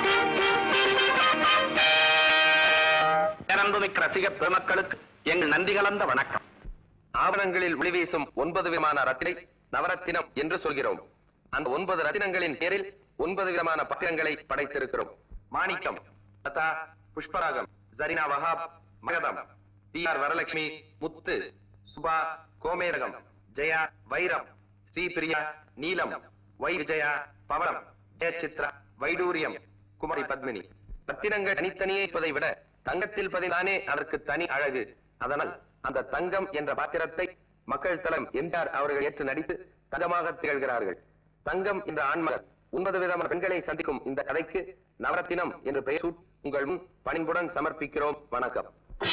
பேரன்புமிக்க ரசிக பெருமக்களுக்கு எங்கள் நன்றி கலந்த வணக்கம் ஆவணங்களில் ஒளிவீசும் ஒன்பது விதமான ரத்தினை நவரத்தினம் என்று சொல்கிறோம் அந்த ஒன்பது ரத்தினங்களின் பேரில் ஒன்பது விதமான பத்திரங்களை படைத்திருக்கிறோம் மாணிக்கம் லதா புஷ்பராகம் ஜரினா வஹாப் மகதம் டி ஆர் வரலட்சுமி முத்து சுபா கோமேரகம் ஜெயா வைரம் ஸ்ரீபிரியா நீலம் வை விஜயா பவனம் ஜெயசித்ரா வைடூரியம் குமாரி பத்மினி ரத்தினங்கள் தனித்தனியே இருப்பதை விட தங்கத்தில் பதினானே அதற்கு தனி அழகு அதனால் அந்த தங்கம் என்ற பாத்திரத்தை மக்கள் தலம் எம்ஜிஆர் அவர்கள் ஏற்று நடித்து தங்கமாக திகழ்கிறார்கள் தங்கம் என்ற ஆண்மகன் ஒன்பது விதமான பெண்களை சந்திக்கும் இந்த கதைக்கு நவரத்தினம் என்று பெயர் சூட்டி உங்கள் முன் பணின்புடன் சமர்ப்பிக்கிறோம் வணக்கம்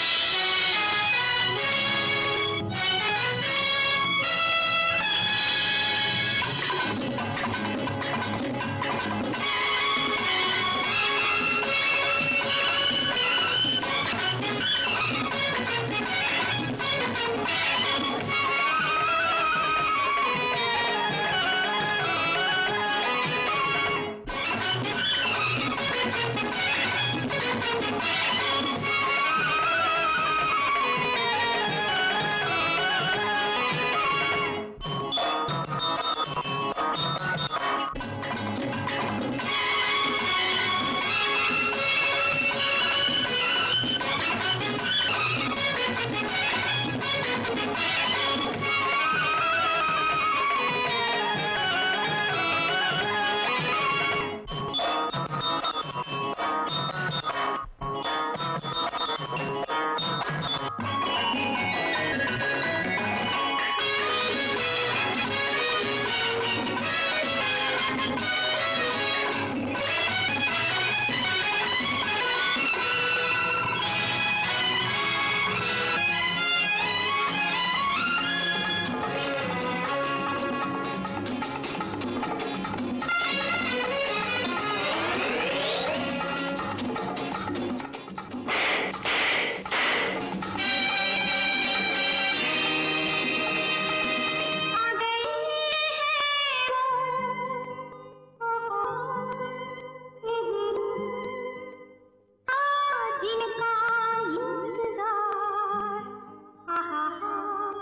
जिनका इंतजार आहा हा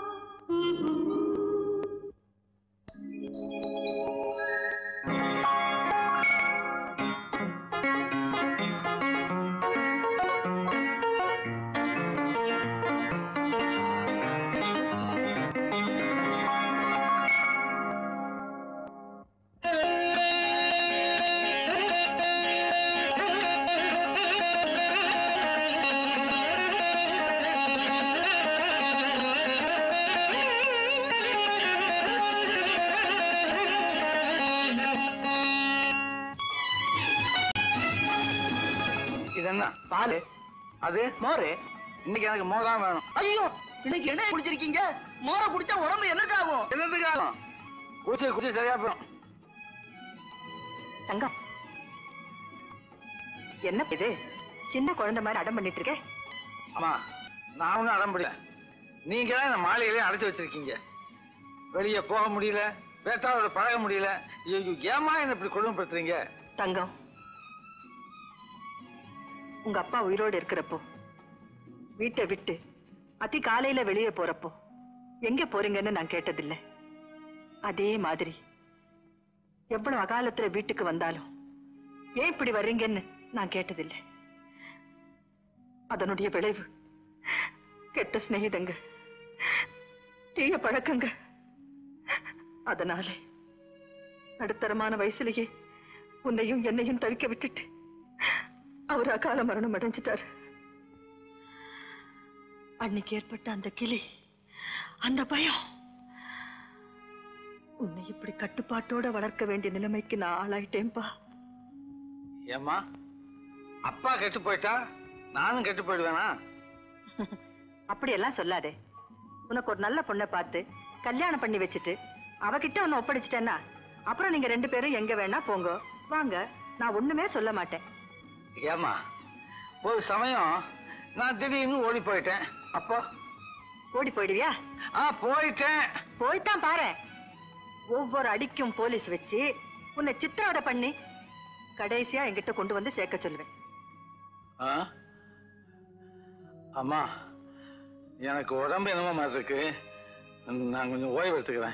இது என்ன பால் அது மோரு இன்னைக்கு எனக்கு மோர் தான் வேணும் ஐயோ இன்னைக்கு என்ன குடிச்சிருக்கீங்க மோர குடிச்சா உடம்பு என்னது ஆகும் என்னதுக்கு ஆகும் குடிச்சு குடிச்சு சரியா போயிடும் தங்கம் என்ன இது சின்ன குழந்தை மாதிரி அடம் பண்ணிட்டு இருக்க ஆமா நான் ஒன்றும் அடம் முடியல நீங்க தான் இந்த மாளிகையிலே அடைச்சு வச்சிருக்கீங்க வெளியே போக முடியல வேட்டாவோட பழக முடியல ஐயோ ஏமா என்ன இப்படி கொடுமைப்படுத்துறீங்க தங்கம் உங்க அப்பா உயிரோடு இருக்கிறப்போ வீட்டை விட்டு அதி காலையில வெளியே போறப்போ எங்க போறீங்கன்னு நான் கேட்டதில்லை அதே மாதிரி எவ்வளவு அகாலத்துல வீட்டுக்கு வந்தாலும் ஏன் இப்படி வர்றீங்கன்னு நான் கேட்டதில்லை அதனுடைய விளைவு கெட்ட சிநேகிதங்க தீய பழக்கங்க அதனாலே நடுத்தரமான வயசுலயே உன்னையும் என்னையும் தவிக்க விட்டுட்டு அவர் அகால மரணம் அடைஞ்சிட்டார் அன்னைக்கு ஏற்பட்ட அந்த கிளி அந்த பயம் உன்னை இப்படி கட்டுப்பாட்டோட வளர்க்க வேண்டிய நிலைமைக்கு நான் ஆளாயிட்டேன்பா ஏம்மா அப்பா கெட்டு போயிட்டா நானும் கெட்டு போயிடுவேனா அப்படியெல்லாம் சொல்லாதே உனக்கு ஒரு நல்ல பொண்ணை பார்த்து கல்யாணம் பண்ணி வச்சுட்டு அவகிட்ட உன்னை ஒப்படைச்சிட்டேன்னா அப்புறம் நீங்க ரெண்டு பேரும் எங்க வேணா போங்க வாங்க நான் ஒண்ணுமே சொல்ல மாட்டேன் ஏம்மா ஒரு சமயம் நான் திடீர்னு ஓடி போயிட்டேன் அப்போ ஓடி போயிடுவியா ஆ போயிட்டேன் போய்தான் பாரு ஒவ்வொரு அடிக்கும் போலீஸ் வச்சு உன்னை சித்திரவதை பண்ணி கடைசியா என்கிட்ட கொண்டு வந்து சேர்க்க சொல்லுவேன் ஆ அம்மா எனக்கு உடம்பு என்னமோ மாதிரி இருக்கு நான் கொஞ்சம் ஓய்வு எடுத்துக்கிறேன்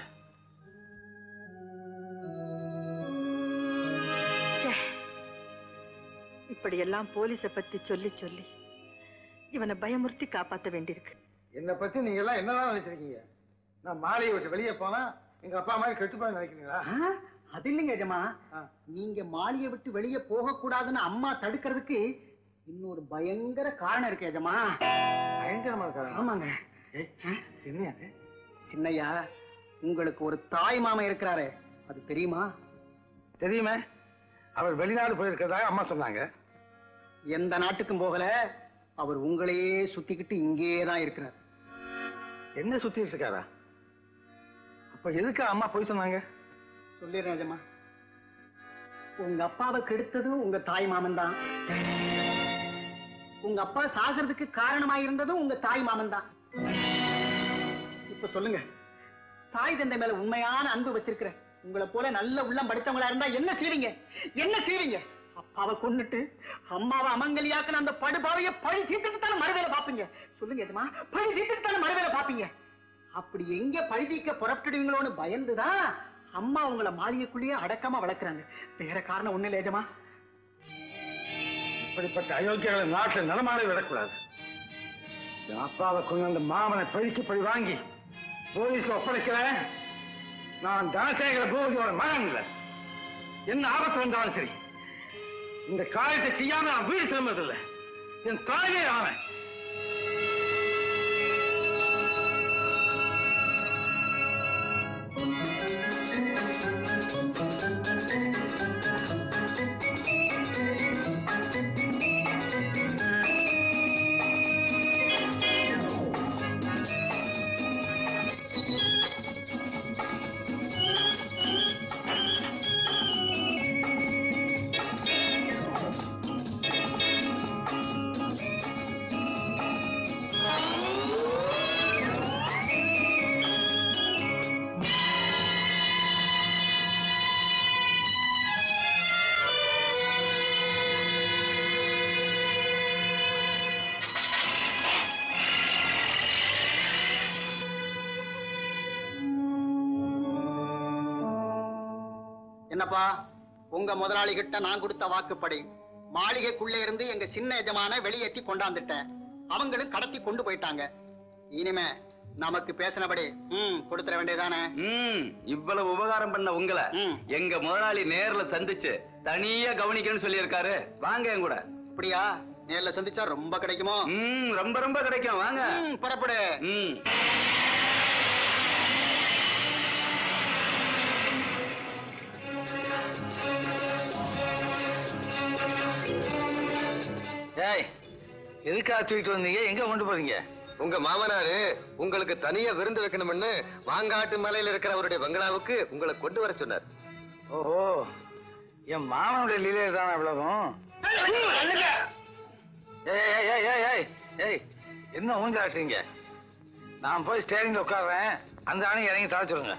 ச்சே. இப்படியெல்லாம் போலீஸை பத்தி சொல்லி சொல்லி இவனை பயமுறுத்தி காப்பாத்த வேண்டியிருக்கு என்னை பத்தி நீங்க எல்லாம் என்னதான் நினைச்சிருக்கீங்க நான் மாலையை விட்டு வெளியே போனா எங்க அப்பா மாதிரி கெட்டு போய் நினைக்கிறீங்களா ஆ, அது இல்லைங்க எஜமா நீங்க மாளிகை விட்டு வெளியே போக கூடாதுன்னு அம்மா தடுக்கிறதுக்கு இன்னொரு பயங்கர காரணம் இருக்கு எஜமா பயங்கரமா இருக்காங்க ஆமாங்க சரியா சின்னையா உங்களுக்கு ஒரு தாய் மாமன் இருக்கிறாரு அது தெரியுமா தெரியுமே அவர் வெளிநாடு போயிருக்கிறதாக அம்மா சொன்னாங்க எந்த நாட்டுக்கும் போகல அவர் உங்களையே சுத்திக்கிட்டு இங்கேயே தான் இருக்கிறார் என்ன சுத்திட்டு இருக்காரா அப்ப எதுக்கு அம்மா போய் சொன்னாங்க சொல்லிடுறேன் எஜமா உங்க அப்பாவை கெடுத்ததும் உங்க தாய் மாமன் தான் உங்க அப்பா சாகிறதுக்கு காரணமா இருந்ததும் உங்க தாய் மாமன் தான் இப்ப சொல்லுங்க தாய் தந்தை மேல உண்மையான அன்பு வச்சிருக்கிற உங்களை போல நல்ல உள்ளம் படித்தவங்களா இருந்தா என்ன செய்வீங்க என்ன செய்வீங்க அப்பாவை கொன்னுட்டு அம்மாவை அமங்கலியாக்குன அந்த படுபாவைய பழி தீர்த்துட்டு தானே மறுவேலை பாப்பீங்க சொல்லுங்க எதுமா பழி தீர்த்துட்டு தானே மறுவேலை பாப்பீங்க அப்படி எங்க பழி தீர்க்க புறப்பட்டுடுவீங்களோன்னு பயந்துதான் அம்மா உங்களை மாளிகைக்குள்ளேயே அடக்கமா வளர்க்குறாங்க வேற காரணம் ஒண்ணு இல்லை எஜமா இப்படிப்பட்ட அயோக்கியர்களை நாட்டில் நடமாட விடக்கூடாது என் அப்பாவை கொண்டு அந்த மாமனை பழிக்கு பழி வாங்கி போலீஸ்ல ஒப்படைக்கிறேன் நான் தனசேகர பூபதியோட மகன் இல்லை என்ன ஆபத்து வந்தாலும் சரி இந்த காரியத்தை செய்யாம நான் வீடு திரும்பதில்லை என் தாயே ஆனேன் என்னப்பா உங்க முதலாளி கிட்ட நான் கொடுத்த வாக்குப்படி மாளிகைக்குள்ளே இருந்து எங்க சின்ன எஜமான வெளியேற்றி கொண்டாந்துட்டேன் அவங்களும் கடத்தி கொண்டு போயிட்டாங்க இனிமே நமக்கு பேசினபடி ம் கொடுத்துட வேண்டியதானே ம் இவ்வளவு உபகாரம் பண்ண உங்களை ம். எங்க முதலாளி நேர்ல சந்திச்சு தனியா கவனிக்கணும்னு சொல்லியிருக்காரு வாங்க என் கூட அப்படியா நேர்ல சந்திச்சா ரொம்ப கிடைக்குமோ ம் ரொம்ப ரொம்ப கிடைக்கும் வாங்க ம், புறப்படு ம் ஏய் எதுக்காக தூக்கிட்டு வந்தீங்க எங்க கொண்டு போறீங்க உங்க மாமனாரு உங்களுக்கு தனியா விருந்து வைக்கணும்னு வாங்காட்டு மலையில இருக்கிற அவருடைய பங்களாவுக்கு உங்களை கொண்டு வர சொன்னார் ஓஹோ என் மாமனுடைய லீலையை தான் அவ்வளவும் ஏய் ஏய் ஏய் ஏய் ஏய் ஏய் என்ன ஊஞ்சாட்டுறீங்க நான் போய் ஸ்டேரிங்ல உட்கார்றேன் அந்த ஆணையை இறங்கி தர சொல்லுங்க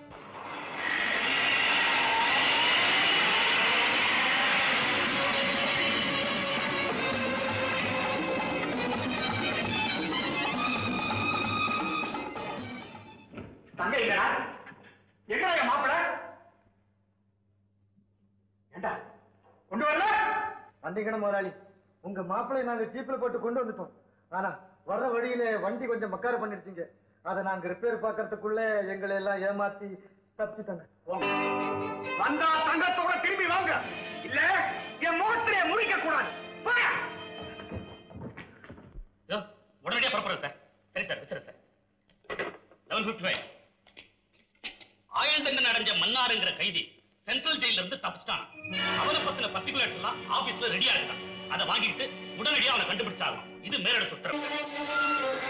தங்க இல்லடா எங்கடா என் மாப்பிள ஏண்டா கொண்டு வரல வந்தீங்கன்னு முதலாளி உங்க மாப்பிள்ளைய நாங்க ஜீப்ல போட்டு கொண்டு வந்துட்டோம் ஆனா வர்ற வழியில வண்டி கொஞ்சம் மக்கார பண்ணிருச்சுங்க அதை நாங்க ரிப்பேர் பார்க்கறதுக்குள்ள எங்களை எல்லாம் ஏமாத்தி தப்பிச்சுட்டாங்க வந்தா தங்கத்தோட திரும்பி வாங்க இல்ல என் முகத்திலே முறிக்க கூடாது போயா உடனடியாக புறப்படுறேன் சார் சரி சார் வச்சுறேன் சார் லெவன் ஃபிஃப்டி ஃபைவ் ஆயுள் தண்டனை அடைஞ்ச மன்னாருங்கிற கைதி சென்ட்ரல் ஜெயில இருந்து தப்பிச்சிட்டான் அவனை பத்தின பர்டிகுலர்ஸ் எல்லாம் ஆபீஸ்ல ரெடியா இருக்கான் அதை வாங்கிட்டு உடனடியாக அவனை கண்டுபிடிச்சாகணும் இது மேலிடத்து உத்தரவு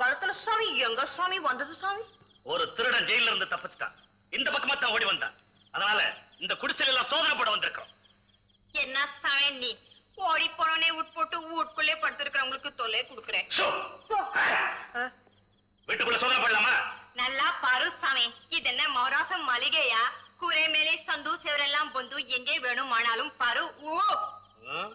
காலத்துல சாமி எங்க சாமி வந்தது சாமி ஒரு திருடன் ஜெயில இருந்து தப்பிச்சிட்டான் இந்த பக்கமா தான் ஓடி வந்தான் அதனால இந்த குடிசையில எல்லாம் சோதனை போட வந்திருக்கோம் என்ன சாமி நீ ஓடி போனோனே உட்போட்டு வீட்டுக்குள்ளே படுத்திருக்கிறவங்களுக்கு தொல்லை கொடுக்குறேன் சோ. வீட்டுக்குள்ள சோதனை போடலாமா நல்லா பாரு சாமி இது என்ன மௌராசம் மளிகையா கூரை மேலே சந்து செவரெல்லாம் ಬಂದು எங்கே வேணுமானாலும் பாரு ஓ ஆ?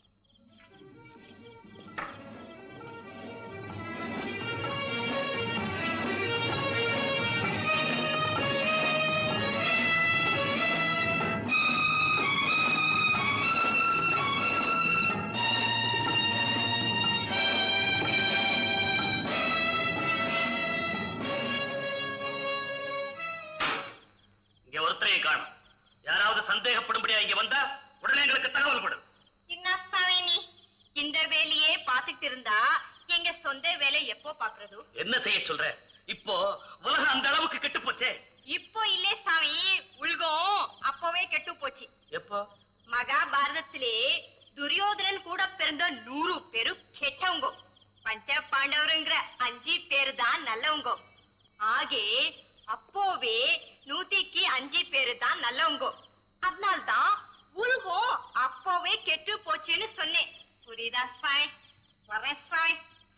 இங்க ஒருத்தரையும் காணும் யாராவது சந்தேகப்படும்படியா இங்க வந்தா உடனே எங்களுக்கு தகவல் கொடு என்ன சாமி நீ இந்த வேலையே பாத்துட்டு இருந்தா எங்க சொந்த வேலை எப்போ பாக்குறது என்ன செய்ய சொல்ற இப்போ உலகம் அந்த அளவுக்கு கெட்டு போச்சே இப்போ இல்லே சாமி உலகம் அப்பவே கெட்டு போச்சு எப்போ மகாபாரதத்திலே துரியோதனன் கூட பிறந்த நூறு பேரு கெட்டவங்க பஞ்ச பாண்டவருங்கிற அஞ்சு பேரு தான் நல்லவங்க ஆகே அப்போவே நூத்திக்கு அஞ்சு பேரு தான் நல்லவங்க அதனால்தான் உலகம் அப்போவே கெட்டு போச்சுன்னு சொன்னேன் புரியுதா சாய் வரேன் சாய்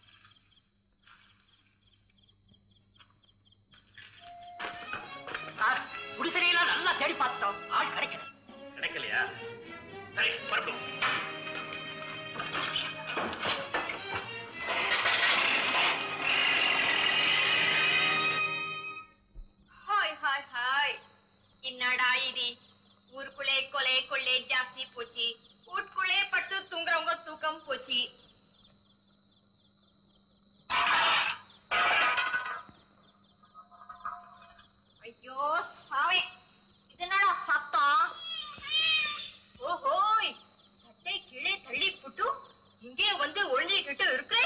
குடிசையெல்லாம் நல்லா தேடி பார்த்துட்டோம் ஆள் கிடைக்கல கிடைக்கலையா சரி புறப்படும் ஹாய் ஹாய் ஹாய் என்னடா இது ஊருக்குள்ளே கொலை கொள்ளை ஜாஸ்தி போச்சு வீட்டுக்குள்ளே பட்டு தூங்குறவங்க தூக்கம் போச்சு ஐயோ சாவே இதனடா சத்தம் ஓஹோய் சட்டை கீழே தள்ளி புட்டு இங்கே வந்து ஒழிஞ்சுக்கிட்டு இருக்கு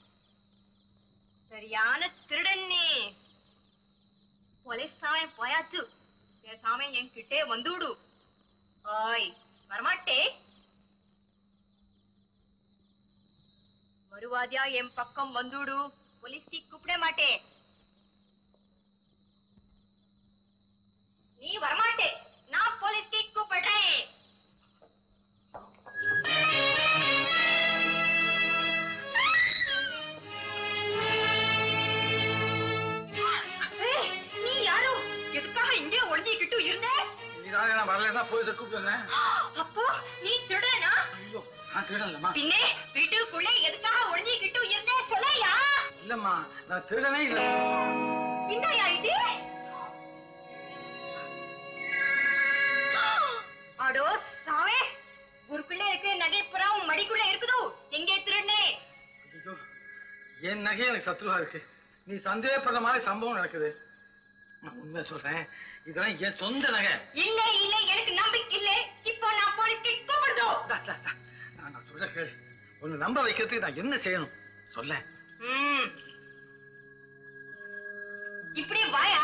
சரியான திருடன் நீ போலீஸ் சாமி போயாச்சு பேசாம என் கிட்டே வந்துடு ஓய் வரமாட்டே வருவாதியா என் பக்கம் வந்துடு போலீஸ்க்கு கூப்பிட மாட்டே நீ வரமாட்டே நான் போலீஸ்க்கு கூப்பிடுறேன் ஏய், நீ யாரோ எதுக்காக இங்கே ஒளிஞ்சிக்கிட்டு இருந்த நீதான் நான் வரலன்னா போய் கூப்பிட்டு அப்போ நீ திருடனா ஐயோ நான் திருடலம்மா பின்னே வீட்டுக்குள்ளே எதுக்காக ஒளிஞ்சிக்கிட்டு இருந்த சொல்லையா இல்லம்மா நான் திருடனே இல்ல என்னையா இது அடோ சாவே ஊருக்குள்ள இருக்கிற நகை புறா உன் மடிக்குள்ள இருக்குதோ எங்கே திருடனே ஐயோ என் நகை எனக்கு சத்ருவா இருக்கு நீ சந்தேகப்படுற மாதிரி சம்பவம் நடக்குது நான் உண்மை சொல்றேன் இதெல்லாம் என் சொந்த நகை இல்ல இல்ல எனக்கு நம்பிக்கை இல்ல இப்போ நான் போலீஸ்க்கு கூப்பிடுதோ தா, தா, தா. நான் நான் சொல்ல கேளு உன்னை நம்ப வைக்கிறதுக்கு நான் என்ன செய்யணும் சொல்ல ம். இப்படி வாயா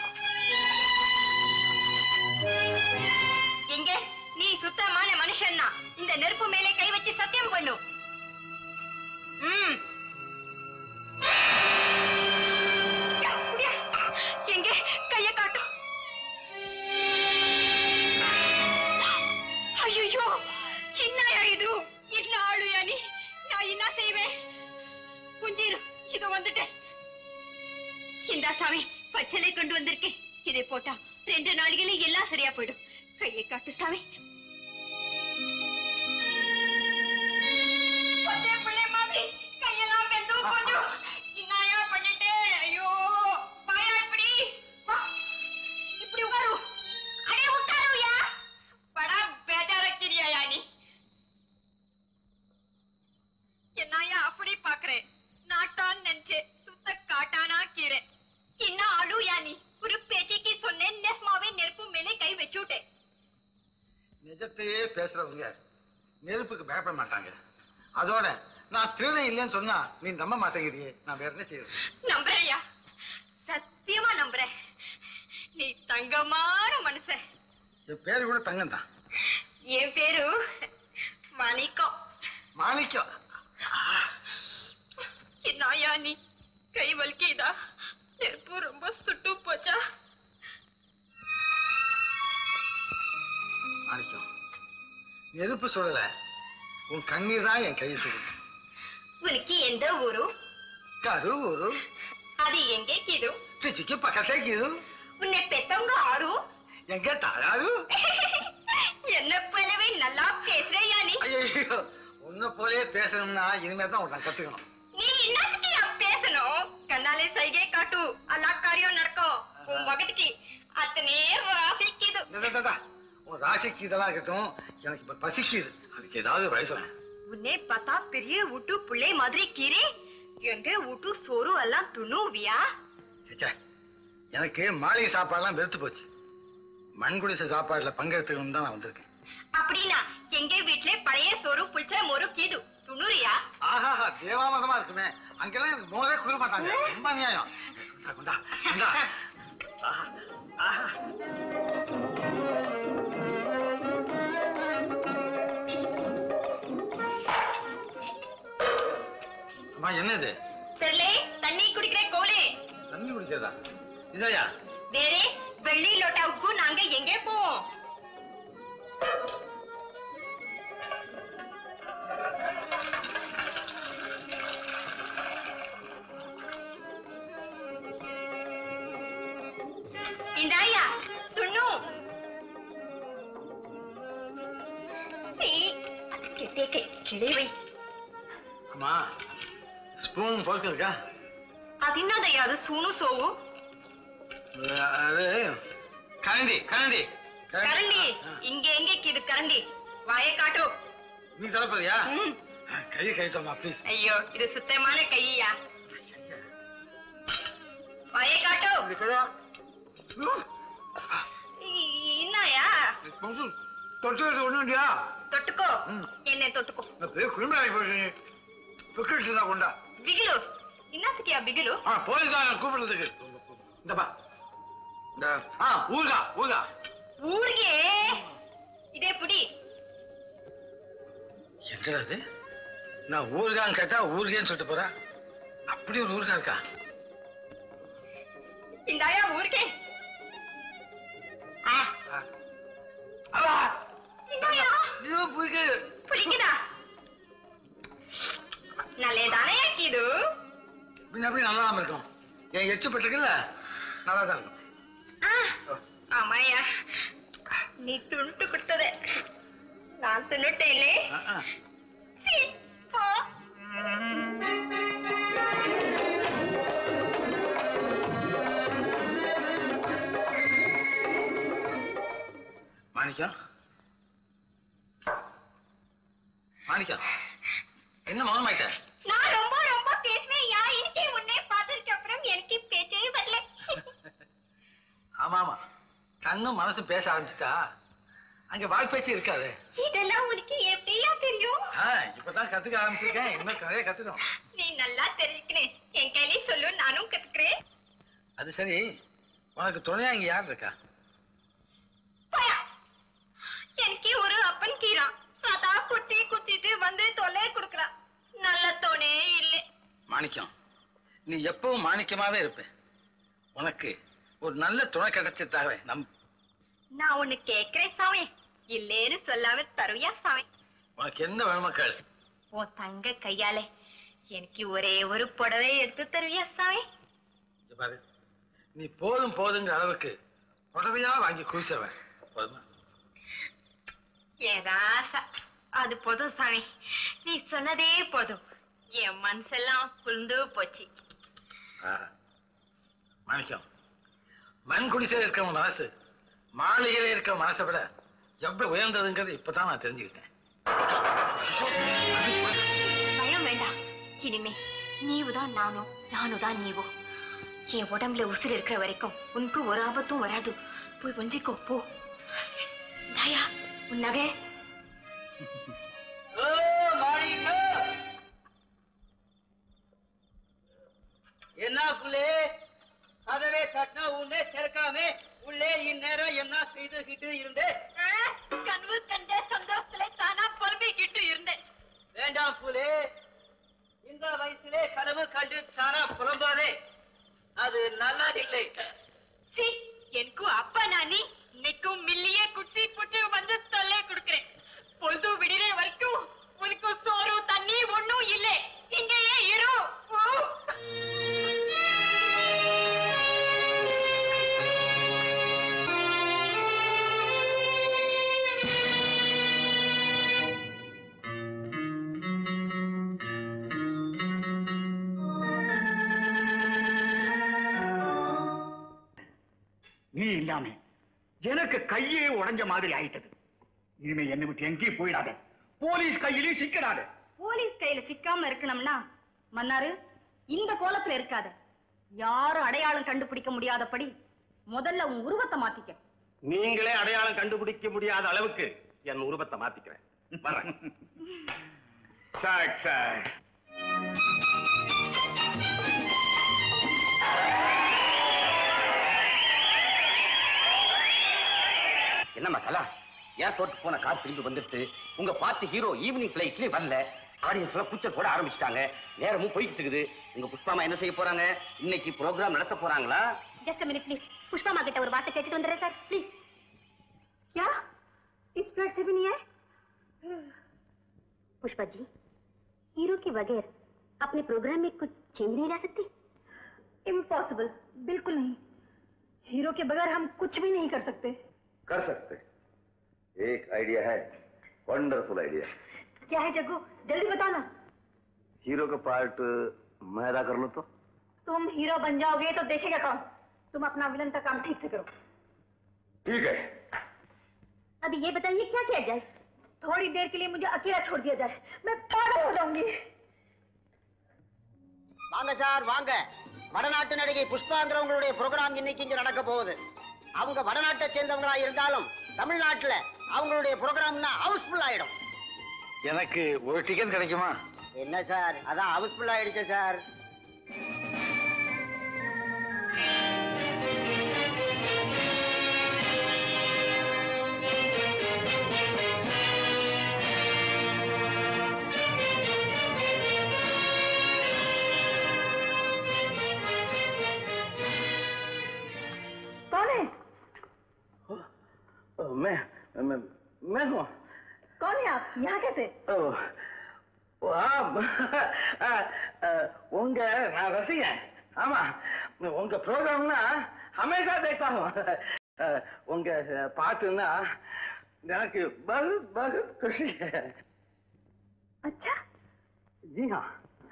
எங்க நீ சுத்தமான மனுஷன் தான் இந்த நெருப்பு மேலே கை வச்சு சத்தியம் பண்ணு ம். அப்படியா? எங்க கைய காட்டும் ஐயோ என்னயா இது என்ன ஆளுயா நீ நான் என்ன செய்வேன் குஞ்சிரு இதோ வந்துட்டேன் இந்தா சாமி பச்சலை கொண்டு வந்திருக்கேன் இதை போட்டா ரெண்டு நாளிகளே எல்லாம் சரியா போயிடும் கையை காட்டு சாமி பச்சை பிள்ளை மாதிரி கையெல்லாம் வெந்தும் போடும் என்னையா பண்ணிட்டேன் ஐயோ வாயா இப்படி வா. இப்படி உட்காரு அடே உட்காருயா படா பேஜாரக்கிறியா நீ என்னையா அப்படி பாக்குறேன் நாட்டான் நினைச்சு சுத்த காட்டானா கீரை என்ன அழுயா நீ ஒரு பேச்சுக்கு சொன்னேன் நெஸ்மாவே நெருப்பு மேலே கை வச்சுட்டேன் நிஜத்தையே பேசுறவங்க நெருப்புக்கு பயப்பட மாட்டாங்க அதோட நான் திருடன் இல்லைன்னு சொன்னா நீ நம்ப மாட்டேங்கிறியே நான் வேற என்ன செய்யறது நம்புறேயா சத்தியமா நம்புறேன் நீ தங்கமான மனுஷன் என் பேரு கூட தங்கம் தான் என் பேரு மணிக்கம் மாணிக்கம் என்னையா நீ கை வலிக்குதா நெருப்பு ரொம்ப சுட்டு போச்சா மாணிக்கம் நெருப்பு சொல்லல உன் கண்ணீர் தான் என் கையை சொல்லுது உனக்கு எந்த ஊரு கரு ஒரு அது எங்கே கிது பிச்சுக்கு பக்கத்தே இது உன்னை பெத்தவங்க ஆறு எங்க தாராரு என்ன போலவே நல்லா பேசுறியா நீ ஐயோ உன்னை போலே பேசணும்னா இனிமே தான் உன்னை கத்துக்கணும் நீ என்னத்துக்கு பேசணும் கண்ணாலே சைகை காட்டு எல்லா காரியம் நடக்கும் உன் மகத்துக்கு அத்தனை ராசிக்குது டா, டா, டா, டா. உன் ராசிக்கு இதெல்லாம் இருக்கட்டும் எனக்கு இப்ப பசிக்குது அதுக்கு ஏதாவது வழி சொல்லு உன்னை பார்த்தா பெரிய வீட்டு பிள்ளை மாதிரி கீரே எங்க வீட்டு சோறு எல்லாம் துணுவியா ச்சே, எனக்கு மாளிகை சாப்பாடுலாம் வெறுத்து போச்சு மண் குடிசை சாப்பாடுல பங்கெடுத்துக்கணும் தான் நான் வந்திருக்கேன் அப்படின்னா எங்க வீட்ல பழைய சோறு புளிச்ச மோரு கீது துணுறியா ஆஹா தேவாமதமா இருக்குமே அங்கெல்லாம் எனக்கு மோதே கொடுக்க மாட்டாங்க ரொம்ப அநியாயம் கொண்டா, கொண்டா, கொண்டா. ஆஹா, ஆஹா. அம்மா என்னது தெரியலே தண்ணி குடிக்கிற கோலே தண்ணி குடிக்கிறதா இதையா வேற வெள்ளி லோட்டாவுக்கு நாங்க எங்கே போவோம் இந்தாயா துண்ணு கிளை அம்மா ஸ்பூன் போக்கு இருக்கா அதின்னதையா அது சூணு சோவு அது கரண்டி கரண்டி கரண்டி ஆ. இங்க எங்க இது கரண்டி வாய காட்டு நீ தரப்போறியா ம். கையை கழித்தோம்மா ப்ளீஸ் ஐயோ இது சுத்தமான கையா வாய காட்டு இ- என்னயா தொட்டு ஒண்ணும் இல்லையா தொட்டுக்கோ ம். என்ன தொட்டுக்கோ குடும்பம் ஆகி போச்சு தொட்டு தான் கொண்டா பிகிலு என்னத்துக்கியா பிகிலு ஆ போலீஸ்காரன் கூப்பிடுறதுக்கு இந்தப்பா இந்த ஆ ஊர்கா ஊர்கா ஊருகே இதே புடி எங்கடா அது நான் ஊர்கான்னு கேட்டா ஊர்கேன்னு சொல்லிட்டு போறேன் அப்படி ஒரு ஊர்கா இருக்கா இந்தாயா ஊருகே ஆ, அவா இந்தாயா ஐயோ புரிக்கு பிடிக்குதா நல்லதானே இது பின்ன அப்படி நல்லா இருக்கும் என் எச்சு பட்டுக்குல்ல நல்லா தான் இருக்கும் ஆ, ஆமாயா நீ துண்டு கொடுத்ததே நான் துண்ணுட்டேனே ஆ, ஆ. சீ, போ. மாணிக்கம் மாணிக்கம் என்ன மௌனமாயிட்ட நான் ரொம்ப ரொம்ப பேசினேன் யா இன்னைக்கு உன்னை பார்த்ததுக்கு அப்புறம் எனக்கு பேச்சே வரல ஆமா ஆமா கண்ணும் மனசும் பேச ஆரம்பிச்சுட்டா அங்க வாய் பேச்சு இருக்காது இதெல்லாம் உனக்கு எப்படியா தெரியும் ஆ, இப்பதான் கத்துக்க ஆரம்பிச்சிருக்கேன் இன்னும் நிறைய கத்துக்கணும் நீ நல்லா தெரிஞ்சுக்கணும் என் கையிலே சொல்லு நானும் கத்துக்கிறேன் அது சரி உனக்கு துணையா இங்க யார் இருக்கா போயா எனக்கு ஒரு அப்பன் கீரான் சதா குச்சி குச்சிட்டு வந்து தொல்லை கொடுக்கறான் நல்ல தோணே இல்லை மாணிக்கம் நீ எப்பவும் மாணிக்கமாவே இருப்ப உனக்கு ஒரு நல்ல துணை கிடைச்சதாக நம் நான் ஒண்ணு கேக்குறேன் சாமி இல்லேன்னு சொல்லாம தருவியா சாமி உனக்கு என்ன வேணும் மக்கள் உன் தங்க கையாலே எனக்கு ஒரே ஒரு புடவை எடுத்து தருவியா சாமி இங்க பாரு நீ போதும் போதுங்கிற அளவுக்கு புடவையா வாங்கி குளிச்சவன் போதுமா என் ராசா அது போதும் சாமி நீ சொன்னதே போதும் என் மனசெல்லாம் குளிர்ந்து போச்சு ஆ. மாணிக்கம் மண் குடிசையில் இருக்கிற மனசு மாளிகையில இருக்கிற மனசை விட எவ்வளவு உயர்ந்ததுங்கிறது இப்பதான் நான் தெரிஞ்சுக்கிட்டேன் பயம் வேண்டாம் இனிமே நீவுதான் நானும் நானும் தான் நீவோ என் உடம்புல உசுர் இருக்கிற வரைக்கும் உனக்கு ஒரு ஆபத்தும் வராது போய் கொஞ்சிக்கோ போ தாயா உன் நகை என்ன புள்ளே கதவே தட்டினா உன்னே திறக்காமே உள்ளே இந்நேரம் என்ன செய்துகிட்டு இருந்தே கனவு கண்ட சந்தோஷத்துல தானா புலம்பிக்கிட்டு இருந்தேன் வேண்டாம் புலே இந்த இந்த வயசுலே கனவு கண்டு தானா புலம்பாதே அது நல்லதில்லை சீ, எனக்கும் அப்பா நானி இன்னைக்கும் மில்லியே குட்டி புட்டு வந்து தொல்லை கொடுக்கிறேன் பொழுது விடுற வரைக்கும் உனக்கு சோறு தண்ணி ஒண்ணும் இல்லை இங்கேயே இரு ஓ. நீ இல்லாம எனக்கு கையே உடைஞ்ச மாதிரி ஆயிட்டது இனிமே என்னை விட்டு எங்கேயும் போயிடாத போலீஸ் கையிலையும் சிக்கிடாத போலீஸ் கையில சிக்காம இருக்கணும்னா மன்னாரு இந்த கோலத்துல இருக்காத யாரும் அடையாளம் கண்டுபிடிக்க முடியாதபடி முதல்ல உன் உருவத்தை மாத்திக்க நீங்களே அடையாளம் கண்டுபிடிக்க முடியாத அளவுக்கு என் உருவத்தை மாத்திக்கிறேன் வர்றேன் சாக் சாக் என்னம்மா கலா ஏர்போர்ட் போன கார் திரும்பி வந்துட்டு உங்க பார்த்து ஹீரோ ஈவினிங் ஃபிளைட்லயே வரல ஆடியன்ஸ் எல்லாம் கூச்சல் போட ஆரம்பிச்சிட்டாங்க நேரமும் போய்கிட்டு இருக்குது உங்க புஷ்பாமா என்ன செய்ய போறாங்க இன்னைக்கு ப்ரோக்ராம் நடத்த போறாங்களா ஜஸ்ட் மினிட் ப்ளீஸ் पुष्पा माँ கிட்ட ஒரு வார்த்தை கேட்டுட்டு வந்துடுறேன் சார் ப்ளீஸ் क्या इस फ्लैट से भी नहीं है पुष्पा जी हीरो के बगैर अपने प्रोग्राम में कुछ चेंज नहीं ला सकती इम्पॉसिबल बिल्कुल नहीं हीरो के बगैर हम कुछ भी नहीं कर सकते कर सकते एक आइडिया है वंडरफुल आइडिया क्या है जग्गू जल्दी बताना हीरो का पार्ट मैं अदा कर लूं तो तुम हीरो बन जाओगे तो देखेगा कौन तुम अपना विलन का काम ठीक से करो ठीक है अभी ये बताइए क्या किया जाए थोड़ी देर के लिए मुझे अकेला छोड़ दिया जाए मैं पागल हो जाऊंगी வாங்க சார் வாங்க வடநாட்டு நடிகை புஷ்பாங்கிறவங்களுடைய ப்ரோக்ராம் இன்னைக்கு இங்க நடக்க போகுது அவங்க வடநாட்டை சேர்ந்தவங்களா இருந்தாலும் தமிழ்நாட்டுல அவங்களுடைய ப்ரோக்ராம்னா ஹவுஸ்ஃபுல் ஆயிடும் எனக்கு ஒரு டிக்கெட் கிடைக்குமா என்ன சார் அதான் ஹவுஸ்ஃபுல் ஆயிடுச்சு சார் कौन है मैं मैं मैं हूँ कौन है आप यहाँ कैसे ஓ ஓ, ஆம். ஆ, ஆ, உங்க நான் ரசிகன் ஆமா உங்க ப்ரோக்ராம்னா ஹமேஷா தேக்கா ஹூ உங்க பாட்டுன்னா எனக்கு बहुत बहुत खुशी है अच्छा जी हाँ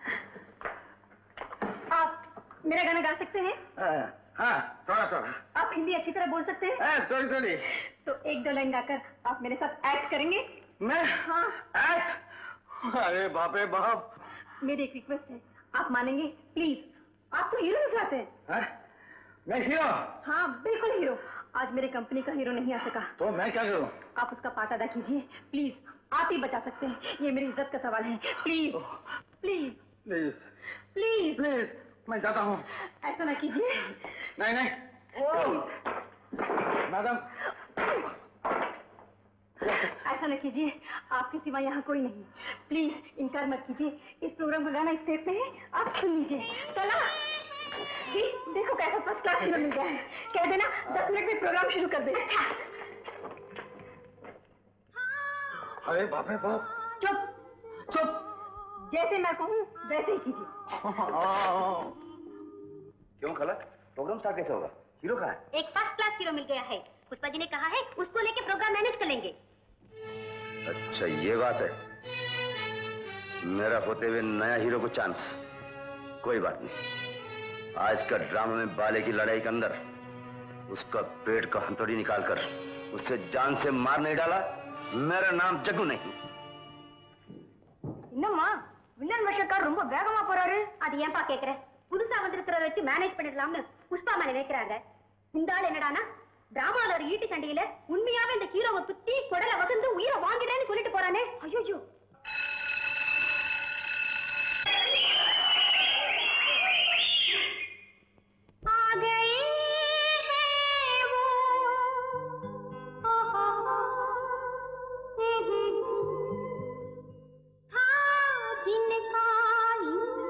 आप मेरा गाना गा सकते हैं आ, हाँ थोड़ा थोड़ा आप हिंदी अच्छी तरह बोल सकते हैं आ, थोड़ी थोड़ी तो एक दो लाइन गाकर आप मेरे साथ एक्ट करेंगे मैं हाँ एक्ट अरे बाप रे बाप मेरी एक रिक्वेस्ट है आप मानेंगे प्लीज आप तो हीरो निकलाते हैं हाँ? मैं हीरो हाँ बिल्कुल हीरो आज मेरे कंपनी का हीरो नहीं आ सका तो मैं क्या करूँ आप उसका पार्ट अदा कीजिए प्लीज आप ही बचा सकते हैं ये मेरी इज्जत का सवाल है please please please please please मैं जाता हूँ ऐसा ना कीजिए नहीं नहीं मैडम ऐसा न कीजिए आपके सिवा यहाँ कोई नहीं प्लीज इनकार मत कीजिए इस प्रोग्राम का गाना स्टेज पे है आप सुन लीजिए कला जी देखो कैसा फर्स्ट क्लास हीरो मिल गया है कह देना दस मिनट में प्रोग्राम शुरू कर दे अरे बाप रे बाप चुप चुप जैसे मैं कहूँ वैसे ही कीजिए क्यों खला प्रोग्राम स्टार्ट कैसे होगा हीरो कहाँ है एक फर्स्ट क्लास हीरो मिल गया है पुष्पा जी ने कहा है उसको लेके प्रोग्राम मैनेज कर लेंगे अच्छा ये बात है मेरा होते हुए नया हीरो को चांस कोई बात नहीं आज का ड्रामा में बाले की लड़ाई के अंदर उसका पेट का हंथौड़ी निकालकर उसे जान से मार नहीं डाला मेरा नाम जग्गू नहीं என்னம்மா வில்லன் வருஷக்கார் ரொம்ப வேகமா போறாரு அது ஏன்பா கேக்குற புதுசா வந்திருக்கிறத வச்சு மேனேஜ் பண்ணிடலாம்னு புஷ்பாமா நினைக்கிறாங்க இந்த ஆள் என்னடானா டிராமால ஒரு ஈட்டு சண்டையில உண்மையாவே இந்த ஹீரோவை குத்தி குடல வசந்து உயிரை வாங்கிட்டேன்னு சொல்லிட்டு போறானே ஐயோ आ गए हैं वो था जिनका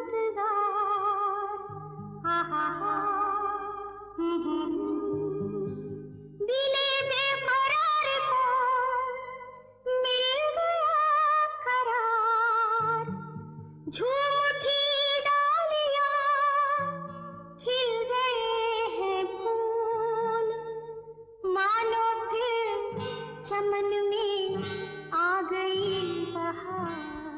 दिले बेकरार को मिल गया करार झूम उठी डालियां खिल गए हैं फूल मानो फिर चमन में आ गई बहार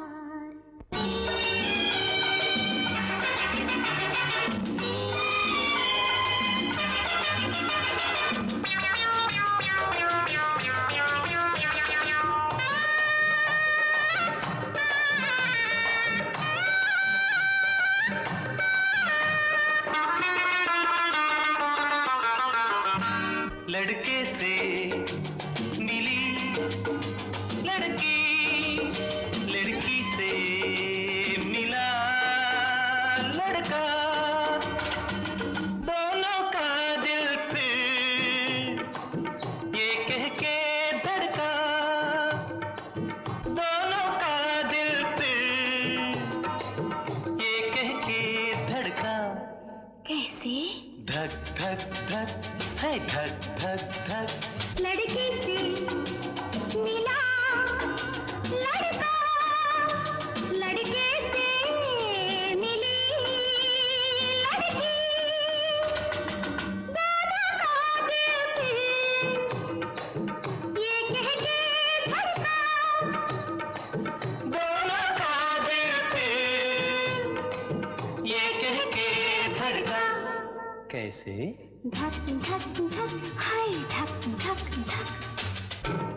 लड़के से मिली लड़की लड़की से मिला लड़का दोनों का दिल फिर ये कह के धड़का दोनों का दिल फिर ये कह के धड़का कैसे धक धक धक है धक धक धक लड़की से मिला लड़का लड़के से मिली लड़की दोनों का दिल फिर ये कह के धड़का दोनों का दिल फिर ये कह के धड़का कैसे धक धक धक हाय धक धक धक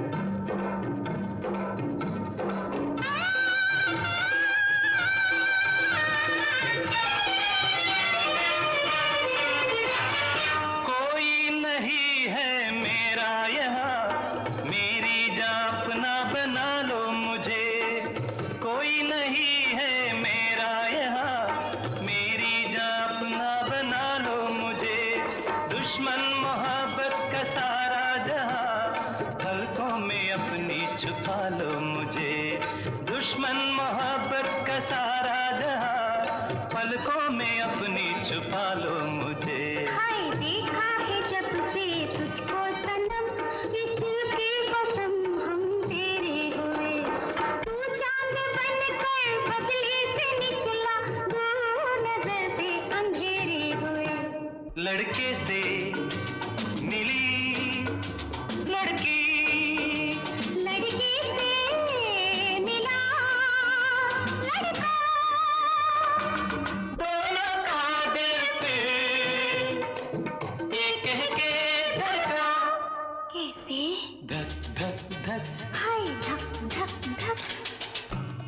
कोई नहीं है मेरा यहाँ मेरी जापना बना लो मुझे कोई नहीं है मेरा यहाँ मेरी जापना बना लो मुझे दुश्मन मोहब्बत का सारा जहाँ पलकों में अपनी छुपा लो मुझे दुश्मन मोहब्बत का सारा जहाँ पलकों में अपनी छुपा लो मुझे हाय देखा है जब से तुझको सनम इस दिल की कसम हम तेरे हुए तू चांद बनकर बदले से निकला दूर नजर से अंधेरे हुए लड़के से मिली लड़की लड़की से मिला लड़का दोनों का दिल पे ये कह के धड़का कैसे धक धक धक हाय धक धक धक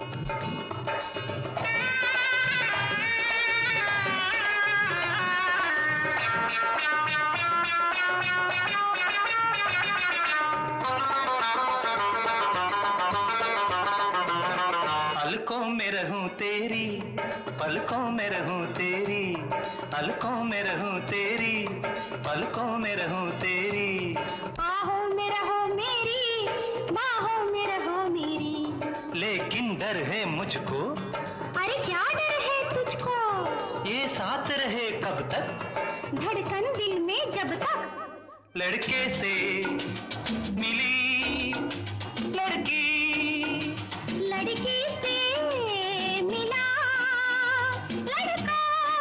पलकों में रहूं तेरी पलकों में रहूं तेरी पलकों में रहूं तेरी पलकों में रहूं तेरी आहो में रहो मेरी बाहों में रहो मेरी लेकिन डर है मुझको अरे क्या डर है तुझको ये साथ रहे कब तक धड़कन दिल में जब तक लड़के से मिली लड़की लड़की से मिला लड़का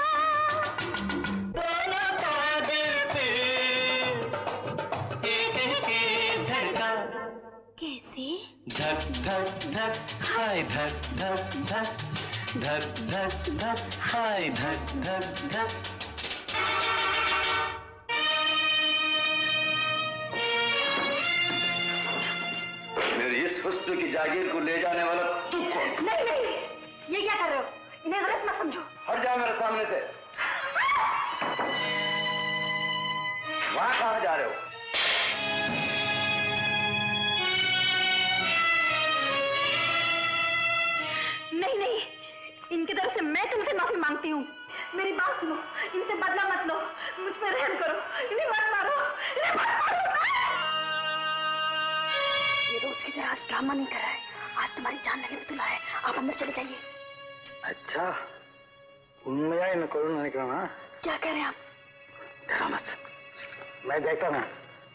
दोनों का दिल पे ये कह के धड़का कैसे धक धक धक हाय धक धक धक धक धक धक हाय धक धक धक मेरी इस हुस्न की जागीर को ले जाने वाला तू कौन नहीं नहीं ये क्या कर रहे हो इन्हें गलत मत समझो हट जाओ मेरे सामने से वहां कहां जा रहे हो नहीं नहीं इनकी तरफ से मैं तुमसे माफी मांगती हूँ मेरी बात सुनो इनसे बदला मत लो मुझ पर रहम करो इन्हें मत मारो इन्हें मत मारो ये रोज की तरह आज ड्रामा नहीं कर रहा है आज तुम्हारी जान लेने पे तुला है आप अंदर चले जाइए அச்சா உண்மையா என்ன கொள்ளு நினைக்கிறானா क्या कह रहे हैं आप डरो मत मैं देखता हूँ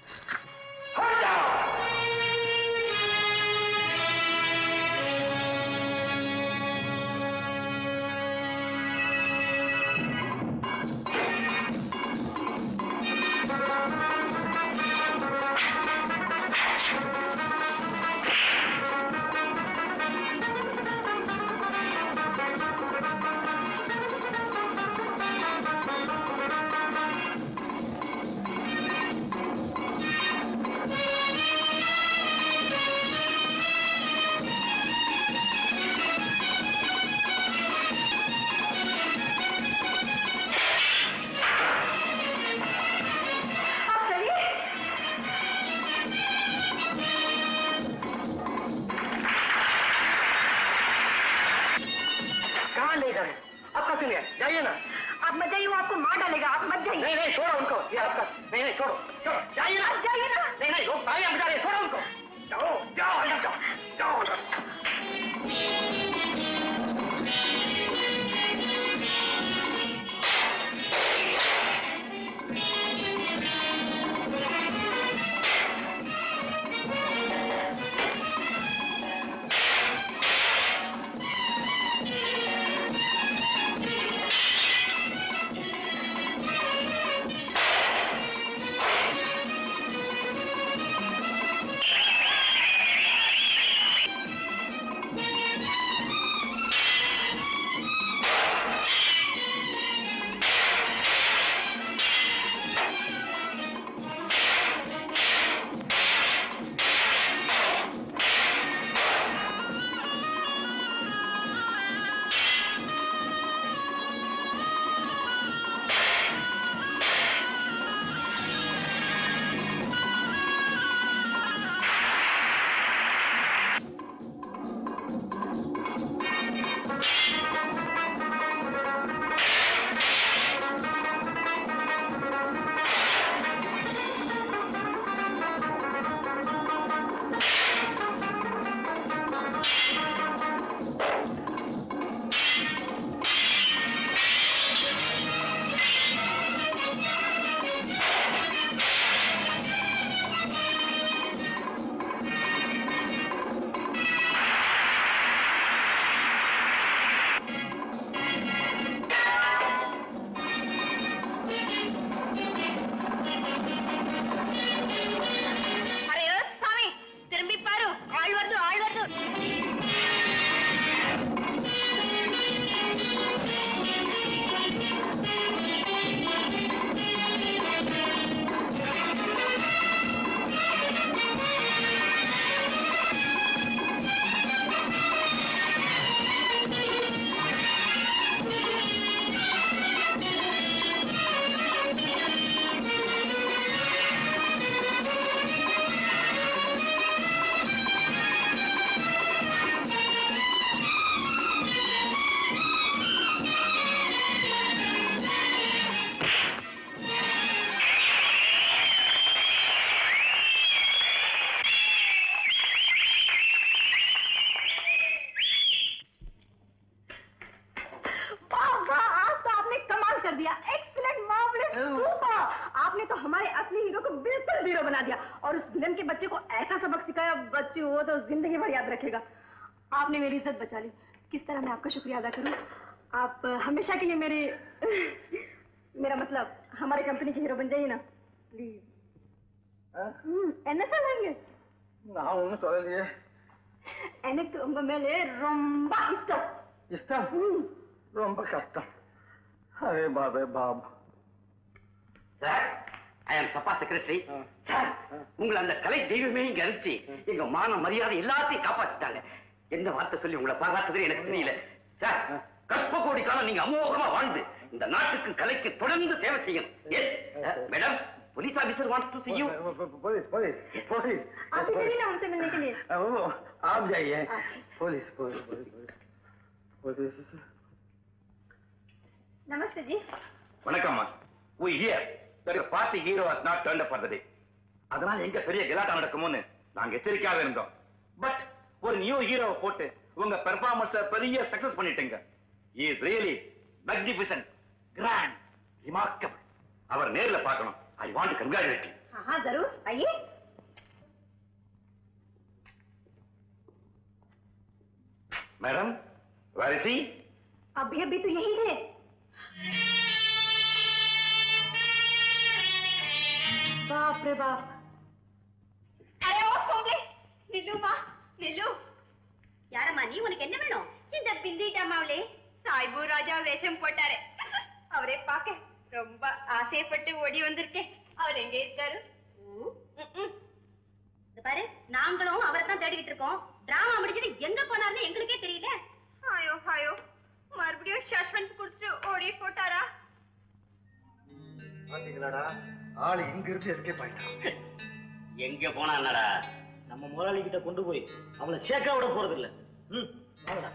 आप चलिए कहाँ ले जा रहे हैं? आपका सुनिए जाइए ना आप मत जाइए वो आपको मार डालेगा आप मत जाइए नहीं नहीं छोड़ो उनको ये आपका नहीं नहीं छोड़ो छोड़ो जाइए ना जाइए ना नहीं नहीं लोग तालियां बजा रहे हैं, छोड़ो उनको जाओ जाओ अंदर जाओ जाओ अंदर அரே ஓ சாமி திரும்பி பாரு ஆள் வருது ஆள் வருது वाह वाह आज तो आपने कमाल कर दिया एक्सीलेंट मार्वलस सुपर आपने तो हमारे असली हीरो को बिल्कुल जीरो बना दिया और उस विलन के बच्चे को ऐसा सबक सिखाया बच्चे वो तो जिंदगी भर याद रखेगा आपने मेरी इज्जत बचा ली किस तरह मैं आपका शुक्रिया अदा करूं आप अ, हमेशा के लिए मेरी मेरा मतलब हमारी कंपनी के हीरो बन जाइए ना प्लीज என்ன சொல்றீங்க நான் ஒன்றும் சொல்லலையே எனக்கு உங்க மேலே ரொம்ப இஷ்டம் இஷ்டம் ரொம்ப கஷ்டம் அரே பாபே பாப் சார் ஐ எம் சப்பா செக்ரட்டரி சார் உங்களை அந்த கலை தெய்வமே இங்க அனுப்பிச்சு எங்க மான மரியாதை எல்லாத்தையும் காப்பாத்திட்டாங்க எந்த வார்த்தை சொல்லி உங்களை பாராட்டுறது எனக்கு தெரியல சார் கற்ப கோடி காலம் நீங்க அமோகமா வாழ்ந்து இந்த நாட்டுக்கு கலைக்கு தொடர்ந்து சேவை செய்யணும் yes madam police officer wants to see you police police police आपसे चलिए ना उनसे मिलने के लिए वो आप जाइए police police police police police नमस्ते जी வணக்கம்மா we hear that your party hero has not turned up for the day அதனால எங்க பெரிய கலாட்டா நடக்குமோன்னு நாங்க எச்சரிக்கையாவே இருந்தோம் பட் ஒரு நியூ ஹீரோவை போட்டு உங்க பெர்ஃபார்மன்ஸ பெரிய சக்சஸ் பண்ணிட்டீங்க he is really magnificent grand remarkable அவர் நேர்ல பார்க்கணும் ஐ வாண்ட் கங்க்ராச்சுலேட் हाँ जरूर आइए मैडम वेर इज ही अभी अभी तो यही थे बाप रे बाप அரே ஓ போங்க நில்லுமா நில்லு யாரம்மா நீ உனக்கு என்ன வேணும் இந்த பிந்தி டமாவிலே சாய்பு ராஜா வேஷம் போட்டாரே அவரே பார்க்க ரொம்ப ஆசைப்பட்டு ஓடி வந்திருக்கேன் அவர் எங்க இருக்காரு ம், ம். இது பாரு நாங்களும் அவரை தான் தேடிக்கிட்டு இருக்கோம் டிராமா முடிஞ்சது எங்க போனார்னு எங்களுக்கே தெரியல ஐயோ ஐயோ மறுபடியும் சஸ்பென்ஸ் கொடுத்துட்டு ஓடி போட்டாரா பாத்தீங்களாடா ஆளு இங்க இருந்து எஸ்கேப் ஆயிட்டான் எங்க போனா என்னடா நம்ம முதலாளி கிட்ட கொண்டு போய் அவளை சேர்க்க விட போறது இல்ல ம் வாங்கடா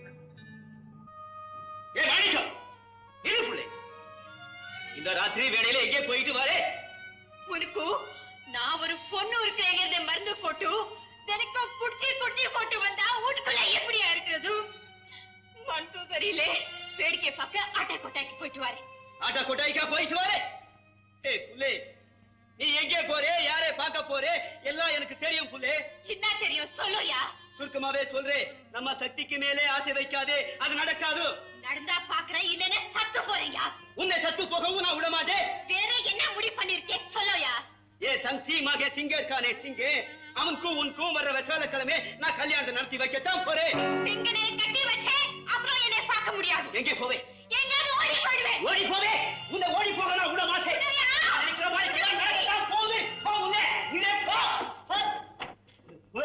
ஏ மாணிக்கம் இரு புள்ளை இந்த ராத்திரி வேளையில எங்கே போயிட்டு வரே உனக்கு நான் ஒரு பொண்ணு இருக்கிறேங்கிறத மருந்து போட்டு தினக்கும் குடிச்சு குடிச்சு போட்டு வந்தா வீட்டுக்குள்ள எப்படியா இருக்கிறது மனசு சரியில்லை வேடிக்கை பார்க்க ஆட்டா கொட்டாய்க்கு போயிட்டு வரேன் ஆட்டா கொட்டாய்க்கா போயிட்டு வரே ஏ புள்ளே நீ எங்கே போறே யாரை பார்க்க போறே எல்லாம் எனக்கு தெரியும் புள்ளே என்ன தெரியும் சொல்லுயா சுருக்கமாவே சொல்றேன் நம்ம சக்திக்கு மேலே ஆசை வைக்காதே அது நடக்காது நடந்தா பாக்குறேன் இல்லன்னு சத்து போறியா உன்னை சத்து போகவும் நான் விட மாட்டேன் வேற என்ன முடிவு பண்ணிருக்கேன் சொல்லுயா ஏ தன் சீமாக சிங்க இருக்கானே சிங்கே அவனுக்கும் உனக்கும் வர்ற விசாலக்கிழமை நான் கல்யாணத்தை நடத்தி வைக்கத்தான் போறேன் எங்கனே கட்டி வச்சேன் அப்புறம் என்னை பார்க்க முடியாது எங்கே போவே எங்காவது ஓடி போயிடுவேன் ஓடி போவே உன்னை ஓடி போக நான் விட மாட்டேன் நினைக்கிற மாதிரி எல்லாம் நடக்கத்தான் போகுது போ உன்னை இதே போ போ. போ.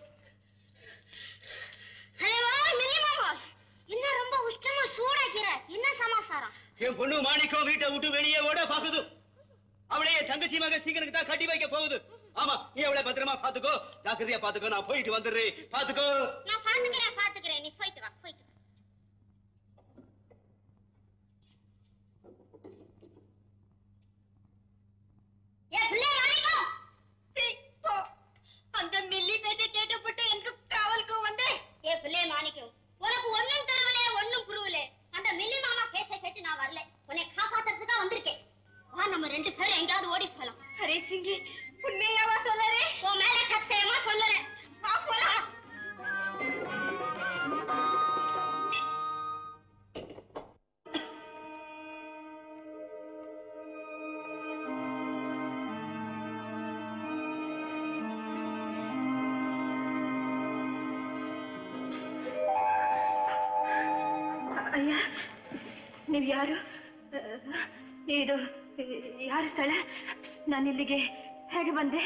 ஹலோ மில்லிமாமா என்ன ரொம்ப உஷ்டமா சூடாக்கிற என்ன சமாசாரம் என் பொண்ணு மாணிக்கம் வீட்டை விட்டு வெளியே ஓட பாக்குது அவளே என் தங்கச்சி மக சீக்கிரம் தான் கட்டி வைக்க போகுது ஆமா நீ அவளை பத்திரமா பாத்துக்கோ ஜாக்கிரதையா பாத்துக்கோ நான் போயிட்டு வந்துடுறேன் பாத்துக்கோ நான் பாத்துக்கிறேன் பாத்துக்கிறேன் நீ போயிட்டு வா போயிட்டு வா ஏ பிள்ளை மாணிக்கம் சீ, போ. அந்த மில்லி பேச்ச கேட்டுப்பட்டு எனக்கு காவலுக்கு வந்தேன் ஏ பிள்ளை மாணிக்கம் உனக்கு ஒண்ணும் தரவலே ஒண்ணும் புருவலே அந்த மில்லி மாமா பேச கேட்டு நான் வரல உன்னை காப்பாத்துறதுக்கா வந்திருக்கேன் வா நம்ம ரெண்டு பேரும் எங்கேயாவது ஓடி போலாம் அரே சிங்கி உண்மையாவா சொல்லறே உன் மேல சத்தியமா சொல்லறேன் வா போலாம் ಅಯ್ಯ ನೀವು ಯಾರು ಇದು ಯಾರು ಸ್ಥಳ ನಾನು ಇಲ್ಲಿಗೆ ಹೇಗೆ ಬಂದೆ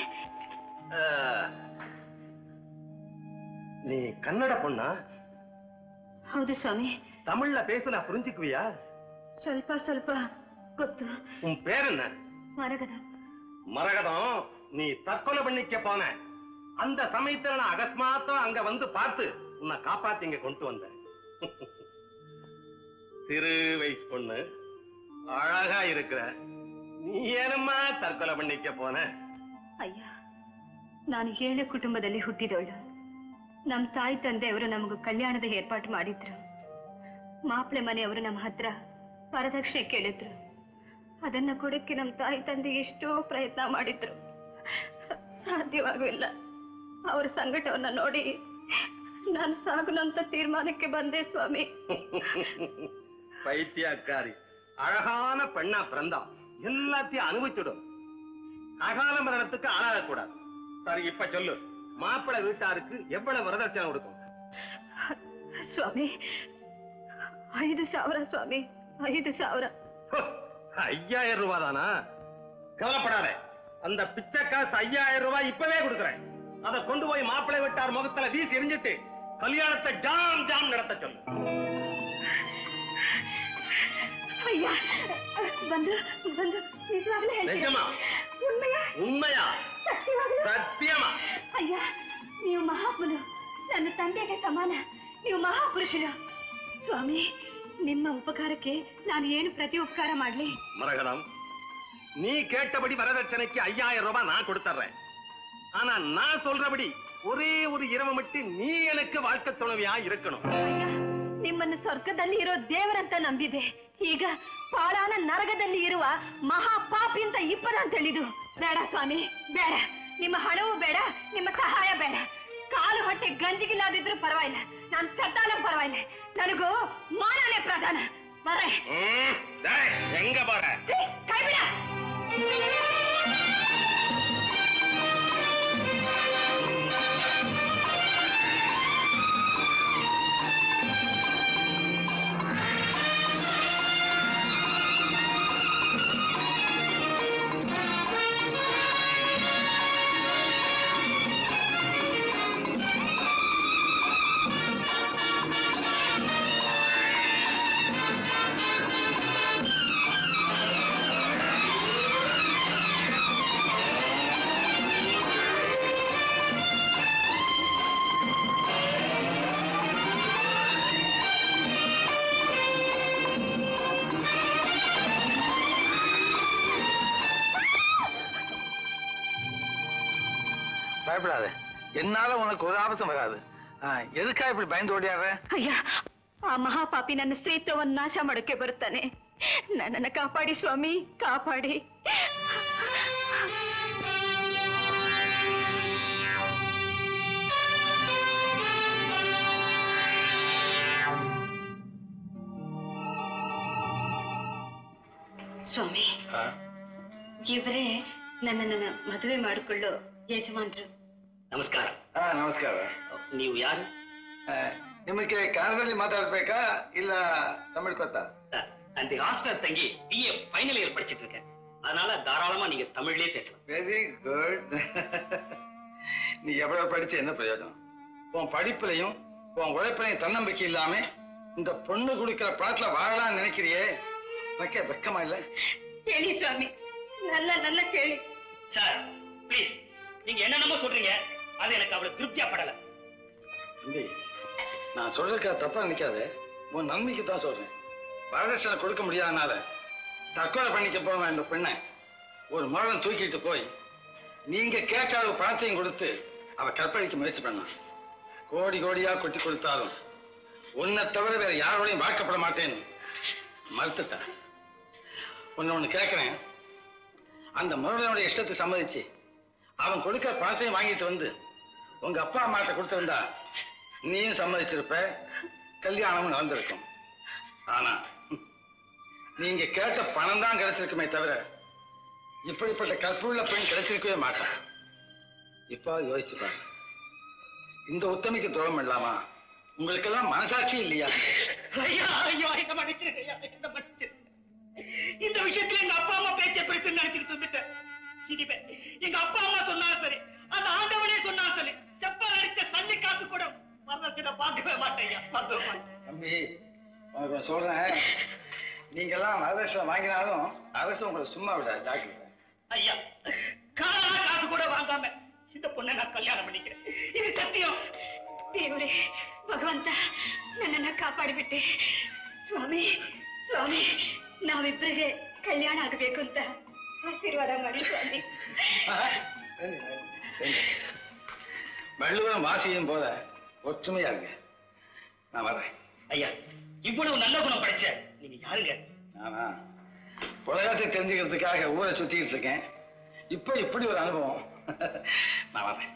நீ கன்னட பொண்ணா ಹೌದು ಸ್ವಾಮಿ தமிழ்ல பேசுனா புரிஞ்சுக்குவியா ಸ್ವಲ್ಪ ಸ್ವಲ್ಪ ಗೊತ್ತು உன் பேர் என்ன ಮರಗದ மரகதம் நீ தற்கொலை பண்ணிக்க போன அந்த சமயத்துல நான் அகஸ்மாத்தம் அங்க வந்து பார்த்து உன்னை காப்பாத்தி இங்க கொண்டு வந்தேன் சிறு வயசு பொண்ணு அழகா இருக்கிற நீ ಏನಮ್ಮ தற்கொலை பண்ணிக்க போன ಅಯ್ಯ ನಾನು ಏಳು ಕುಟುಂಬದಲ್ಲಿ ಹುಟ್ಟಿದವಳು ನಮ್ಮ ತಾಯಿ ತಂದೆಯವರು ನಮಗೂ ಕಲ್ಯಾಣದ ಏರ್ಪಾಟು ಮಾಡಿದ್ರು ಮಾಪ್ಳೆ ಮನೆಯವರು ನಮ್ಮ ಹತ್ರ ವರದಕ್ಷಿಣೆ ಕೇಳಿದ್ರು ಅದನ್ನ ಕೊಡಕ್ಕೆ ನಮ್ಮ ತಾಯಿ ತಂದೆ ಎಷ್ಟೋ ಪ್ರಯತ್ನ ಮಾಡಿದ್ರು ಸಾಧ್ಯವಾಗಲಿಲ್ಲ ಅವರ ಸಂಕಟವನ್ನ ನೋಡಿ ನಾನು ಸಾಗುನಂತ ತೀರ್ಮಾನಕ್ಕೆ ಬಂದೆ ಸ್ವಾಮಿ பைத்தியக்காரி அழகான பெண்ணா பிறந்தா எல்லாத்தையும் அனுபவிச்சுடும் அகால மரணத்துக்கு ஆளாகக்கூடாது சரி இப்ப சொல்லு மாப்பிள்ளை வீட்டாருக்கு எவ்வளவு வரதட்சணை கொடுக்கும் ಸ್ವಾಮಿ ಐದು ಸಾವಿರ ಸ್ವಾಮಿ ಐದು ಸಾವಿರ ஐயாயிரம் ரூபாய் தானா கவலைப்படாத அந்த பிச்சை காசு ஐயாயிரம் ரூபாய் இப்பவே கொடுக்குறேன் அதை கொண்டு போய் மாப்பிள்ளை வீட்டார் முகத்துல வீசி எரிஞ்சிட்டு கல்யாணத்தை ஜாம் ஜாம் நடத்த சொல்லு ಅಯ್ಯ ಬಂದು ಬಂದು ನಿಜವಾಗ್ಲೂ ಹೇಳ್ತೀರಾ? நிஜமா ಉண்ಮೆಯಾ உண்மையா ಸತ್ಯವಾಗ್ಲೂ சத்தியமா ಅಯ್ಯ ನೀವು ಮಹಾತ್ಮನು ನನ್ನ ತಂದೆಗೆ ಸಮಾನ ನೀವು ಮಹಾಪುರುಷರು ಸ್ವಾಮಿ ನಿಮ್ಮ ಉಪಕಾರಕ್ಕೆ ನಾನು ಏನು ಪ್ರತಿ ಉಪಕಾರ ಮಾಡ್ಲಿ மரகதம் நீ கேட்டபடி வரதட்சணைக்கு ஐயாயிரம் ரூபாய் நான் கொடுத்துறேன் ஆனா நான் சொல்றபடி ஒரே ஒரு இரவு மட்டும் நீ எனக்கு வாழ்க்கை துணைவியா இருக்கணும் ಅಯ್ಯ ನಿಮ್ಮನ್ನು ಸ್ವರ್ಗದಲ್ಲಿ ಇರೋ ದೇವರಂತ ನಂಬಿದೆ ಈಗ ಪಾಳಾನ ನರಕದಲ್ಲಿ ಇರುವ ಮಹಾ ಪಾಪಿ ಅಂತ ಇಪ್ಪದ ಅಂತ ಹೇಳಿದು ಬೇಡ ಸ್ವಾಮಿ ಬೇಡ ನಿಮ್ಮ ಹಣವೂ ಬೇಡ ನಿಮ್ಮ ಸಹಾಯ ಬೇಡ ಕಾಲು ಹೊಟ್ಟೆ ಗಂಜಿಗಿಲ್ಲದಿದ್ರು ಪರವಾಗಿಲ್ಲ ನಾನು ಸತ್ತಾலும் ಪರವಾಗಿಲ್ಲ ನನಗೂ ಮಾನನೇ ಪ್ರಧಾನ ಬರೇ ಹ್ಮ್ டேய், எங்க போற ಕೈ ಬಿಡ பயப்படாத என்னால உனக்கு ஒரு ஆபத்தும் வராது ஆ, எதுக்கா இப்படி பயந்து ஓடியாடுற ಅಯ್ಯ ಆ ಮಹಾಪಾಪಿ ನನ್ನ ಸ್ತ್ರೀತ್ವವನ್ನು ನಾಶ ಮಾಡೋಕೆ ಬರುತ್ತಾನೆ ನನ್ನನ್ನ ಕಾಪಾಡಿ ಸ್ವಾಮಿ ಕಾಪಾಡಿ ಸ್ವಾಮಿ ಇವರೇ ನನ್ನ ನನ್ನ ಮದುವೆ ಮಾಡಿಕೊಳ್ಳೋ ಯಜಮಾನ್ರು ನಮಸ್ಕಾರ ಹಾ ನಮಸ್ಕಾರ ನೀವು ಯಾರು ಆ, ನಿಮಗೆ ಕನ್ನಡದಲ್ಲಿ ಮಾತಾಡ್ಬೇಕಾ ಇಲ್ಲ ತಮಿಳ್ ಗೊತ್ತಾ அந்த ஹாஸ்டல் தங்கி பிஏ ஃபைனல் இயர் படிச்சிட்டு இருக்கேன் அதனால தாராளமா நீங்க தமிழ்லயே பேசலாம் வெரி குட் நீ எவ்வளவு படிச்சு என்ன பிரயோஜனம் உன் படிப்புலையும் உன் உழைப்புலையும் தன்னம்பிக்கை இல்லாம இந்த பொண்ணு குடிக்கிற பழத்துல வாழலாம்னு நினைக்கிறியே உனக்கே வெக்கமா இல்ல ಕೇಳಿ ಸ್ವಾಮಿ ನನ್ನ ನನ್ನ ಕೇಳಿ சார் ப்ளீஸ் நீங்க என்னென்னமோ சொல்றீங்க அது எனக்கு அவ்வளவு திருப்தியா படல தம்பி நான் சொல்றதுக்கா தப்பா நினைக்காத உன் நன்மைக்கு தான் சொல்றேன் வரதட்சணை கொடுக்க முடியாதனால தற்கொலை பண்ணிக்க போன இந்த பெண்ணை ஒரு முரணம் தூக்கிட்டு போய் நீங்க கேட்ட அளவு பணத்தையும் கொடுத்து அவ கற்பழிக்க முயற்சி பண்ணான் கோடி கோடியா கொட்டி கொடுத்தாலும் உன்னை தவிர வேற யாரோடையும் வாக்கப்பட மாட்டேன்னு மறுத்துட்டேன் ஒன்னு ஒண்ணு கேட்கிறேன் அந்த முருகனுடைய இஷ்டத்தை சம்மதிச்சு அவன் கொடுக்கிற பணத்தையும் வாங்கிட்டு வந்து உங்க அப்பா அம்மாட்ட கொடுத்திருந்தா நீயும் சம்மதிச்சிருப்ப கல்யாணமும் நடந்திருக்கும் ஆனா நீங்க கேட்ட பணம் தான் கிடைச்சிருக்குமே தவிர இப்படிப்பட்ட கற்புள்ள பெண் கிடைச்சிருக்கவே மாட்டான் இப்போ யோசிச்சு பாருங்க இந்த உத்தமிக்கு துரோகம் இல்லாமா உங்களுக்கெல்லாம் மனசாட்சி இல்லையா ஐயா ஐயோ என்ன மன்னிச்சிருங்க ஐயா என்ன மன்னிச்சிருங்க இந்த விஷயத்துல எங்க அப்பா அம்மா பேச்ச பெருசு நினைச்சுக்கிட்டு வந்துட்டேன் இனிமே எங்க அப்பா அம்மா சொன்னாலும் சரி அந்த ஆண்டவனே சொன்னாலும் சரி செப்பல் அடிச்ச சல்லி காசு கூட வரதட்சணை பார்க்கவே மாட்டேன் ஐயா பார்க்கவே மாட்டேன் தம்பி உனக்கு ஒண்ணு சொல்றேன் நீங்க எல்லாம் வரதட்சணை வாங்கினாலும் அரசு உங்களை சும்மா விடாது ஜாக்கிரதை ஐயா காலா காசு கூட வாங்காம இந்த பொண்ணை நான் கல்யாணம் பண்ணிக்கிறேன் இது சத்தியம் ದೇವರೇ ಭಗವಂತ ನನ್ನನ್ನ ಕಾಪಾಡಿಬಿಟ್ಟೆ ಸ್ವಾಮಿ ಸ್ವಾಮಿ ನಾವಿಬ್ಬರಿಗೆ ಕಲ್ಯಾಣ ಆಗಬೇಕು ಅಂತ ಆಶೀರ್ವಾದ ಮಾಡಿ ಸ್ವಾಮಿ வள்ளுவன் வாசியும் போல ஒற்றுமையா இருங்க நான் வர்றேன் ஐயா இவ்வளவு நல்ல குணம் படைச்ச நீங்க யாருங்க நானா உலகத்தை தெரிஞ்சுக்கிறதுக்காக ஊரை சுத்திட்டு இருக்கேன் இப்போ இப்படி ஒரு அனுபவம் நான் வர்றேன்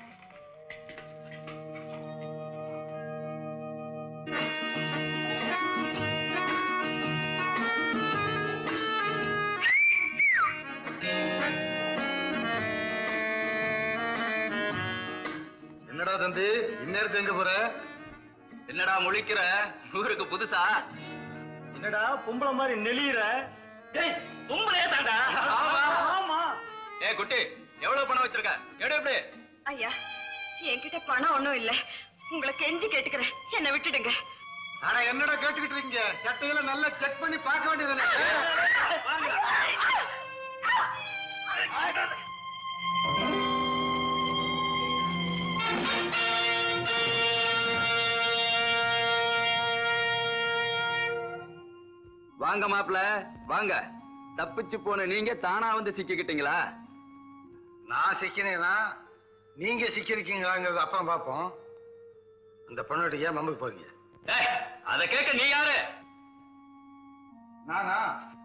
என்னடா தம்பி இந்நேரத்து எங்க போற என்னடா முழிக்கிற ஊருக்கு புதுசா என்னடா பொம்பளை மாதிரி நெளியிற டேய் பொம்பளையே தாண்டா ஆமா ஏ குட்டி எவ்வளவு பணம் வச்சிருக்க எடு எப்படி ஐயா என்கிட்ட பணம் ஒண்ணும் இல்ல உங்களை கெஞ்சி கேட்டுக்கிறேன் என்ன விட்டுடுங்க ஆனா என்னடா கேட்டுக்கிட்டு இருக்கீங்க சட்டையெல்லாம் நல்லா செக் பண்ணி பார்க்க வேண்டியது வாங்க மாப்ள வாங்க தப்பிச்சு போன நீங்க தானா வந்து சிக்கிக்கிட்டீங்களா நான் சிக்கினேனா நீங்க சிக்கிருக்கீங்களாங்கிறது அப்புறம் பார்ப்போம் அந்த பொண்ணுகிட்ட ஏன் மம்புக்கு போறீங்க டேய் அதை கேட்க நீ யாரு நானா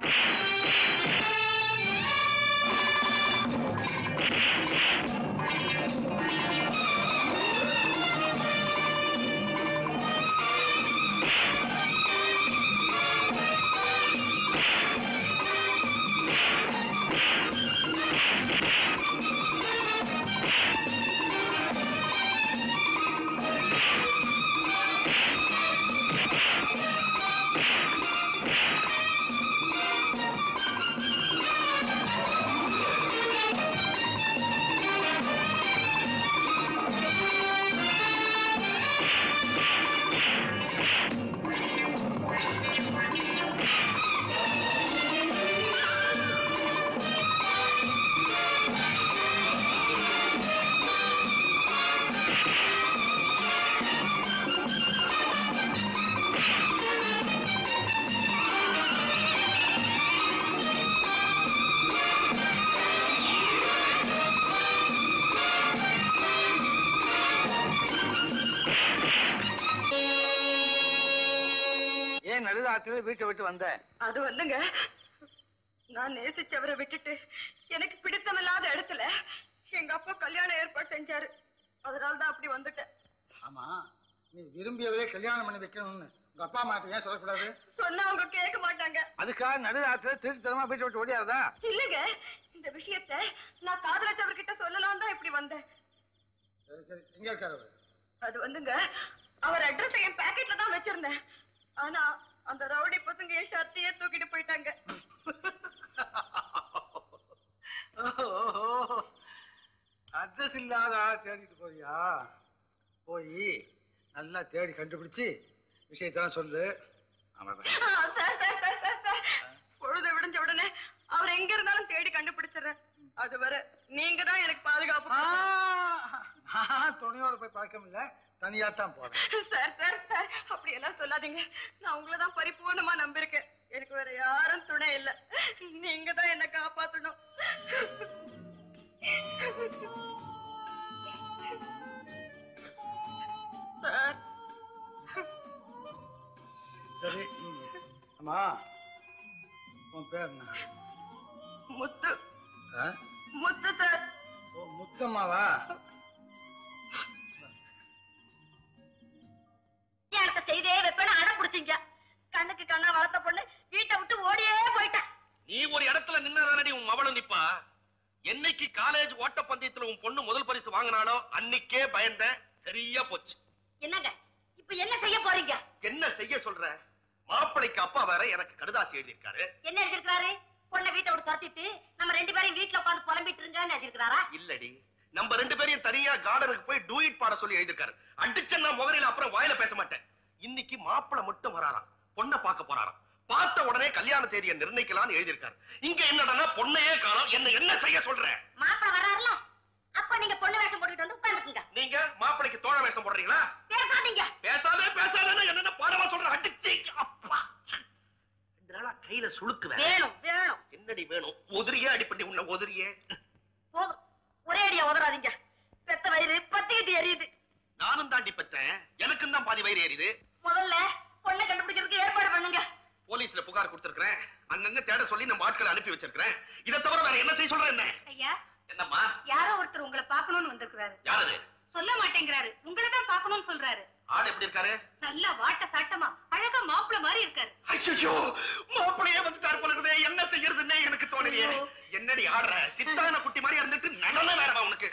ஏன் நடுராத்திரில வீட்டை விட்டு வந்த அது வந்துங்க நான் நேசிச்சவரை விட்டுட்டு எனக்கு பிடித்தமில்லாத இடத்துல எங்க அப்பா கல்யாணம் ஏற்பாடு செஞ்சாரு அதனால தான் அப்படி வந்துட்டேன் ஆமா நீ விரும்பியவரே கல்யாணம் பண்ணி வைக்கணும்னு உங்க அப்பா அம்மா ஏன் சொல்லக்கூடாது சொன்னா அவங்க கேட்க மாட்டாங்க அதுக்காக நடுராத்திரில திருட்டுத்தனமா வீட்டை விட்டு ஓடியாதா இல்லங்க இந்த விஷயத்த நான் காதலிச்சவர்கிட்ட சொல்லலாம் தான் இப்படி வந்தேன் சரி சரி எங்க இருக்காரு அவரு? அது வந்துங்க அவர் அட்ரஸ் என் பாக்கெட்ல தான் வச்சிருந்தேன் ஆனா அந்த ரவுடி பசங்க என் ஷர்ட்டையே தூக்கிட்டு போயிட்டாங்க அட்ரஸ் இல்லாத ஆள் தேடிட்டு போறியா போய் நல்லா தேடி கண்டுபிடிச்சு விஷயத்தான் சொல்லு அவ்வளவுதான். ஆ, sir sir sir sir sir பொழுது விடிஞ்ச உடனே அவர் எங்க இருந்தாலும் தேடி கண்டுபிடிச்சிடுறேன் அது வர நீங்க தான் எனக்கு பாதுகாப்பு நான் துணையோட போய் பார்க்க முடியல தனியா தான் போறேன் சார் சார் சார் அப்படி எல்லாம் சொல்லாதீங்க நான் உங்களை தான் பரிபூர்ணமா நம்பியிருக்கேன் எனக்கு வேற யாரும் துணை இல்ல நீங்க தான் என்ன காப்பாத்தணும் சார் சரி ம். அம்மா உன் பேர் என்ன முத்து ஆ? முத்து சார் ஓ முத்தம்மாவா கல்யாணத்தை செய்தே வைப்பேன்னு அடம் பிடிச்சிங்க கண்ணுக்கு கண்ணா வளர்த்த பொண்ணு வீட்டை விட்டு ஓடியே போயிட்டா நீ ஒரு இடத்துல நின்னாதானடி உன் மவளும் நிப்பா என்னைக்கு காலேஜ் ஓட்டப்பந்தயத்துல உன் பொண்ணு முதல் பரிசு வாங்கினாலோ அன்னைக்கே பயந்தேன் சரியா போச்சு என்னங்க இப்ப என்ன செய்ய போறீங்க என்ன செய்ய சொல்ற மாப்பிளைக்கு அப்பா வேற எனக்கு கடுதாசி எழுதியிருக்காரு என்ன எழுதிருக்காரு பொண்ணை வீட்டை விட்டு துரத்திட்டு நம்ம ரெண்டு பேரும் வீட்டுல உட்காந்து புலம்பிட்டு இருங்கன்னு எழுதிருக்காரா இல்லடி நம்ம ரெண்டு பேரையும் தனியா கார்டனுக்கு போய் டூயிட் பாட சொல்லி எழுதிருக்காரு அடிச்ச நான் முகரையில அப்புறம் வாயில பேச மாட்டேன் இன்னைக்கு மாப்பிளை மட்டும் வராராம் பொண்ணை பார்க்க போறாராம் பார்த்த உடனே கல்யாண தேதியை நிர்ணயிக்கலாம்னு எழுதியிருக்காரு இங்க என்னடா பொண்ணையே காணோம் என்ன என்ன செய்ய சொல்ற மாப்பிள்ள வர்றாருல அப்ப நீங்க பொண்ணு வேஷம் போட்டுட்டு வந்து உட்காந்துக்குங்க நீங்க மாப்பிளைக்கு தோழ வேஷம் போடுறீங்களா பேசாதீங்க பேசாதே பேசாதே என்னென்ன பாடமா சொல்ற அடிச்சு அப்பா ச்சே. ரெண்டு நாளா கையில சுளுக்குவேன் வேணும் வேணும் என்னடி வேணும் உதிரியே அடிப்பட்டி உன்ன உதிரியே போதும் ஒரே அடியா உதறாதீங்க பெத்த வயிறு பத்திக்கிட்டு எரியுது நானும் தாண்டி பெத்தேன் எனக்கும் தான் பாதி வயிறு ஏறிது முதல்ல பொண்ணை கண்டுபிடிக்கிறதுக்கு ஏற்பாடு பண்ணுங்க போலீஸ்ல புகார் கொடுத்திருக்கிறேன் அங்கங்க தேட சொல்லி நம்ம ஆட்களை அனுப்பி வச்சிருக்கிறேன் இதை தவிர வேற என்ன செய்ய சொல்ற என்ன ஐயா என்னம்மா யாரோ ஒருத்தர் உங்களை பார்க்கணும்னு வந்திருக்கிறாரு யாரு சொல்ல மாட்டேங்கிறாரு உங்களை தான் பார்க்கணும்னு சொல்றாரு ஆடு எப்படி இருக்காரு நல்லா வாட்ட சாட்டமா அழகா மாப்பிள்ள மாதிரி இருக்காரு ஐயோ மாப்பிளையே வந்துட்டாரு போல இருக்குதே என்ன செய்யறதுன்னே எனக்கு தோணலையே என்னடி ஆடுற சித்தான குட்டி மாதிரி இருந்துட்டு நடனம் வேறவா உனக்கு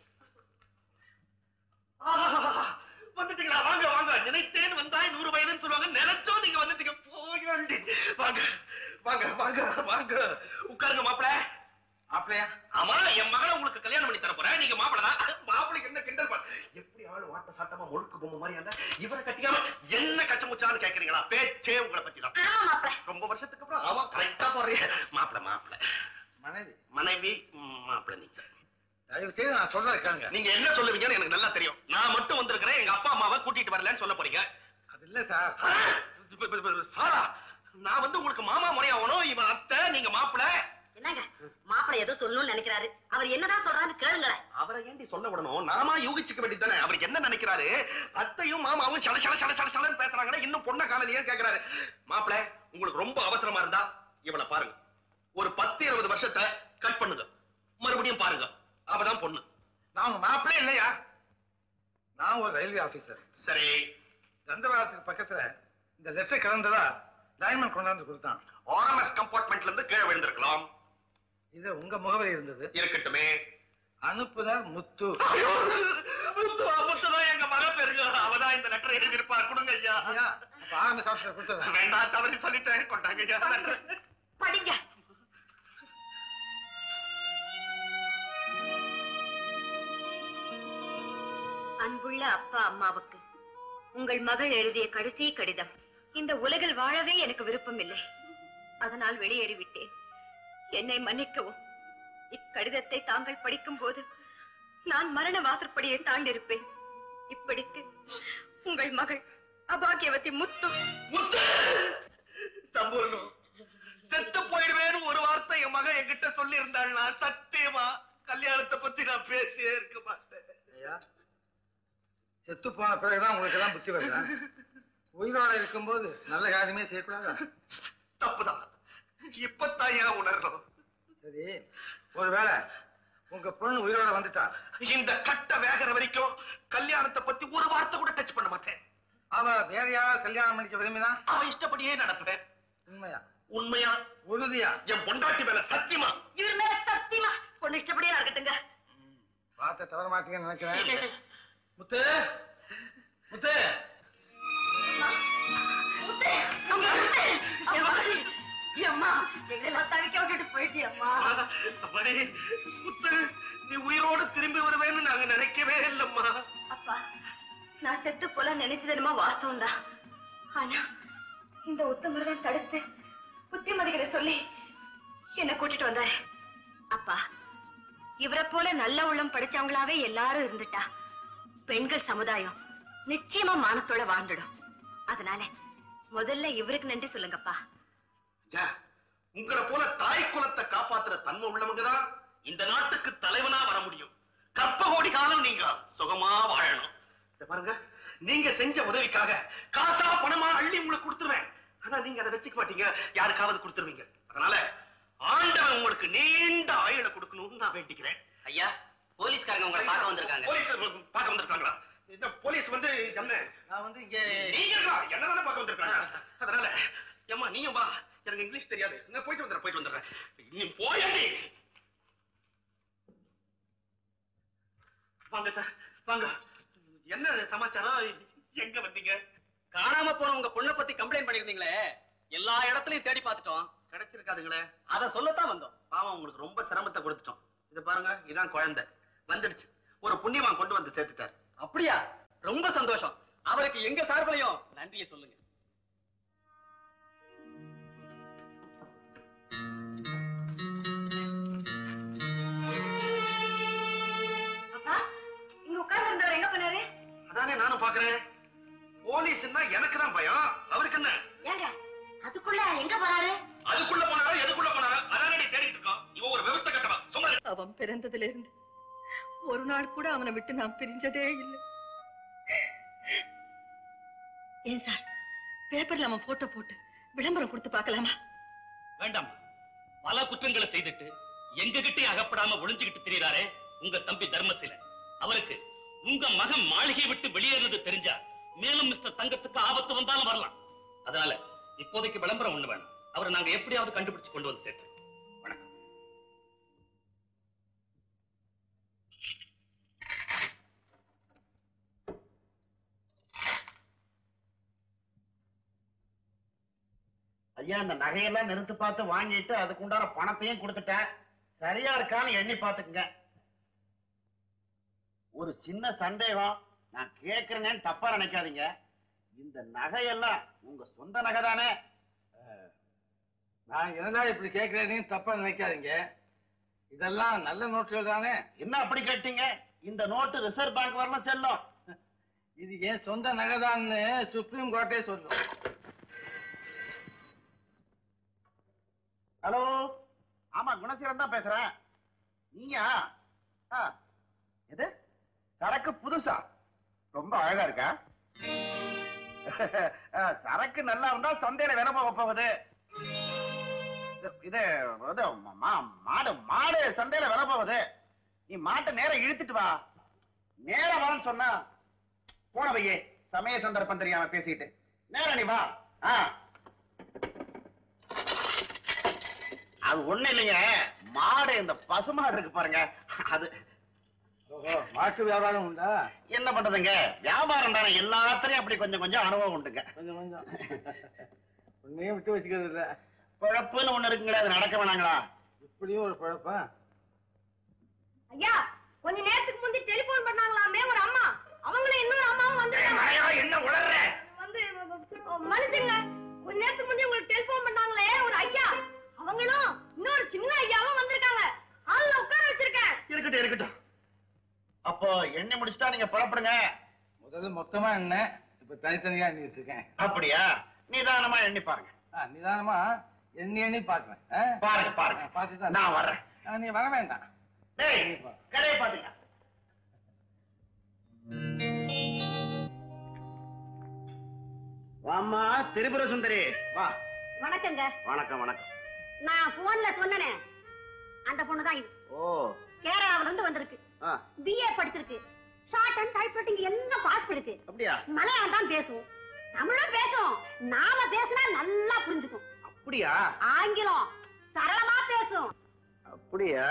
ஆஹா, வந்துட்டீங்களா வாங்க வாங்க நினைத்தேன் வந்தாய் நூறு வயதுன்னு சொல்லுவாங்க நினைச்சோம் நீங்க வந்துட்டீங்க போயாண்டி வாங்க வாங்க வாங்க வாங்க உட்காருங்க மாப்பிள மாப்பிளையா ஆமா என் மகளை உங்களுக்கு கல்யாணம் பண்ணி தர போறேன் நீங்க மாப்பிள தான் மாப்பிளைக்கு என்ன கிண்டல் பண்ண எப்படி ஆளு வாட்ட சாட்டமா முழுக்கு பொம்மை மாதிரி அல்ல இவரை கட்டிக்காம என்ன கச்ச முச்சான்னு கேக்குறீங்களா பேச்சே உங்களை பத்தி தான் ஆமா மாப்பிள்ள ரொம்ப வருஷத்துக்கு அப்புறம் ஆமா கரெக்டா போறீங்க மாப்பிள மாப்பிள மனைவி மனைவி ம், மாப்பிள நீங்க தயவு செய்து நான் சொல்றேன் இருக்காங்க நீங்க என்ன சொல்லுவீங்கன்னு எனக்கு நல்லா தெரியும் நான் மட்டும் வந்திருக்கிறேன் எங்க அப்பா அம்மாவை கூட்டிட்டு வரலன்னு சொல்ல போறீங்க அது இல்ல சார் ஆ, இப்ப- இப்ப- இப்ப சாரா நான் வந்து உங்களுக்கு மாமா முறையாகணும் இவன் அத்தை நீங்க மாப்பிள என்னங்க மாப்பிள்ளை ஏதோ சொல்லணும்னு நினைக்கிறாரு அவர் என்னதான் சொல்றாரு கேளுங்களேன் அவரை ஏண்டி சொல்ல விடணும் நாமா யூகிச்சுக்க வேண்டியதானே அவர் என்ன நினைக்கிறாரு அத்தையும் மாமாவும் சல சல சல சல சலன்னு பேசுறாங்கன்னா இன்னும் பொண்ணை காணலையே கேக்குறாரு மாப்பிள உங்களுக்கு ரொம்ப அவசரமா இருந்தா இவளை பாருங்க ஒரு பத்து இருபது வருஷத்தை கட் பண்ணுங்க மறுபடியும் பாருங்க அவதான் பொண்ணு நான் உங்க மாப்பிள்ளை இல்லையா நான் ஒரு ரயில்வே ஆபீசர் சரி தண்டவாளத்துக்கு பக்கத்துல இந்த லெட்டர் கிடந்ததா டைமண்ட் கொண்டாந்து கொடுத்தான் ஆர்எம்எஸ் கம்பார்ட்மெண்ட்ல இருந்து கீழே விழுந்திருக்கலாம் இது உங்க முகவரி இருந்தது இருக்கட்டுமே அனுப்புனர் முத்து முத்து முத்துதான் எங்க மக பெருங்க அவதான் இந்த லெட்டர் எழுதியிருப்பா கொடுங்க ஐயா அப்ப ஆரம்ப ஆபீசர் கொடுத்ததா வேண்டாம் தவறி சொல்லிட்டேன் கொண்டாங்க ஐயா letter. படிங்க அன்புள்ள அப்பா அம்மாவுக்கு உங்கள் மகள் எழுதிய கடைசி கடிதம் இந்த உலகில் வாழவே எனக்கு விருப்பம் இல்லை அதனால் வெளியேறிவிட்டேன் என்னை மன்னிக்கவும் இக்கடிதத்தை தாங்கள் படிக்கும் போது நான் மரண வாசற்படியை தாண்டிருப்பேன் இப்படிக்கு உங்கள் மகள் அபாகியவதி முத்து சம்பூர்ணம் செத்து போயிடுவேன்னு ஒரு வார்த்தை என் மகன் என்கிட்ட சொல்லி இருந்தாள்னா சத்தியமா கல்யாணத்தை பத்தி நான் பேசியே இருக்க மாட்டேன் ஐயா செத்து போன பிறகுதான் உங்களுக்கு எல்லாம் புத்தி வருதா உயிரோட இருக்கும்போது நல்ல காரியமே செய்யக்கூடாதா தப்புதான் இப்பத்தான் ஏன் உணர்றோம் சரி ஒருவேளை உங்க பொண்ணு உயிரோட வந்துட்டா இந்த கட்ட வேகிற வரைக்கும் கல்யாணத்தை பத்தி ஒரு வார்த்தை கூட டச் பண்ண மாட்டேன் அவ வேற யாராவது கல்யாணம் பண்ணிக்க விரும்பினா அவன் இஷ்டப்படியே நடத்துவேன் உண்மையா உண்மையா உறுதியா என் பொண்டாட்டி மேல சத்தியமா இவர் மேல சத்தியமா பொண்ணு இஷ்டப்படியே நடக்கட்டுங்க பார்த்த தவற மாட்டீங்கன்னு நினைக்கிறேன் முத்து முத்து அம்மா எங்களெல்லாம் தவிக்க விட்டுட்டு போயிட்டியம்மா அம்மாடி, முத்து நீ உயிரோடு திரும்பி வருவேன்னு நாங்க நினைக்கவே இல்லம்மா அப்பா நான் செத்து போல நினைச்சது என்னமோ வாஸ்தவம் தான் ஆனா இந்த உத்தமர் தான் தடுத்து புத்திமதிகளை சொல்லி என்ன கூட்டிட்டு வந்தாரு அப்பா இவரை போல நல்ல உள்ளம் படிச்சவங்களாவே எல்லாரும் இருந்துட்டா பெண்கள் சமுதாயம் நிச்சயமா மானத்தோட வாழ்ந்துடும் அதனால முதல்ல இவருக்கு நன்றி சொல்லுங்கப்பா ஐயா, உங்களை போல தாய் குலத்தை காப்பாத்துற தன்மை உள்ளவங்க தான் இந்த நாட்டுக்கு தலைவனா வர முடியும் கற்ப கோடி காலம் நீங்க சுகமா வாழணும் இத பாருங்க நீங்க செஞ்ச உதவிக்காக காசா பணமா அள்ளி உங்களுக்கு கொடுத்துருவேன் ஆனா நீங்க அதை வச்சுக்க மாட்டீங்க யாருக்காவது கொடுத்துருவீங்க அதனால ஆண்டவன் உங்களுக்கு நீண்ட ஆயுள கொடுக்கணும்னு நான் வேண்டிக்கிறேன் ஐயா போலீஸ்காரங்க உங்களை பார்க்க வந்திருக்காங்க போலீஸ் பார்க்க வந்திருக்காங்களா இந்த போலீஸ் வந்து என்ன நான் வந்து இங்க நீங்க என்னதானே பார்க்க வந்திருக்காங்க அதனால ஏம்மா நீயும் வா எனக்கு இங்கிலீஷ் தெரியாது நான் போயிட்டு வந்துடுறேன் போயிட்டு வந்துடுறேன் நீ போயண்டி வாங்க சார் வாங்க என்ன சமாச்சாரம் எங்க வந்தீங்க காணாம போன உங்க பொண்ணை பத்தி கம்ப்ளைண்ட் பண்ணிருந்தீங்களே எல்லா இடத்துலயும் தேடி பார்த்துட்டோம் கிடைச்சிருக்காதுங்களே அத சொல்லத்தான் வந்தோம் பாவம் உங்களுக்கு ரொம்ப சிரமத்தை கொடுத்துட்டோம் இது பாருங்க இதான் குழந்தை வந்துடுச்சு ஒரு புண்ணியவான் கொண்டு வந்து சேர்த்துட்டார் அப்படியா ரொம்ப சந்தோஷம் அவருக்கு எங்க சார்பிலையும் நன்றியை சொல்லுங்க அப்பா இங்க உட்கார்ந்து இருந்தவர் எங்க போனாரு அதானே நானும் பாக்குறேன் போலீஸ்னா எனக்கு தான் பயம் அவருக்கு என்ன ஏங்க அதுக்குள்ள எங்க போறாரு அதுக்குள்ள போனாரா எதுக்குள்ள போனாரா அதானே நீ தேடிட்டு இருக்கோம் இவன் ஒரு விவசாய கட்டவன் சும்மா இரு. அவன் பிறந்ததுல இருந்து ஒரு நாள் கூட அவனை விட்டு நான் பிரிஞ்சதே இல்லை ஏன் சார் பேப்பர்ல அவன் போட்டோ போட்டு விளம்பரம் கொடுத்து பார்க்கலாமா வேண்டாம் பல குற்றங்களை செய்துட்டு எங்க கிட்டே அகப்படாம ஒளிஞ்சுகிட்டு திரியறாரே உங்க தம்பி தர்மசீலன் அவருக்கு உங்க மகன் மாளிகை விட்டு வெளியேறது தெரிஞ்சா மேலும் மிஸ்டர் தங்கத்துக்கு ஆபத்து வந்தாலும் வரலாம் அதனால இப்போதைக்கு விளம்பரம் ஒண்ணு வேணும் அவரை நாங்க எப்படியாவது கண்டுபிடிச்சு கொண்டு வந்து சேர்த்து வணக்கம் ஐயா இந்த நகையெல்லாம் நிறுத்து பார்த்து வாங்கிட்டு அதுக்கு உண்டான பணத்தையும் கொடுத்துட்டேன் சரியா இருக்கான்னு எண்ணி பார்த்துக்குங்க ஒரு சின்ன சந்தேகம் நான் கேட்கிறேன்னு தப்பா நினைக்காதீங்க இந்த நகையெல்லாம் உங்க சொந்த நகை தானே நான் என்னடா இப்படி கேட்கிறேன்னு தப்பா நினைக்காதீங்க இதெல்லாம் நல்ல நோட்டுகள் தானே என்ன அப்படி கேட்டீங்க இந்த நோட்டு ரிசர்வ் பேங்க் வரணும் செல்லும் இது என் சொந்த நகைதான்னு சுப்ரீம் கோர்ட்டே சொல்லும் ஹலோ ஆமா குணசீலன் தான் பேசுறேன் நீயா ஆ, எது சரக்கு புதுசா ரொம்ப அழகா இருக்கா ஆ, சரக்கு நல்லா இருந்தா சந்தையில விலை போக போகுது இது- இது இது மா- மாடு மாடு சந்தையில விலை போகுது நீ மாட்டை நேரம் இழுத்துட்டு வா நேரம் வான்னு சொன்னா போன பையே சமய சந்தர்ப்பம் தெரியாம பேசிட்டு நேரம் நீ வா ஆ அது ஒண்ணு இல்லைங்க மாடு இந்த பசுமாடு இருக்கு பாருங்க அது மாட்டு வியாபாரம் உண்டா என்ன பண்றதுங்க வியாபாரம் தானே எல்லாத்துலயும் அப்படி கொஞ்சம் கொஞ்சம் அனுபவம் உண்டுங்க கொஞ்சம் கொஞ்சம் உன்னையும் விட்டு வச்சுக்கிறது இல்ல குழப்புன்னு ஒண்ணு இருக்குங்களே அது நடக்க வேணாங்களா இப்படியும் ஒரு குழப்பா ஐயா கொஞ்ச நேரத்துக்கு முந்தி டெலிபோன் பண்ணாங்களாமே ஒரு அம்மா அவங்களும் இன்னொரு அம்மாவும் வந்து என்ன உளர்ற வந்து மனுஷங்க கொஞ்ச நேரத்துக்கு முந்தி உங்களுக்கு டெலிபோன் பண்ணாங்களே ஒரு ஐயா அவங்களும் இன்னொரு சின்ன ஐயாவும் வந்திருக்காங்க ஹால்ல உட்கார வச்சிருக்கேன் இருக்கட்டும் இருக்கட்டும் அப்போ எண்ணெய் முடிச்சிட்டா நீங்க புறப்படுங்க முதல்ல மொத்தமா என்ன இப்ப தனித்தனியா எண்ணிட்டு இருக்கேன் அப்படியா நிதானமா எண்ணி பாருங்க ஆ, நிதானமா எண்ணி எண்ணி பாக்குறேன் ஆ? பாருங்க பாருங்க ஆ, பார்த்துட்டு நான் வர்றேன் ஆ, நீ வர வேண்டாம் டேய் கடையை பாத்துங்க வாம்மா திரிபுர சுந்தரி வா வணக்கங்க வணக்கம் வணக்கம் நான் போன்ல சொன்னனே அந்த பொண்ணு தான் இது ஓ கேரளாவுல இருந்து வந்திருக்கு ஆ பிஏ படிச்சிருக்கு ஷார்ட் அண்ட் டைப்ரைட்டிங் எல்லாம் பாஸ் பண்ணிருக்கு அப்படியா மலையாளம் தான் பேசும் தமிழும் பேசும் நாம பேசினா நல்லா புரிஞ்சுக்கும் அப்படியா ஆங்கிலம் சரளமா பேசும் அப்படியா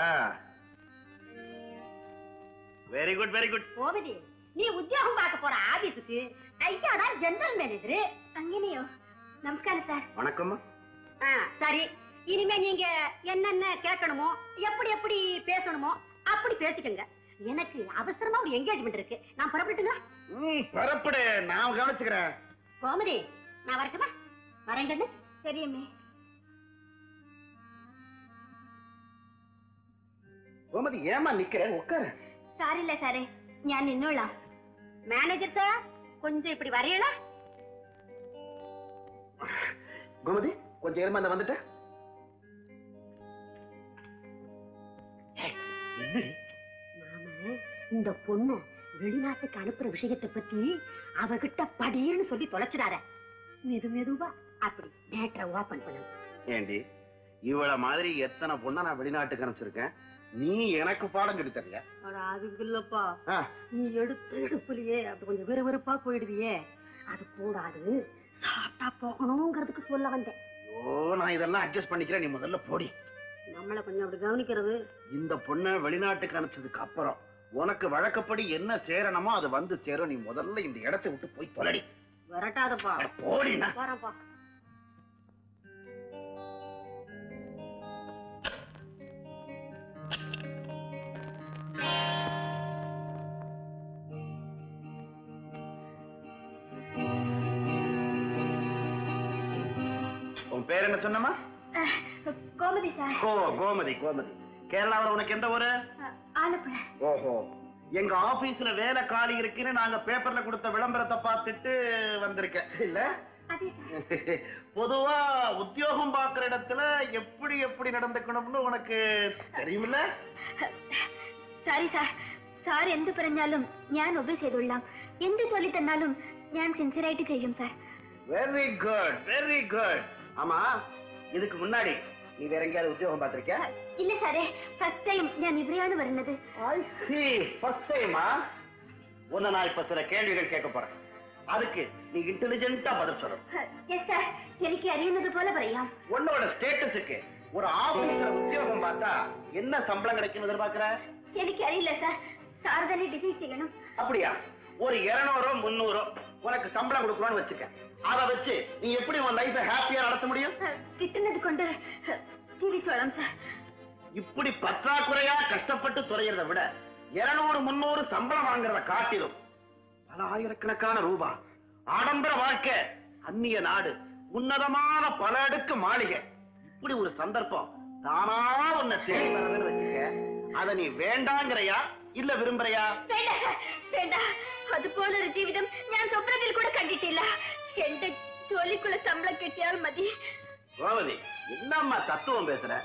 very good very good Gomathi நீ உத்தியோகம் பார்க்க போற ஆபீஸுக்கு ஐயா தான் ஜெனரல் மேனேஜர் அங்கேனையோ நமஸ்காரம் சார் வணக்கம்மா ஆ, சரி இனிமே நீங்க என்னென்ன கேட்கணுமோ எப்படி எப்படி பேசணுமோ அப்படி பேசிக்கங்க எனக்கு அவசரமா ஒரு என்கேஜ்மெண்ட் இருக்கு நான் புறப்பட்டுங்களா ம் பரப்படு நான் கவனிச்சுக்கிறேன் கோமதி நான் வரட்டுமா வரேங்கன்னு சரியம்மே கோமதி ஏமா நிக்கிற உட்காரு സാരില്ല സാറേ ഞാൻ നിന്നോളാം மேனேஜர் சார் கொஞ்சம் இப்படி வரையலா கோமதி கொஞ்சம் இருமா இந்த வந்துட்ட நாம இந்த பொண்ணு வெளிநாட்டுக்கு அனுப்புற விஷயத்தை பத்தி அவகிட்ட படின்னு சொல்லி தொலைச்சிடாத மெது மெதுவா அப்படி மேட்ரை ஓபன் பண்ணணும் ஏண்டி இவள மாதிரி எத்தனை பொண்ணை நான் வெளிநாட்டுக்கு அனுப்பிச்சிருக்கேன் நீ எனக்கு பாடம் சொல்லி தரல அட, அதுக்கு இல்லப்பா ஆ. நீ எடுத்த எடுப்புலயே அப்படி கொஞ்சம் வெறுவெறுப்பா போயிடுவியே அது கூடாது சாப்பிட்டா போகணுங்கிறதுக்கு சொல்ல வந்தேன் ஓ நான் இதெல்லாம் அட்ஜஸ்ட் பண்ணிக்கிறேன் நீ முதல்ல போடி நம்மள கொஞ்சம் அப்படி கவனிக்கிறது இந்த பொண்ணை வெளிநாட்டுக்கு அனுப்பிச்சதுக்கு அப்புறம் உனக்கு வழக்கப்படி என்ன சேரணுமோ அது வந்து சேரும் நீ முதல்ல இந்த இடத்தை விட்டு போய் தொலைடி விரட்டாதப்பா அட, போடினா போறேன்ப்பா உன் பேர் என்ன சொன்னமா கோமதி சார் ஓ கோமதி கோமதி கேரளாவில் உனக்கு எந்த ஊரு ஆலப்புழை ஓஹோ எங்க ஆபீஸ்ல வேலை காலி இருக்குன்னு நாங்க பேப்பர்ல கொடுத்த விளம்பரத்தை பார்த்துட்டு வந்திருக்கேன் இல்ல அதே பொதுவா உத்தியோகம் பார்க்கிற இடத்துல எப்படி எப்படி நடந்துக்கணும்னு உனக்கு தெரியுமில்ல സാരി സാർ സാർ എന്ത് പറഞ്ഞാലും ഞാൻ ഒബേ ചെയ്തോളാം എന്ത് ജോലി തന്നാലും ഞാൻ സിൻസിയറായിട്ട് ചെയ്യും sir very good very good ஆமா இதுக்கு முன்னாடி நீ வேற எங்கேயாவது உத்தியோகம் பார்த்திருக்கியா ഇല്ല സാറേ ഫസ്റ്റ് ടൈം ഞാൻ ഇവിടെയാണ് വരുന്നത് ஐ சி ஃபர்ஸ்ட் டைமா உன்னை நான் இப்ப சில கேள்விகள் கேட்க போறேன் அதுக்கு நீ இன்டெலிஜென்ட்டா பதில் சொல்லணும் യെസ് സാർ എനിക്ക് അറിയുന്നത് പോലെ പറയാം உன்னோட ஸ்டேட்டஸுக்கு ஒரு ஆபீஸ்ல உத்தியோகம் பார்த்தா என்ன சம்பளம் கிடைக்கும் எதிர்பார்க்கிற എനിക്കറിയില്ല സാർ സാർ തന്നെ ഡിസൈഡ് ചെയ്യണം அப்படியா ஒரு இருநூறோ முந்நூறோ உனக்கு சம்பளம் கொடுக்கணும்னு வச்சுக்க அதை வச்சு நீ எப்படி உன் லைஃபை ஹாப்பியா நடத்த முடியும் കിട്ടുന്നത് കൊണ്ട് ജീവിച്ചോളാം സാർ இப்படி பற்றாக்குறையா கஷ்டப்பட்டு துறையிறத விட இருநூறு முந்நூறு சம்பளம் வாங்குறத காட்டிலும் பல ஆயிரக்கணக்கான ரூபா ஆடம்பர வாழ்க்கை அந்நிய நாடு உன்னதமான பல அடுக்கு மாளிகை இப்படி ஒரு சந்தர்ப்பம் தானா உன்னை தேடி வரதுன்னு வச்சுக்க அத நீ வேண்டாங்கிறையா இல்ல விரும்புறையா വേണ്ട സാർ വേണ്ട അതുപോലൊരു ജീവിതം ഞാൻ സ്വപ്നത്തിൽ കൂടെ കണ്ടിട്ടില്ല എന്റെ ജോലിക്കുള്ള ശമ്പളം കിട്ടിയാൽ മതി கோமதி என்னம்மா தத்துவம் பேசுற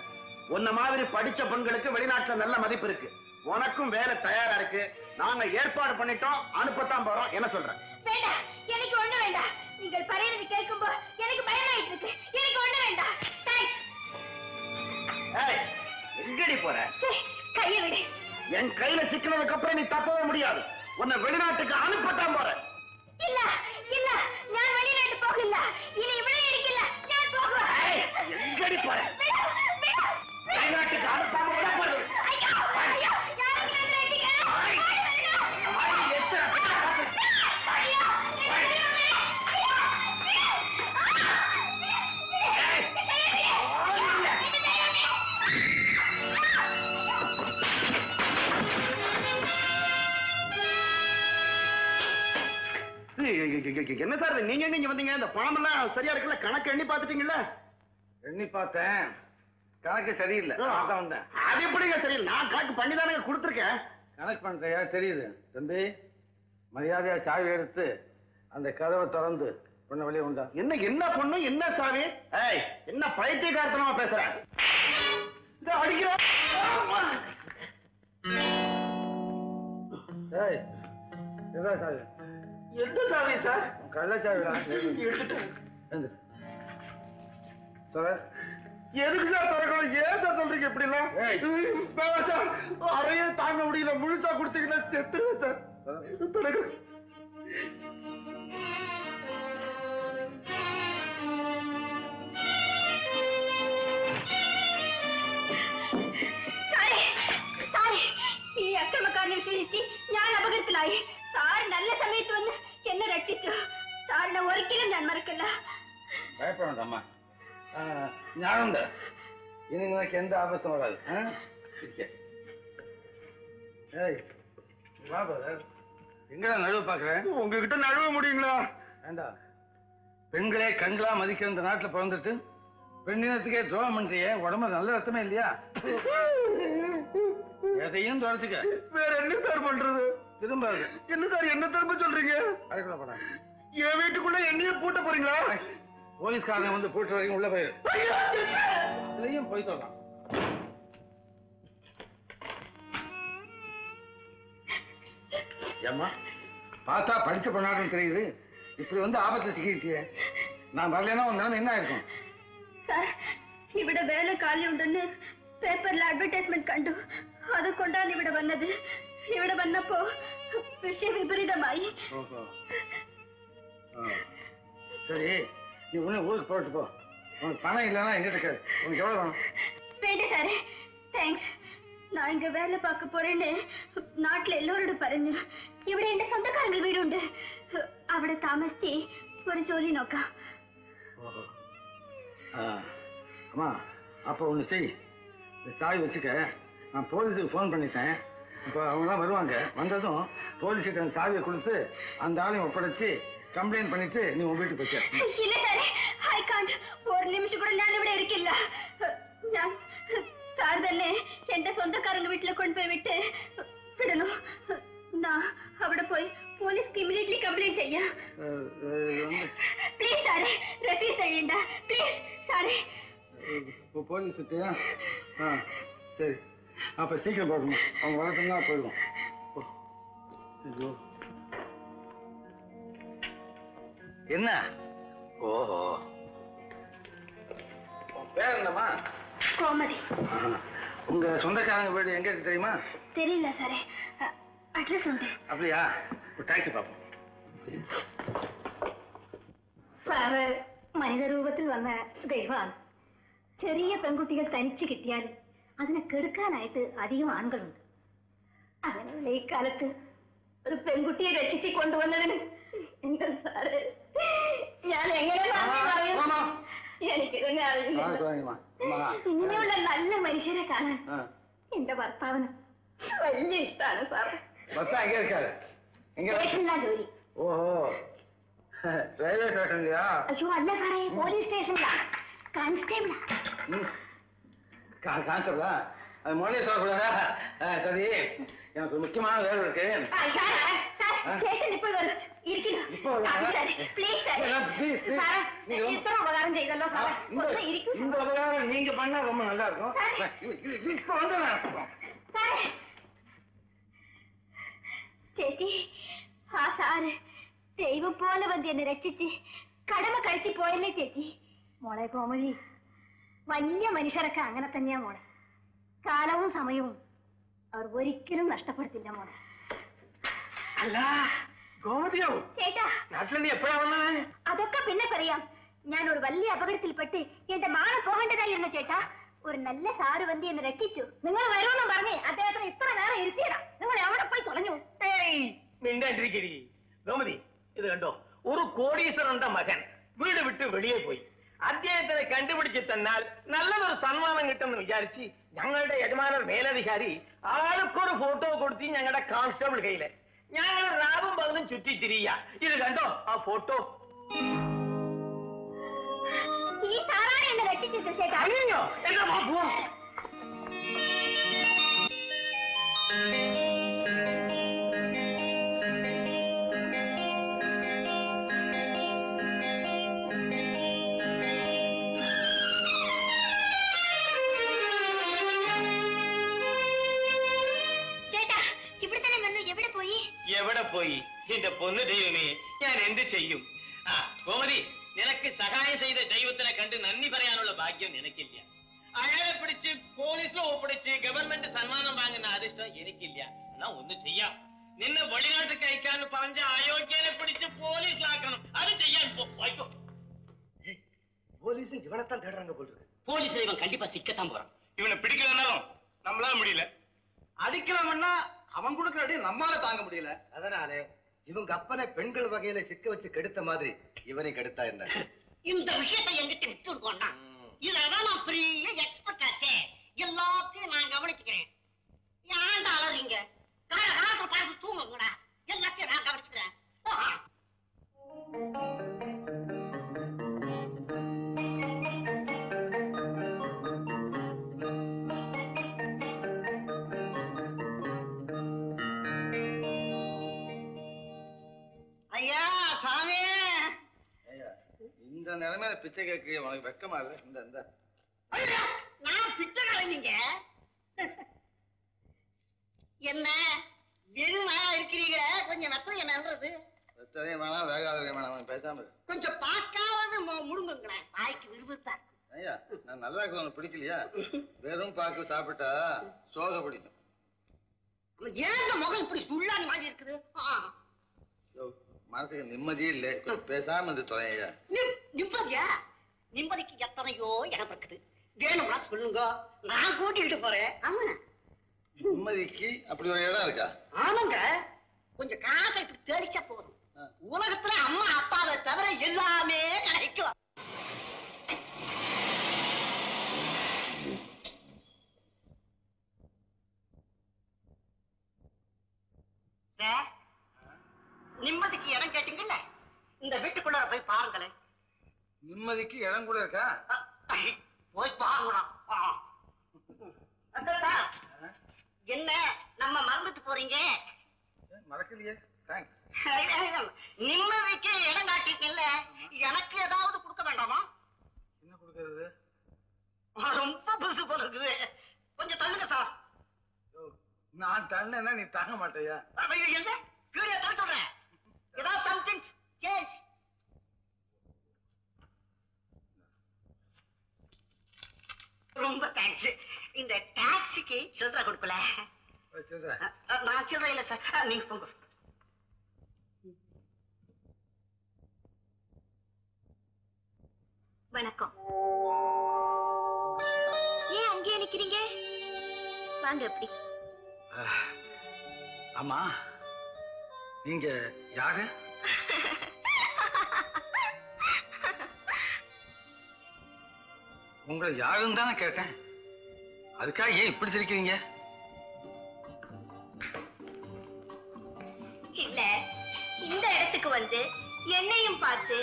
உன்ன மாதிரி படிச்ச பெண்களுக்கு வெளிநாட்டுல நல்ல மதிப்பு இருக்கு உனக்கும் வேலை தயாரா இருக்கு நாங்க ஏற்பாடு பண்ணிட்டோம் அனுப்பத்தான் போறோம் என்ன சொல்ற வேண்டாம் எனக்கு ஒண்ணு வேண்டாம் நீங்கள் பறையிறது கேட்கும்போது எனக்கு பயமாயிட்டு இருக்கு எனக்கு ஒண்ணு வேண்டாம் தேங்க்ஸ் ஏய், எங்கடி போற கையை விடு என் கையில சிக்கினதுக்கு அப்புறம் நீ தப்பவே முடியாது உன்னை வெளிநாட்டுக்கு அனுப்பத்தான் போற இல்ல இல்ல நான் வெளிநாட்டு போகல இனி ഇവിടെ ഇരിക്കില്ല ഞാൻ പോകും எங்கடி போற വിടൂ, വിടൂ. வெளிநாட்டுக்கு அனுப்பாம விட போறது അയ്യോ അയ്യോ யாரெങ്കിലും என்னை ரட்சிக்கணும். வாய் எத்தனை பேரை பார்த்து- ஐயோ, என்னை விடுங்க. என்ன சார் இது? நீங்க எங்க இங்க வந்தீங்க இந்த பணம் எல்லாம் சரியா இருக்குல்ல கணக்கு எண்ணி பாத்துட்டீங்கல்ல எண்ணி பார்த்தேன் கணக்கு சரியில்லை அதான் வந்தேன் அது எப்படிங்க சரியில்லை நான் கணக்கு பண்ணி தானே கொடுத்துருக்கேன் கணக்கு பண்றியா தெரியுது தம்பி மரியாதையா சாவி எடுத்து அந்த கதவை திறந்து பொண்ணை வெளியே உண்டா என்ன என்ன பொண்ணு என்ன சாவி ஏய் என்ன பைத்தியக்காரத்தனமா பேசுற இந்த அடிக்கிறோம் ஏய் இதான் சாவி எந்த சாவி சார் கள்ளச்சாவிடா எடுத்துட்டேன் எழுந்து. தொற. எதுக்கு சார் திறக்கணும் ஏன் சார் சொல்றீங்க இப்படி எல்லாம் வேணாம் சார் அறையே தாங்க முடியல முழுசா கொடுத்தீங்கன்னா செத்துருவேன் சார் திறக்கிறேன் സാറേ സാറേ ഈ അക്രമക്കാരനെ വിശ്വസിച്ച് ഞാൻ അപകടത്തിലായി സാർ നല്ല സമയത്ത് വന്ന് എന്നെ രക്ഷിച്ചു സാറിനെ ഒരിക്കലും ഞാൻ മറക്കില്ല பயப்பட வேண்டாம்மா ஆ, ஞானம்டா இனி உனக்கு எந்த ஆபத்தும் வராது ஆ? இருக்க. ஏய் வா பிரதர் எங்கடா நழுவு பாக்குறேன் உங்ககிட்ட நழுவ முடியுங்களா வேண்டாம் பெண்களே கண்களா மதிக்கிற இந்த நாட்டுல பிறந்துட்டு பெண்ணினத்துக்கே துரோகம் பண்றியே உடம்புல நல்ல ரத்தமே இல்லையா எதையும் தொடச்சுக்க வேற என்ன சார் பண்றது திரும்ப என்ன சார் என்ன திரும்ப சொல்றீங்க அதுக்குள்ள போடா என் வீட்டுக்குள்ள என்னையே பூட்ட போறீங்களா போலீஸ்காரன் வந்து போட்டு வரைக்கும் உள்ள போயிரு இதுலயும் போய் சொல்லலாம் ஏம்மா பார்த்தா படிச்ச பொண்ணாட்டம் தெரியுது இப்படி வந்து ஆபத்துல சிக்கிட்டியே நான் வரலைன்னா உன் நிலைமை என்ன ஆயிருக்கும் സാർ ഇവിടെ വേല കാലിയുണ്ടെന്ന് പേപ്പറിൽ അഡ്വർടൈസ്മെന്റ് കണ്ടു അതുകൊണ്ടാണ് ഇവിടെ വന്നത് ഇവിടെ വന്നപ്പോ വിഷയ വിപരീതമായി ஓஹோ ஆ. சரி நீ உடனே ஊருக்கு போட்டு போ உனக்கு பணம் இல்லைன்னா எங்கிட்ட கேளு உனக்கு எவ்வளவு வேணும் വേണ്ട സാറേ താങ്ക്സ് நான் இங்க வேலை பார்க்க போறேன்னு നാട്ടിൽ എല്ലാവരോടും പറഞ്ഞു ഇവിടെ എന്റെ സ്വന്തക്കാരങ്ങൾ വീടുണ്ട് അവിടെ താമസിച്ച് ഒരു ജോലി നോക്കാം ஓஹோ ஆ அம்மா அப்போ ஒன்று செய் இந்த சாவி வச்சுக்க நான் போலீஸுக்கு ஃபோன் பண்ணிட்டேன் இப்போ அவங்களாம் வருவாங்க வந்ததும் போலீஸுக்கு அந்த சாவியை கொடுத்து அந்த ஆளையும் ஒப்படைச்சு கம்ப்ளைண்ட் பண்ணிட்டு நீ உன் வீட்டுக்கு போச்ச ഇല്ല സാറേ ഐ കാണ്ട് ഒരു നിമിഷം കൂടെ ഞാൻ ഇവിടെ ഇരിക്കില്ല ഞാൻ സാർ തന്നെ എന്റെ സ്വന്തക്കാരന്റെ വീട്ടിൽ കൊണ്ടുപോയി വിട്ട് വിടണു നാ അവിടെ പോയി പോലീസ് ഇമ്മീഡിയറ്റ്ലി കംപ്ലൈന്റ് ചെയ്യാം പ്ലീസ് സാറേ റെഫ്യൂസ് ചെയ്യണ്ട പ്ലീസ് സാറേ இப்போ போலீஸ் விட்டியா ஆ சரி அப்போ சீக்கிரம் போகணும் அவங்க வரட்டும்னா போயிடுவோம் போ. ஐயோ என்ன ஓஹோ உன் பேர் என்னம்மா கோமதி ஆஹா. உங்க சொந்தக்காரங்க வீடு எங்க இருக்கு தெரியுமா தெரியல சாரே அட்ரஸ் உண்டு அப்படியா ஒரு டாக்ஸி பார்ப்போம் സാറ് മനിതരൂപത്തിൽ വന്ന ദൈവമാണ് ചെറിയ പെൺകുട്ടികൾ തനിച്ച് കിട്ടിയാൽ അതിനെ കെടുക്കാനായിട്ട് അധികം ആണുങ്ങളുണ്ട് അങ്ങനെയുള്ള ഈ കാലത്ത് ഒരു പെൺകുട്ടിയെ രക്ഷിച്ച് കൊണ്ടുവന്നതിന് എന്റെ സാറ് ഞാൻ എങ്ങനെ നന്ദി പറയും എനിക്കിതൊന്നും അറിയില്ല வாங்கம்மா அம்மா ഇങ്ങനെയുള്ള നല്ല മനുഷ്യരെ കാണാൻ ஆ എന്റെ ഭർത്താവിന് വലിയ ഇഷ്ടമാണ് സാറ് பஸ்ஸா எங்க இருக்காரு எங்க സ്റ്റേഷനിലാ ജോലി ஓஹோ ரயில்வே ஸ்டேஷன்லயா അയ്യോ അല്ല സാറേ പോലീസ് സ്റ്റേഷനിലാ കോൺസ്റ്റേബിളാ கான்ஸ்டபிளா அது முதலே சொல்லக்கூடாதா ஆ, சரி எனக்கு ஒரு முக்கியமான வேலை இருக்கு சார் சேட்டன் இப்ப வரும் இப்போ வருமா? இருக்கணும் ப்ளீஸ் சார் இல்ல, please, please. சார் நீங்க ரொம்ப- இத்தனை உபகாரம் செய்தല്ലോ சார் இந்த கொஞ்சம் இருக்கும் இந்த உபகாரம் நீங்க பண்ணா ரொம்ப நல்லா இருக்கும் இது- இது- இது இப்ப வந்து நான் സാറേ ചേച്ചി ആ സാറ് ദൈവം പോലെ വന്ന് എന്നെ രക്ഷിച്ച് കടമ കഴിച്ചു പോയല്ലേ ചേച്ചി മോളെ കോമതി വലിയ മനുഷ്യരൊക്കെ അങ്ങനെ തന്നെയാ മോളെ കാലവും സമയവും അവർ ഒരിക്കലും നഷ്ടപ്പെടുത്തില്ല മോളെ അല്ല ഗോമതിയോ ചേട്ടാ നാട്ടിൽ നീ എപ്പോഴാ വന്നത് അതൊക്കെ പിന്നെ പറയാം ഞാൻ ഒരു വലിയ അപകടത്തിൽപ്പെട്ട് എന്റെ മാനം പോകേണ്ടതായിരുന്നു ചേട്ടാ ഒരു നല്ല സാറ് വന്ന് എന്നെ രക്ഷിച്ചു നിങ്ങൾ വരുമെന്ന് പറഞ്ഞേ അദ്ദേഹത്തിന് ഇത്ര നേരം ഇരുത്തിയതാ നിങ്ങൾ എവിടെ പോയി തുറഞ്ഞു ഏയ് മിണ്ടാണ്ടിരിക്കരി ഗോമതി ഇത് കണ്ടോ ഒരു കോടീശ്വരന്റെ മകൻ വീട് വിട്ട് വെളിയെ പോയി അദ്ദേഹത്തിനെ കണ്ടുപിടിച്ച് തന്നാൽ നല്ലതൊരു സമ്മാനം കിട്ടുമെന്ന് വിചാരിച്ച് ഞങ്ങളുടെ യജമാനർ മേലധികാരി ആൾക്കൊരു ഫോട്ടോ കൊടുത്ത് ഞങ്ങളുടെ കോൺസ്റ്റബിൾ കയ്യില് ഞങ്ങൾ റാബും പകലും ചുറ്റിത്തിരിയ ഇത് കണ്ടോ ആ ഫോട്ടോ ഈ സാറാണ് എന്നെ രക്ഷിച്ചത് ചേട്ടാ അയ്യോ എന്താ പോവാ ചേട്ടാ ഇവിടെ തന്നെ വന്നു എവിടെ പോയി എവിടെ പോയി എന്റെ പൊന്നു ദൈവമേ ഞാൻ എന്ത് ചെയ്യും ആ ഗോമതി നിനക്ക് സഹായം ചെയ്ത ദൈവത്തിനെ കണ്ട് നന്ദി പറയാനുള്ള ഭാഗ്യം നിനക്കില്ല അയാളെ പിടിച്ച് പോലീസിൽ ഒപ്പിടിച്ച് ഗവൺമെന്റ് സന്മാനം വാങ്ങുന്ന അധിഷ്ടം എനിക്കില്ല എന്നാ ഒന്ന് ചെയ്യാം നിന്നെ വെളിനാട്ടിൽ അയക്കാന്ന് പറഞ്ഞ അയോഗ്യനെ പിടിച്ച് പോലീസിലാക്കണം അത് ചെയ്യാൻ പോ പോയിക്കോ போலீஸும் இவனைத்தான் தேடுறாங்க போல் இருக்கு போலீஸ் இவன் கண்டிப்பா சிக்கத்தான் போறான் இவனை பிடிக்கலன்னாலும் நம்மளால முடியல அடிக்கிறவன்னா அவன் கொடுக்கிற அடி நம்மால தாங்க முடியல அதனால இவங்க அப்பனை பெண்கள் வகையில சிக்க வச்சு கெடுத்த மாதிரி இவனை கெடுத்தா என்ன இந்த விஷயத்தை என்கிட்ட விட்டு இருக்கோம்னா இதுலதான் நான் பெரிய எக்ஸ்பர்ட் ஆச்சே எல்லாத்தையும் நான் கவனிச்சுக்கிறேன் ஏன்டா அலறீங்க கால காலத்துல பார்த்து தூங்குங்கடா எல்லாத்தையும் நான் கவனிச்சுக்கிறேன் ஆஹா. ஐயா சாமி இந்த நிலைமையில பிச்சை கேட்க உனக்கு வெக்கமா இல்ல இந்த இந்த ஐயா, நான் பிச்சைக்காரன் நீங்க என்ன வெறுமா இருக்கிறீங்க கொஞ்சம் வெத்தம் என்னன்றது எத்தனையும் வேணாம் வேகாத வேணாம் பேசாம இரு. கொஞ்சம் பார்க்காவது மு- முடுங்குங்களேன் வாய்க்கு விரும்பத்தா ஐயா நான் நல்லா இருக்க உனக்கு பிடிக்கலையா வெறும் பாக்கு சாப்பிட்டா சோக பிடிக்கும் ஏன் இந்த முகம் இப்படி சுள்ளானி மாதிரி இருக்குது ஆ, யோ, மனசுக்கு நிம்மதியே இல்லை கொஞ்சம் பேசாம இருந்து தொலையா நிம்- நிம்மதியா நிம்மதிக்கு எத்தனையோ இடம் இருக்குது வேணும்னா சொல்லுங்க நான் கூட்டிட்டு போறேன் ஆமா நிம்மதிக்கு அப்படி ஒரு இடம் இருக்கா ஆமாங்க கொஞ்சம் காசை இப்படி தெளிச்சா போதும் உலகத்துல அம்மா அப்பாவை தவிர எல்லாமே கிடைக்கும் சார் நிம்மதிக்கு இடம் கேட்டீங்கல்ல இந்த வீட்டுக்குள்ள போய் பாருங்களேன் நிம்மதிக்கு இடம் கூட இருக்கா போய் பாருங்களாம் அந்த சார் என்ன நம்ம மறந்துட்டு போறீங்க மறக்கலையே தேங்க்ஸ் நிம்மதிக்கு இடம் காட்டிட்டீங்கல்ல எனக்கு ஏதாவது கொடுக்க வேண்டாமா என்ன கொடுக்கறது ரொம்ப புதுசு போல இருக்குது கொஞ்சம் தள்ளுங்க சார் நான் தள்ளேன்னா நீ தாங்க மாட்டேயா ஐயோ, என்ன கீழே தள்ள சொல்றேன் ஏதாவது சம்திங் சேஞ்ச் ரொம்ப தேங்க்ஸ் இந்த டாக்ஸிக்கு சில்லறை கொடுக்கல சொல்றேன் அஹ், நான் சில்லறை இல்ல சார் அஹ், நீங்க போங்க வணக்கம் ஏன் அங்கேயே நிக்கிறீங்க வாங்க எப்படி ஆமா நீங்க யாரு உங்களை யாருன்னு தானே கேட்டேன் அதுக்காக ஏன் இப்படி சிரிக்கிறீங்க இல்ல இந்த இடத்துக்கு வந்து என்னையும் பார்த்து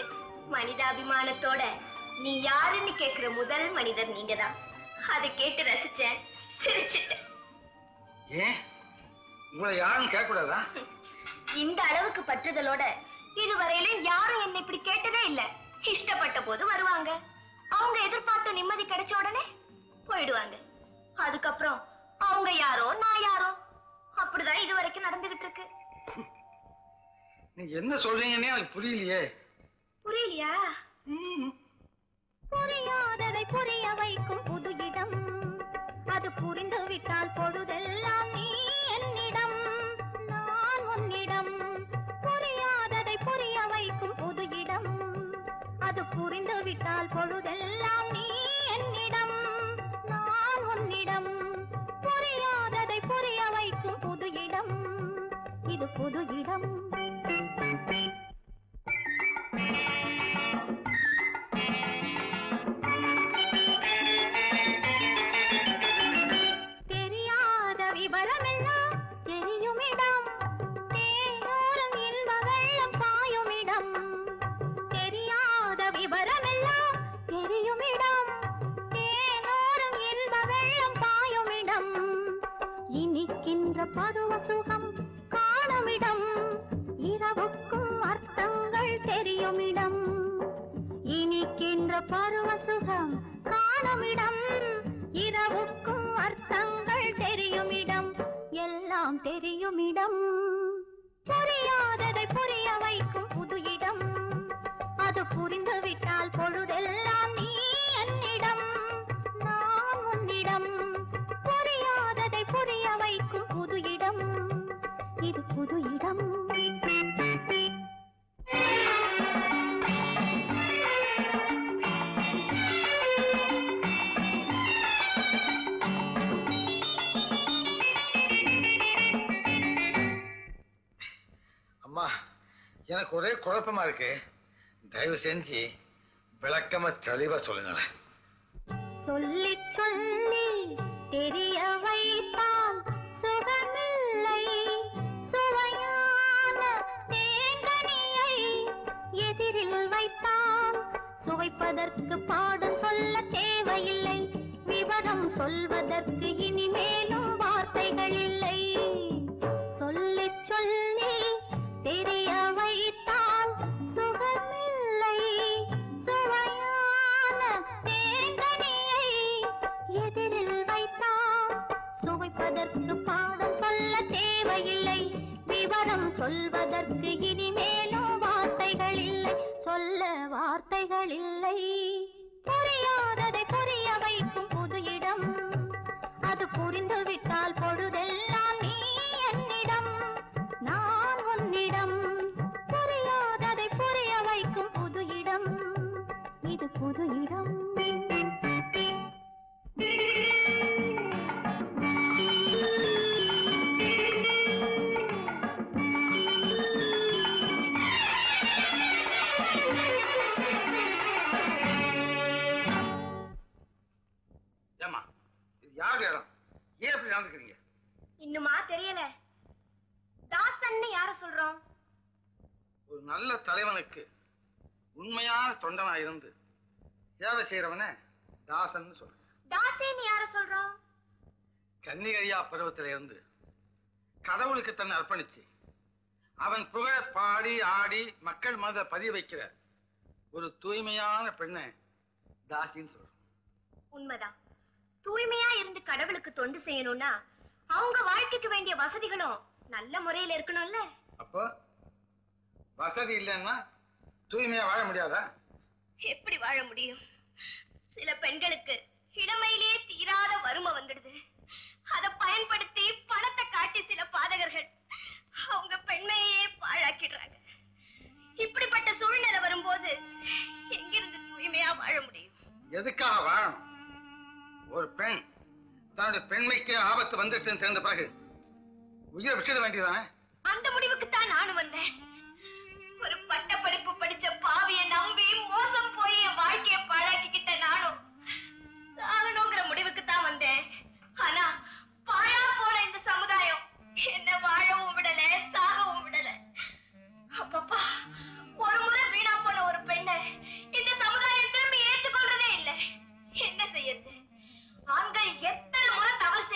மனிதாபிமானத்தோட நீ யாருன்னு கேக்குற முதல் மனிதர் நீங்கதான் அதை கேட்டு ரசிச்சேன் சிரிச்சிட்டேன் ஏன் உங்களை யாரும் கேட்கக்கூடாதா இந்த அளவுக்கு பற்றுதலோட இதுவரையில யாரும் என்னை இப்படி கேட்டதே இல்ல இஷ்டப்பட்ட போது வருவாங்க அவங்க எதிர்பார்த்த நிம்மதி கிடைச்ச உடனே போயிடுவாங்க அதுக்கப்புறம் அவங்க யாரோ நான் யாரோ அப்படிதான் இது வரைக்கும் நடந்துகிட்டு இருக்கு நீங்க என்ன சொல்றீங்கன்னே எனக்கு புரியலையே புரியலையா புரியாததை புரிய வைக்கும் புது இடம் அது புரிந்து விட்டால் பொழுதெல்லாம் நீ என்னிடம் நான் உன்னிடம் புரியாததை புரிய வைக்கும் புது இடம் அது புரிந்து விட்டால் பொழுதெல்லாம் நீ என்னிடம் நான் உன்னிடம் புரியாததை புரிய வைக்கும் புது இடம் இது புது இடம் தெரியாத விவரமெல்லாம் தெரியுமிடம் தேனோரம் இன்ப வெள்ளம் பாயுமிடம் தெரியாத விவரமெல்லாம் தெரியுமிடம் தேனோரம் இன்ப வெள்ளம் பாயுமிடம் இனிக்கின்ற பருவ சுகம் காணுமிடம் இரவுக்கும் அர்த்தங்கள் தெரியுமிடம் இனிக்கின்ற பருவ சுகம் காணுமிடம் இரவுக்கும் அர்த்தங்கள் தெரியுமிடம் எல்லாம் தெரியுமிடம் புரியாததை புரிய வைக்கும் புது இடம் அது புரிந்து விட்டால் பொழுதெல்லாம் நீ என்னிடம் நான் உன்னிடம் புரியாததை புரிய வைக்கும் புது இடம் இது புது இடம் அம்மா எனக்கு ஒரே குழப்பமா இருக்கு தயவு செஞ்சு விளக்கமா தெளிவா சொல்லுங்களேன் சொல்லி சொல்லி தெரிய வைத்தால் சுகமில்லை சுவையான தேங்கனியை எதிரில் வைத்தால் சுவைப்பதற்கு பாடம் சொல்ல தேவையில்லை விவரம் சொல்வதற்கு இனிமேலும் வார்த்தைகள் இல்லை சொல்லி சொல்லி தெரிய வைத்தால் சுகமில்லை சுவையான தேங்கனியை எதிரில் வைத்தால் சுவைப்பதற்கு பாடம் சொல்ல தேவையில்லை விவரம் சொல்வதற்கு இனிமேலும் வார்த்தைகள் இல்லை சொல்ல வார்த்தைகள் இல்லை புரியாததை புரிய வைக்கும் புது இடம் அது புரிந்து விட்டால் பொழுதெல்லாம் நீ என்னிடம் நான் உன்னிடம் புரியாததை புரிய வைக்கும் புது இடம் இது புது இடம் ஏமா இது யார் இடம் ஏன் இப்படி நடந்துக்கிறீங்க இன்னுமா தெரியல தாசன்னு யார சொல்றோம் ஒரு நல்ல தலைவனுக்கு உண்மையான தொண்டனா இருந்து சேவை செய்யறவன தாசன் சொல்ற தாசேன்னு யார சொல்றோம் கன்னிகையா பருவத்தில இருந்து கடவுளுக்கு தன்னை அர்ப்பணிச்சு அவன் புகழ பாடி ஆடி மக்கள் மனதை பதிய வைக்கிற ஒரு தூய்மையான பெண்ணை தாசின்னு சொல்றோம் உண்மைதான் தூய்மையா இருந்து கடவுளுக்கு தொண்டு செய்யணும்னா அவங்க வாழ்க்கைக்கு வேண்டிய வசதிகளும் நல்ல முறையில இருக்கணும்ல அப்போ வசதி இல்லைன்னா தூய்மையா வாழ முடியாதா எப்படி வாழ முடியும் சில பெண்களுக்கு இளமையிலேயே தீராத வறுமை வந்துடுது அதை பயன்படுத்தி பணத்தை காட்டி சில பாதகர்கள் அவங்க பெண்மையே பாழாக்கிடுறாங்க இப்படிப்பட்ட சூழ்நிலை வரும்போது எங்கிருந்து தூய்மையா வாழ முடியும் எதுக்காக வாழணும் ஒரு பெண் தன்னுடைய பெண்மைக்கு ஆபத்து வந்துட்டுன்னு தெரிந்த பிறகு உயிரை விட்டுட வேண்டியதானே அந்த முடிவுக்கு தான் நானும் வந்தேன் ஒரு பட்ட படிப்பு படிச்ச பாவிய நம்பி மோசம் போய் என் வாழ்க்கைய பாழாக்கிக்கிட்ட நானும் சாகணுங்கிற முடிவுக்கு தான் வந்தேன் ஆனா பாழா போன இந்த சமுதாயம் என்ன வாழவும் விடல சாகவும் விடல அப்பப்பா ஒரு முறை வீணா போன ஒரு பெண்ணை இந்த சமுதாயம் திரும்பி ஏற்றுக்கொள்றதே இல்லை என்ன செய்யறது ஆண்கள் எத்தனை முறை தவறு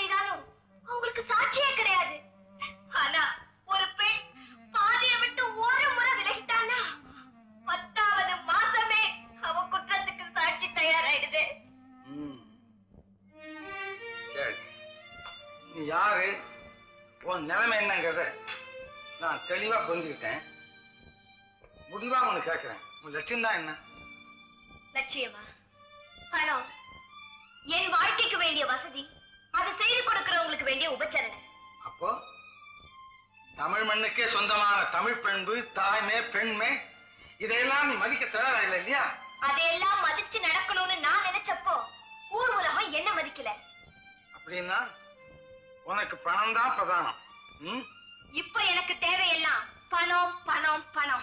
யாரு உன் நிலைமை என்னங்கிறத நான் தெளிவா புரிஞ்சுக்கிட்டேன் முடிவா உனக்கு கேட்கிறேன் உன் லட்சியம் தான் என்ன லட்சியமா பணம் என் வாழ்க்கைக்கு வேண்டிய வசதி அதை செய்து கொடுக்கிறவங்களுக்கு வேண்டிய உபச்சரணை அப்போ தமிழ் மண்ணுக்கே சொந்தமான தமிழ் பண்பு தாய்மை பெண்மை இதையெல்லாம் நீ மதிக்க தயாரா இல்லை இல்லையா அதையெல்லாம் மதிச்சு நடக்கணும்னு நான் நினைச்சப்போ ஊர் உலகம் என்ன மதிக்கல அப்படின்னா உனக்கு பணம் தான் பிரதானம் ம்? இப்ப எனக்கு தேவையெல்லாம் பணம் பணம் பணம்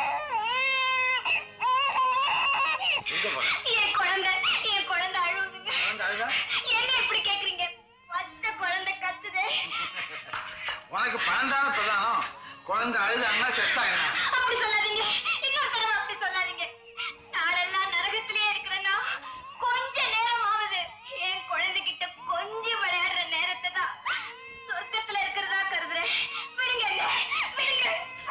எங்க போற? என் குழந்தை என் குழந்தை அழுவுதுங்க குழந்தை அழுதா? என்ன இப்படி கேக்குறீங்க பச்சை குழந்தை கத்துதே உனக்கு பணம் தானே பிரதானம் குழந்தை அழுதாங்கன்னா செத்தா என்ன அப்படி சொல்லாதீங்க இன்னொரு தடவை அப்படி சொல்லாதீங்க நாளெல்லாம் நரகத்திலேயே இருக்கிறேன்னா கொஞ்ச நேரம் ஆகுது என் குழந்தைகிட்ட கொஞ்சம் விளையாடுற நேரத்தை தான் சொர்க்கத்துல இருக்கிறதா கருதுறேன் விடுங்க என்ன, விடுங்க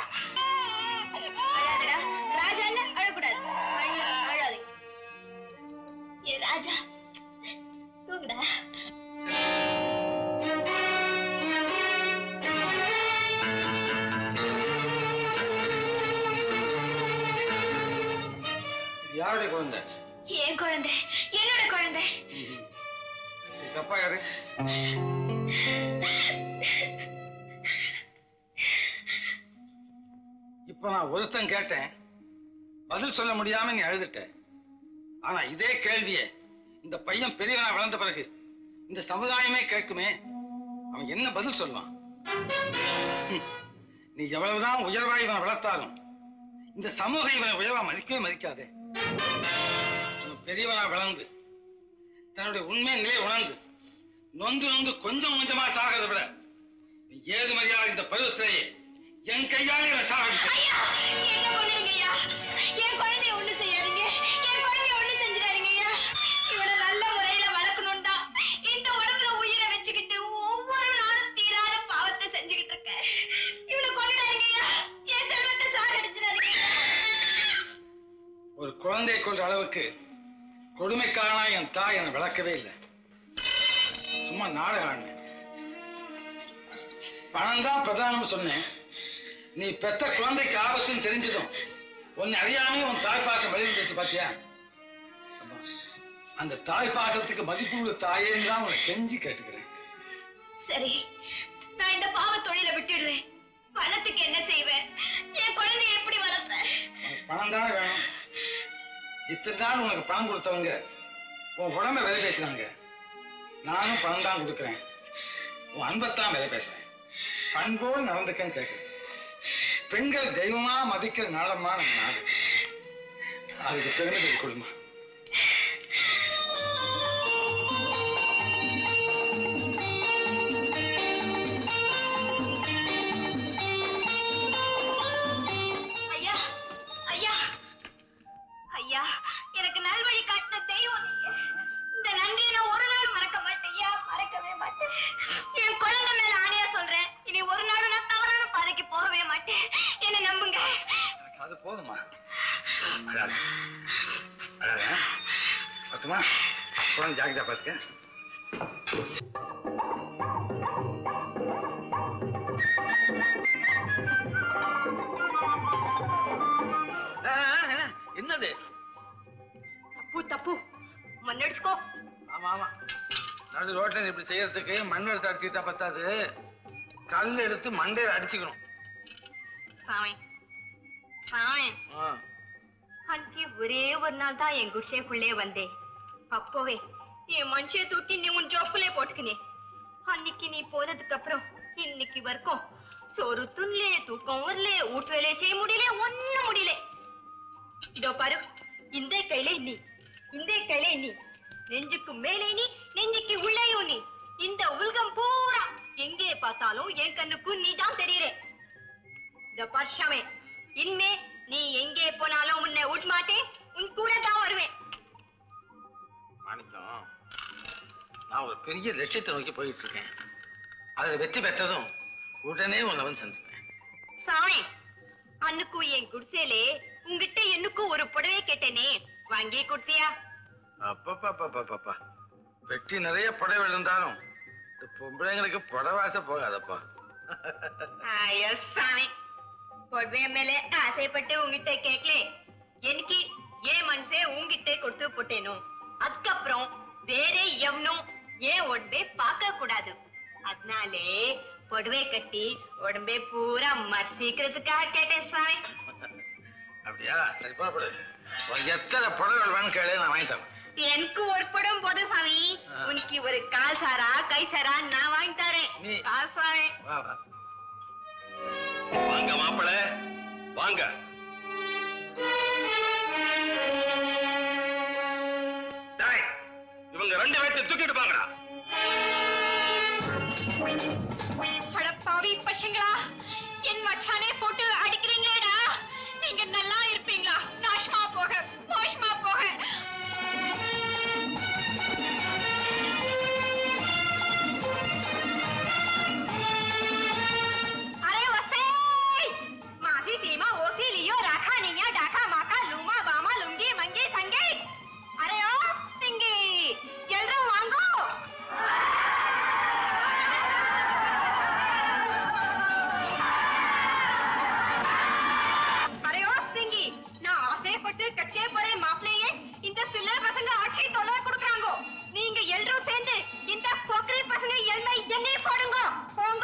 அழாதடா ராஜா இல்ல அழக்கூடாது அழ அழாதீங்க ஏ ராஜா தூங்குடா இது யாருடைய குழந்தை என் குழந்தை என்னோட குழந்தை இது தப்பா யாரு இப்ப நான் ஒருத்தன் கேட்டேன் பதில் சொல்ல முடியாம நீ அழுதுட்ட ஆனா இதே கேள்வியை இந்த பையன் பெரியவனா வளர்ந்த பிறகு இந்த சமுதாயமே கேட்குமே அவன் என்ன பதில் சொல்லுவான் ஹம். நீ எவ்வளவுதான் உயர்வா இவனை வளர்த்தாலும் இந்த சமூகம் இவனை உயர்வா மதிக்கவே மதிக்காதே அவன் பெரியவனா வளர்ந்து தன்னுடைய உண்மை நிலையை உணர்ந்து நொந்து நொந்து கொஞ்சம் கொஞ்சமா சாகிறத விட நீ ஏது மரியாதை இந்த பருவத்திலேயே என் கையாலே இவனை சாகடிக்க என்ன பண்ணுங்க ஐயா என் குழந்தைய ஒண்ணு செய்யாதீங்க என் குழந்தைய ஒண்ணு செஞ்சிடாதீங்க ஐயா இவனை நல்ல முறையில வளர்க்கணும் தான் இந்த உடம்புல உயிரை வச்சுக்கிட்டு ஒவ்வொரு நாளும் தீராத பாவத்தை செஞ்சுக்கிட்டு இருக்கேன் இவனை கொண்டுடாதீங்க ஐயா என் செல்வத்தை சாகடிச்சிடாதீங்க ஒரு குழந்தையை கொன்ற அளவுக்கு கொடுமைக்காரனா என் தாய் என்னை விளக்கவே இல்லை சும்மா நாடகம் ஆடினேன் பணம் தான் பிரதானம் சொன்னேன் நீ பெத்த குழந்தைக்கு ஆபத்துன்னு தெரிஞ்சதும் உன்னை அறியாமே உன் தாய் பாசம் வெளியிட்டு பாத்தியா அம்மா, அந்த தாய் பாசத்துக்கு மதிப்புள்ள தாயேன்னு தான் உன்னை கெஞ்சி கேட்டுக்கிறேன் சரி நான் இந்த பாவ தொழிலை விட்டுடுறேன் பணத்துக்கு என்ன செய்வேன் என் குழந்தைய எப்படி வளர்ப்பேன் உனக்கு பணம் தானே வேணும் இத்தனை நாள் உனக்கு பணம் கொடுத்தவங்க உன் உடம்ப விலை பேசுறாங்க நானும் பணம் தான் கொடுக்குறேன் உன் அன்பத்தான் விலை பேசுறேன் பண்போடு நடந்துக்கன்னு கேட்கிறேன் பெண்கள் தெய்வமா மதிக்கிற நாளம்மா நம்ம நாடு அதுக்கு பெருமை கொடுமா ஐயா ஐயா ஐயா எனக்கு நல்வழி காட்டின தெய்வம் நீங்க இந்த நன்றியை நான் ஒரு நாள் மறக்க மாட்டேன் ஐயா மறக்கவே மாட்டேன் என் குழந்தை மேல ஆணையா சொல்றேன் இனி ஒரு நாள் நான் தவறான பாதைக்கு போகவே மாட்டேன் என்ன நம்புங்க எனக்கு அது போதுமா அழாத அழாத பத்துமா குழந்தை ஜாக்கிரதா பார்த்துக்க என்னது தப்பு தப்பு மன்னடிச்சுக்கோ ஆமா ஆமா நடு ரோட்ல இப்படி செய்யறதுக்கு மண் எடுத்து அடிச்சுட்டா பத்தாது கல் எடுத்து மண்டையில அடிச்சுக்கணும் சாமி சாமி ஆ. அன்னைக்கு ஒரே ஒரு நாள் தான் என் குடிசைக்குள்ளே வந்தேன் அப்பவே என் மனுஷிய தூக்கி நீ உன் ஜோப்புலே போட்டுக்கினே அன்னைக்கு நீ போனதுக்கு அப்புறம் இன்னைக்கு வரைக்கும் சோறு துண்லே தூக்கம் வரல வீட்டு வேலையை செய்ய முடியல ஒண்ணும் முடியல இதோ பாரு இந்த கையில நீ இந்த கையில நீ நெஞ்சுக்கு மேலே நீ நெஞ்சுக்கு உள்ளேயும் நீ இந்த உலகம் பூரா எங்கே பார்த்தாலும் என் கண்ணுக்கு நீ தான் தெரியுற இந்த பர்ஷமே இனிமே நீ எங்கே போனாலும் உன்னை விட மாட்டேன் உன் கூட தான் வருவேன் மாணிக்கம் நான் ஒரு பெரிய லட்சியத்தை நோக்கி போயிட்டு இருக்கேன் அதில் வெற்றி பெற்றதும் உடனே உன்னை வந்து சந்திப்பேன் சாமி அன்னுக்கும் என் குடிசையிலே உங்ககிட்ட என்னுக்கும் ஒரு புடவை கேட்டேனே வாங்கி கொடுத்தியா அப்பப்பா வெற்றி நிறைய புடவை இருந்தாலும் பொம்பளைங்களுக்கு புடவாசை போகாதப்பா ஐயோ சாமி பொಡ್ವೆ ಮೇಲೆ ಆಸೆ ಪಟ್ಟು உங்ககிட்ட கேட்கலே எனக்கு ஏன் மனசே உங்ககிட்ட கொடுத்து போட்டேனோ அதுக்கப்புறம் வேற எவனும் ஏன் உடம்பே பார்க்க கூடாது அதனாலே பொடவை கட்டி உடம்பே பூரா மர்சிக்கிறதுக்காக கேட்டேன் சாமி அப்படியா சரி புறப்படு உனக்கு எத்தனை புடவை வேணும் கேளு நான் வாங்கி தரேன் எனக்கு ஒரு படம் போதும் சாமி உனக்கு ஒரு கால் சாரா கை சாரா நான் வாங்கி தரேன் கால் சாமி வா வா வாங்க மாப்பிள வாங்க டேய், இவங்க ரெண்டு பேர்த்தை தூக்கிட்டு வாங்கடா அட பாவி பசங்களா என் மச்சானே போட்டு அடிக்கிறீங்களேடா நீங்க நல்லா இருப்பீங்களா நாஷ்மா போக நாஷ்மா போக अरे वसे मासी सीमा ओसी लियो राखा निया डाका माका लूमा बामा लुंगी मंगी संगी अरे ओ सिंगी ಎಲ್ರೂ ವಾಂಗೋ அரே ஓ சிங்கி நான் ஆசைப்பட்டு கட்டே போறே மாப்பிளையே இந்த சில்லற பசங்க ஆட்சி தொல்லை கொடுக்குறாங்க நீங்க எல்லாரும் சேர்ந்து இந்த பொக்கரி பசங்க எல்மை எண்ணெய் போடுங்க போங்க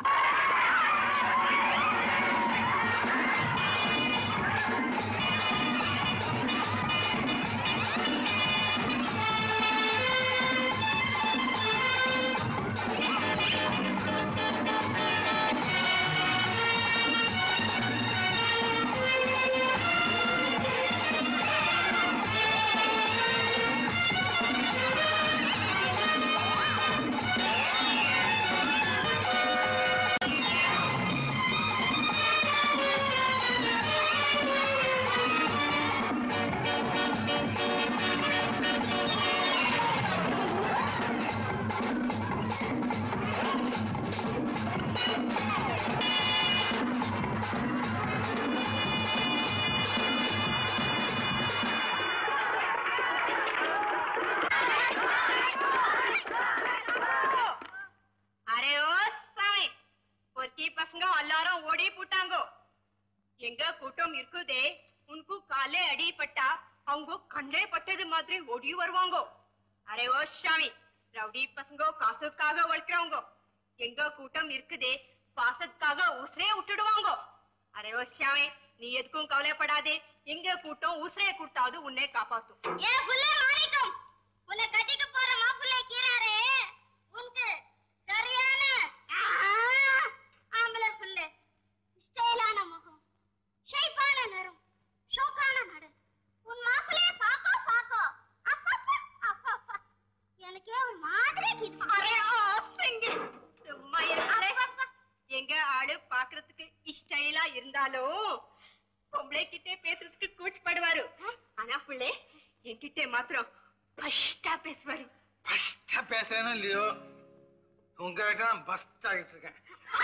அரே ஓ சாமி பொறுக்கி பசங்க எல்லாரும் ஓடி போட்டாங்க எங்க கூட்டம் இருக்குதே உனக்கு காலே அடிபட்டா அவங்க கண்ணே பட்டது மாதிரி ஓடி வருவாங்க அரே ஓ சாமி ரவுடி பசங்க காசுக்காக வளர்க்கிறவங்க எங்க கூட்டம் இருக்குதே பாசத்துக்காக உசுரே விட்டுடுவாங்க அரே ஓ சாமி நீ எதுக்கும் கவலைப்படாதே எங்க கூட்டம் உசுரே கொடுத்தாவது உன்னை காப்பாத்தும் ஏன் புள்ள மாணிக்கம் உன்னை கட்டிட்டு போற மாப்பிள்ளை கீறாரே உனக்கு சரியான ஆ, ஆம்பளை புள்ள ஸ்டைலான முகம் ஷேப்பான நிறம் ஷோக்கான நடு உன் மாப்பிள்ளைய பாக்கோ பாக்கோ அப்பப்பா அப்பப்பா எனக்கே ஒரு மாதிரி இருக்குது. அரே ஆசைங்க சும்மா இருங்களே எங்க ஆளு பாக்குறதுக்கு இஷ்டைலா இருந்தாலும் பொம்பளை கிட்டே பேசுறதுக்கு கூச்சப்படுவாரு ஆனா புள்ளே என்கிட்ட மாத்திரம் ஃபர்ஸ்டா பேசுவாரு ஃபர்ஸ்டா பேசுறேனோ இல்லையோ உங்ககிட்ட நான் பஸ்ட் ஆகிட்டு இருக்கேன்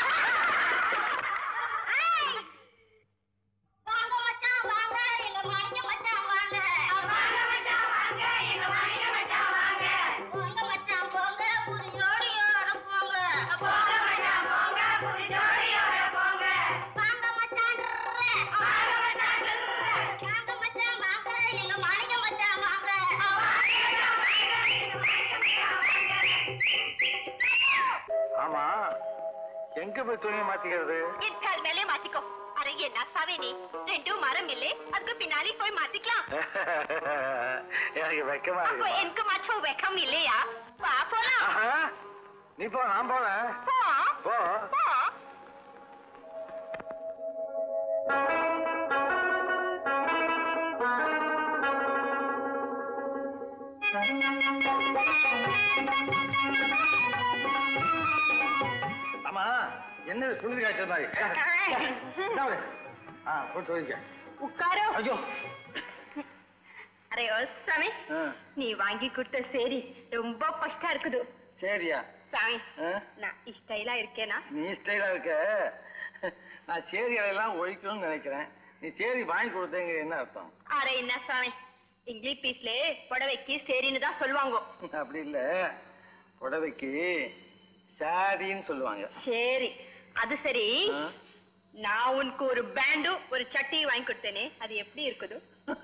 வாங்க மச்சான் வாங்க எங்க மாணிக்க மச்சான் வாங்க வாங்க மச்சான் வாங்க எங்க மாணிக்க மச்சான் வாங்க போங்க மச்சான் போங்க புது ஜோடியோட போங்க போங்க மச்சான் போங்க புது ஜோடியோட போங்க வாங்க மச்சான் வாங்க மச்சான் வாங்க மச்சான் வாங்க எங்க மாணிக்க மச்சான் வாங்க வாங்க மச்சான் வாங்க எங்க மாணிக்க மச்சான் வாங்க ஆமா எங்க போய் துணியை மாத்திக்கிறது இத்தால் மேலே மாத்திக்கோ அரே என்ன சாவே நீ ரெண்டும் மரம் இல்லே அதுக்கு பின்னாடி போய் மாத்திக்கலாம் எனக்கு வெக்கமா அப்போ இருக்கு எனக்கு மாற்றம் வெக்கம் இல்லையா வா போலாம் ஆஹா, நீ போ நான் போறேன் போ போ போ ஆமா என்ன இது குளிர் காய்ச்சல் மாதிரி இந்தாவுல. ஆ போட்டு வைங்க உட்காரோ ஐயோ அரே ஓ சாமி ஆ, நீ வாங்கி கொடுத்த சேரி ரொம்ப கஷ்டா இருக்குது சரியா சாமி ஆ, நான் இஷ்டைலா இருக்கேனா நீ ஸ்டைலா இருக்க நான் சேரிகளை எல்லாம் ஒழிக்கணும்னு நினைக்கிறேன் நீ சேரி வாங்கி கொடுத்தேங்க என்ன அர்த்தம் அரே என்ன சாமி இங்கிலீஷ் பீஸ்ல புடவைக்கு சேரின்னு தான் சொல்லுவாங்க அப்படி இல்ல புடவைக்கு சாரின்னு சொல்லுவாங்க சரி அது சரி நான் உனக்கு ஒரு பேண்டும் ஒரு சட்டியும் வாங்கி கொடுத்தேனே அது எப்படி இருக்குது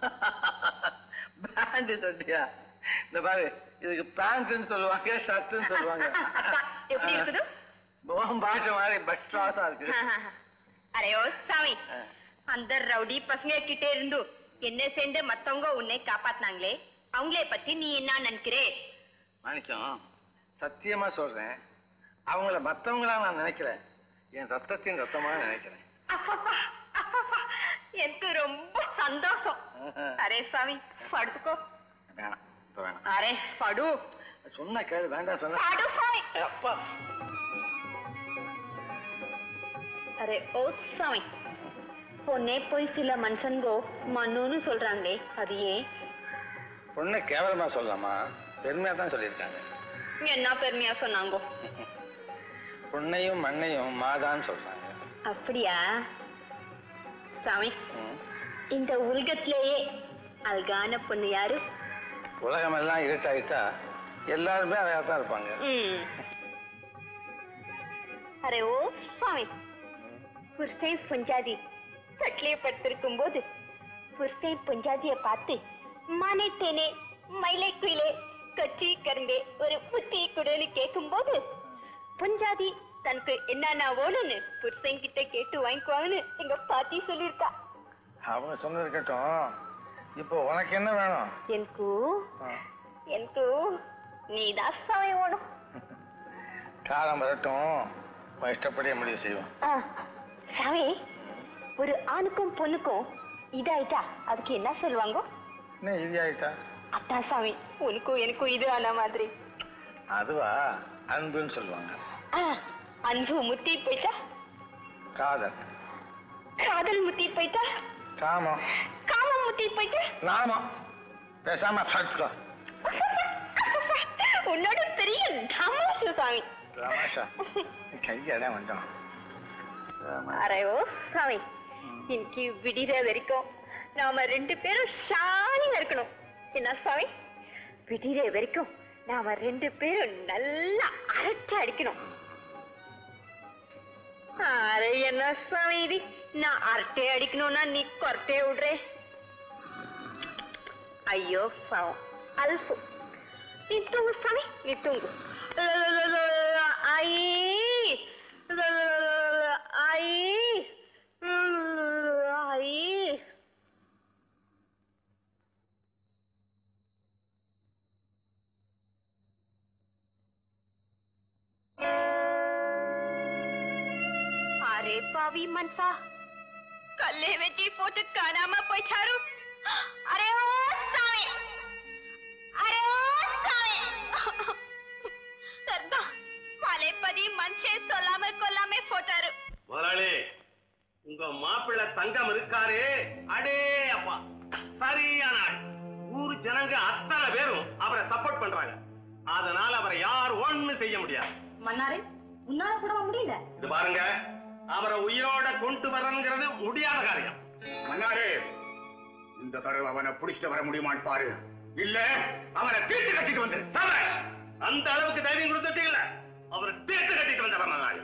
பேண்ட் சொல்லியா இந்த பாரு இதுக்கு பேண்ட்னு சொல்லுவாங்க ஷர்ட்னு சொல்லுவாங்க எப்படி இருக்குது உன் பாட்டு மாதிரி பஸ் கிளாஸா இருக்கு அரே ஓ சாமி அந்த ரவுடி பசங்க கிட்ட இருந்து என்ன சேர்ந்து மத்தவங்க உன்னை காப்பாத்தினாங்களே அவங்களே பத்தி நீ என்ன நினைக்கிறே மனுஷன் சத்தியமா சொல்றேன் அவங்கள மத்தவங்களா நான் நினைக்கிறேன் என் ரத்தத்தின் ரத்தமா நினைக்கிறேன் அப்பப்பா, அப்பப்பா, எனக்கு ரொம்ப சந்தோஷம் அரே சாமி படுத்துக்கோ வேணாம் இப்ப வேணாம் அரே படு சொன்னா கேளு வேண்டாம் சொன்னா படு சாமி அப்பா அரே ஓ சாமி பொண்ணே போய் சில மனுஷன்கோ மண்ணுன்னு சொல்றாங்களே அது ஏன் பொண்ணு கேவலமா சொல்லலாமா பெருமையா தான் சொல்லியிருக்காங்க என்ன பெருமையா சொன்னாங்கோ பொண்ணையும் மண்ணையும் மாதான்னு சொல்றாங்க அப்படியா சாமி ம். இந்த உலகத்திலேயே அழகான பொண்ணு யாரு உலகமெல்லாம் இருட்டாயிட்டா எல்லாருமே அழகா தான் இருப்பாங்க ம். அரே ஓ சுவாமி புருஷன் பொஞ்சாதி கட்டிலே படுத்திருக்கும் போது புருஷன் பொஞ்சாதிய பார்த்து மானே தேனே மயிலை குயிலே கச்சி கரும்பே ஒரு புத்தி குடுன்னு கேட்கும் போது பொஞ்சாதி தனக்கு என்னென்ன வேணும்னு புருஷன் கிட்ட கேட்டு வாங்கிக்குவாங்கன்னு எங்க பாட்டி சொல்லியிருக்கா அவங்க சொன்னது இருக்கட்டும் இப்போ உனக்கு என்ன வேணும் எனக்கு ஆ. எனக்கு நீதான் சாமி வேணும் காலம் வரட்டும் உன் இஷ்டப்படியே முடிவு செய்வோம் ஆ, சாமி ஒரு ஆணுக்கும் பொண்ணுக்கும் இதாயிட்டா அதுக்கு என்ன சொல்லுவாங்க என்ன ஈஸி ஆயிட்டா அதான் சாமி உனக்கும் எனக்கும் இது ஆன மாதிரி அதுவா அன்புன்னு சொல்லுவாங்க ஆ, அன்பு முத்தி போயிட்டா காதல் காதல் முத்தி போயிட்டா காமம் காமம் முத்தி போயிட்டா நாமம் பேசாம படுத்துக்கோ உன்னோட பெரிய தமாஷு சாமி ரமாஷா கையடா கொஞ்சம் அரே ஓ சாமி இன்னைக்கு விடிற வரைக்கும் நாம ரெண்டு பேரும் ஷானியா இருக்கணும் என்ன சாமி விடிற வரைக்கும் நாம ரெண்டு பேரும் நல்லா அரைச்சு அடிக்கணும் அரே என்ன சாமி இது நான் அரட்டை அடிக்கணும்னா நீ கொரட்டை விடுறே ஐயோ பாவம் அல்ஃபு நீ தூங்கு சாமி நீ தூங்கு ஐ ஐ ஐ அரே பாவி மன்சா கல்லே வெச்சி போட்டு காணாம போயிட்டாரு அரே ஓ சாமி அரே ஓ சாமி சர்தா மலைப்பதி மனுஷே சொல்லாம கொல்லாம போட்டாரு முதலாளி உங்க மாப்பிள்ளை தங்கம் இருக்காரே அடே அப்பா சரியான ஆள். ஊரு ஜனங்க அத்தனை பேரும் அவரை சப்போர்ட் பண்றாங்க அதனால அவரை யார் ஒண்ணு செய்ய முடியாது மன்னாரே உன்னால கூட முடியல இது பாருங்க அவரை உயிரோட கொண்டு வரங்கிறது முடியாத காரியம் மன்னாரே இந்த தடவை அவனை பிடிச்சிட்டு வர முடியுமான்னு பாரு இல்ல அவனை தீர்த்து கட்டிட்டு வந்து சபாஷ்! அந்த அளவுக்கு தைரியம் கொடுத்துட்டீங்கள அவரை தீர்த்து கட்டிட்டு வந்தவர் முதலாளி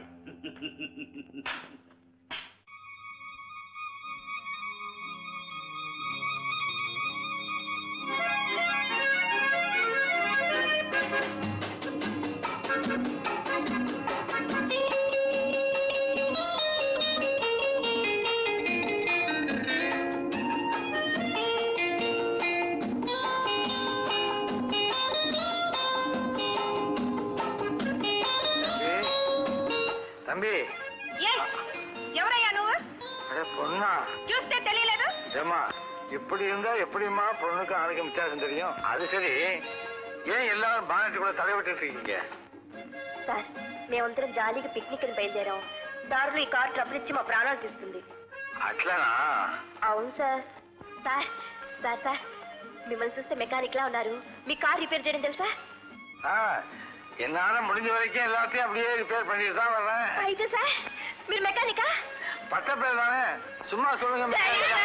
தம்பி ఎవరయ్యా నువ్వు அட பொண்ணா చూస్తే తెలియలేదు ஏமா இப்படி இருந்தா எப்படிம்மா பொண்ணுக்கு ஆணுக்கு வித்தியாசம் தெரியும் அது சரி ஏன் எல்லாரும் பானட்டுக்குள்ள தலைவிட்டு இருக்கீங்க సార్ మేమందరం జాలీగా పిక్నిక్ అని బయలుదేరాం దారిలో ఈ కార్ ట్రబుల్ ఇచ్చి మా ప్రాణాలు తీస్తుంది అట్లనా అవును సార్ సార్ సార్ సార్ మిమ్మల్ని చూస్తే మెకానిక్ లా ఉన్నారు మీ కార్ రిపేర్ చేయడం తెలుసా ஆ, என்னால முடிஞ்ச வரைக்கும் எல்லாத்தையும் அப்படியே ரிப்பேர் பண்ணிட்டு தான் வர்றேன் అయితే సార్ మీరు మెకానికా பட்ட பேர் தானே சும்மா சொல்லுங்க mechanic.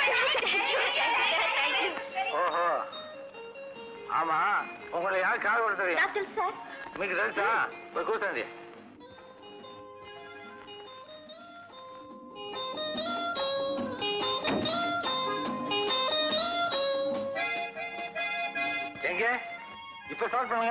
ஓஹோ ஆமா உங்களை யார் கார் ஓடுறது నాకు తెలుసు సార్ మీకు తెలుసా పోయి కూర్చోండి இப்ப ஸ்டார்ட் பண்ணுங்க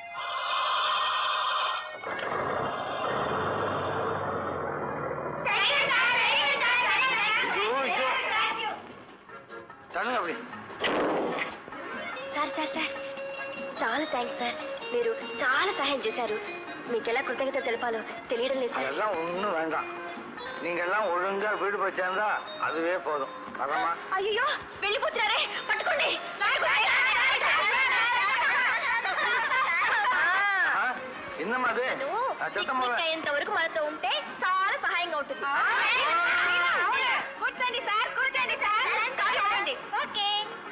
ஐயோ, ஐயோ. தள்ளுங்க அப்படி సార్ సార్ సార్ చాలా థ్యాంక్స్ సార్ మీరు చాలా సహాయం చేశారు మీకు ఎలా కృతజ్ఞత తెలపాలో తెలియడం లేదు సార్ அதெல்லாம் ஒண்ணும் வேண்டாம் நீங்க எல்லாம் ஒழுங்கா வீடு போய் சேர்ந்தா அதுவே போதும் வரமா అయ్యో వెళ్ళిపోతున్నారే పట్టుకోండి என்னம்மா அது ఆ, చెత్తం మొదలు. అయ్యేంత వరకు మనతో ఉంటే చాలా సహాయంగా ఉంటుంది కూర్చోండి సార్ కూర్చోండి సార్ కూర్చోండి ఓకే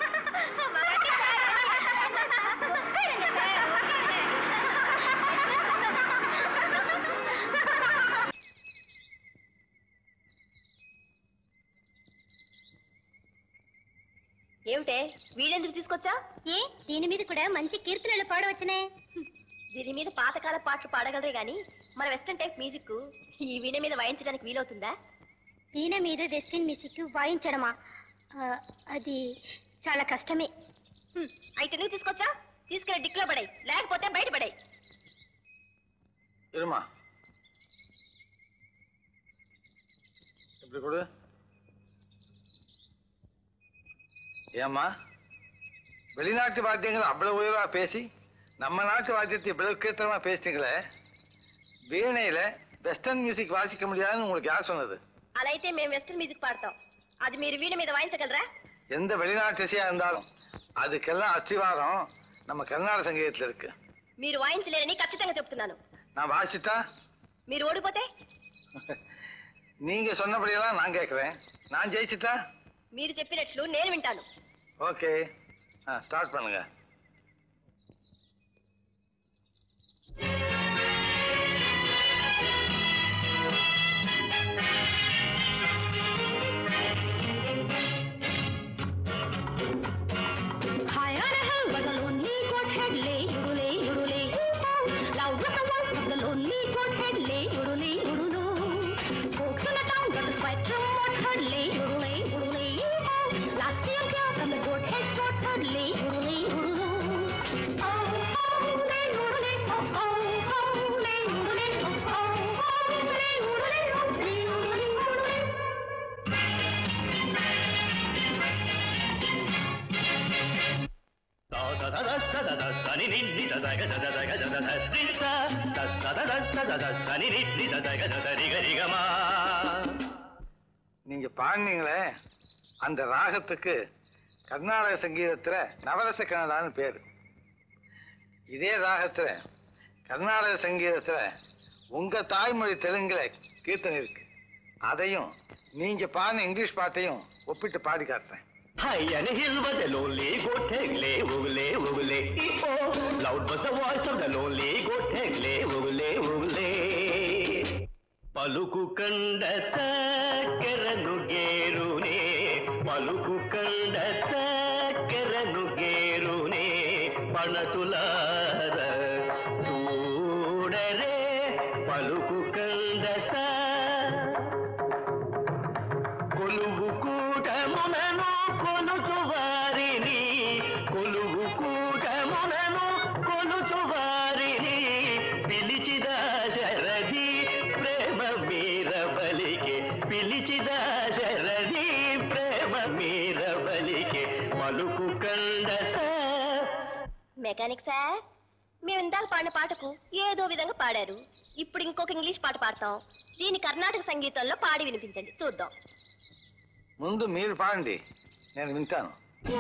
ఏమిటే వీడెందుకు తీసుకొచ్చా ఏ దీని మీద కూడా మంచి కీర్తనలు పాడవచ్చునే దీని మీద పాతకాల పాటలు పాడగలరే గాని మన వెస్టర్న్ టైప్ మ్యూజిక్ ఈ వీణ మీద వాయించడానికి వీలవుతుందా వీణ మీద వెస్టర్న్ మ్యూజిక్ వాయించడమా ఆ, అది చాలా కష్టమే హ్మ్, అయితే నువ్వు తీసుకొచ్చా తీసుకెళ్ళి డిక్లో పడాయి లేకపోతే బయట పడాయి இருமா இப்படி கொடு ஏம்மா வெளிநாட்டு வாத்தியங்கள் அவ்வளவு உயர்வா பேசி நம்ம நாட்டு வாத்தியத்தை இவ்வளவு கீர்த்தனமா பேசிட்டீங்களே வீணையில வெஸ்டர்ன் மியூசிக் வாசிக்க முடியாதுன்னு உங்களுக்கு யார் சொன்னது అలా అయితే మేము వెస్టర్న్ మ్యూజిక్ పాడతాం అది మీరు వీణ మీద వాయించగలరా எந்த வெளிநாட்டு இசையா இருந்தாலும் அதுக்கெல்லாம் அஸ்திவாரம் நம்ம கர்நாடக சங்கீதத்துல இருக்கு మీరు వాయించలేరని ఖచ్చితంగా చెప్తున్నాను நான் வாசிட்டா మీరు ఓడిపోతే நீங்க சொன்னபடியெல்லாம் நான் கேட்கிறேன் நான் ஜெயிச்சிட்டா మీరు చెప్పినట్లు నేను వింటాను ஓகே ஆ ஸ்டார்ட் பண்ணுங்க High on a hill was a lonely goathead lay, yodelay, yodelay. Loud was the voice of the lonely goathead lay, yodelay, yodelay. Folks in the town got a sweat remote heard lay, yodelay, yodelay. Last year clear from the goathead's throat heard lay, yodelay, yodelay. Oh, oh, lay, yodelay, oh, oh, oh, lay, yodelay, oh, oh, oh, lay, yodelay, oh, lay, yodelay, yodelay. நீங்க பாடினீங்களே அந்த ராகத்துக்கு கர்நாடக சங்கீதத்துல நவரச கன்னடான்னு பேரு இதே ராகத்துல கர்நாடக சங்கீதத்துல உங்க தாய்மொழி தெலுங்குல கீர்த்தனை இருக்கு அதையும் நீங்க பாடின இங்கிலீஷ் பாட்டையும் ஒப்பிட்டு பாடி காட்டுறேன் High and a hill was a lonely goat lay, ogle, ogle, e-oh. Loud was the voice of the lonely goat lay, ogle, ogle. పలుకు కండ చక్కెరను గేరునే పలుకు కండ చక్కెరను గేరునే పణతులార చూడరే పలుకు కండ స కొలువు కూటమునను కొలుచు వారిని కొలువు కూటమునను కొలుచు వారిని పిలిచిద శరది ప్రేమ మీర బలికే పిలిచిద శరది ప్రేమ మీర బలికే మలుకు కండస మెకానిక్ సార్ మేము ఇందాక పాడిన పాటకు ఏదో విధంగా పాడారు ఇప్పుడు ఇంకొక ఇంగ్లీష్ పాట పాడతాం దీని కర్ణాటక సంగీతంలో పాడి వినిపించండి చూద్దాం ముందు మీరు పాడండి నేను వింటాను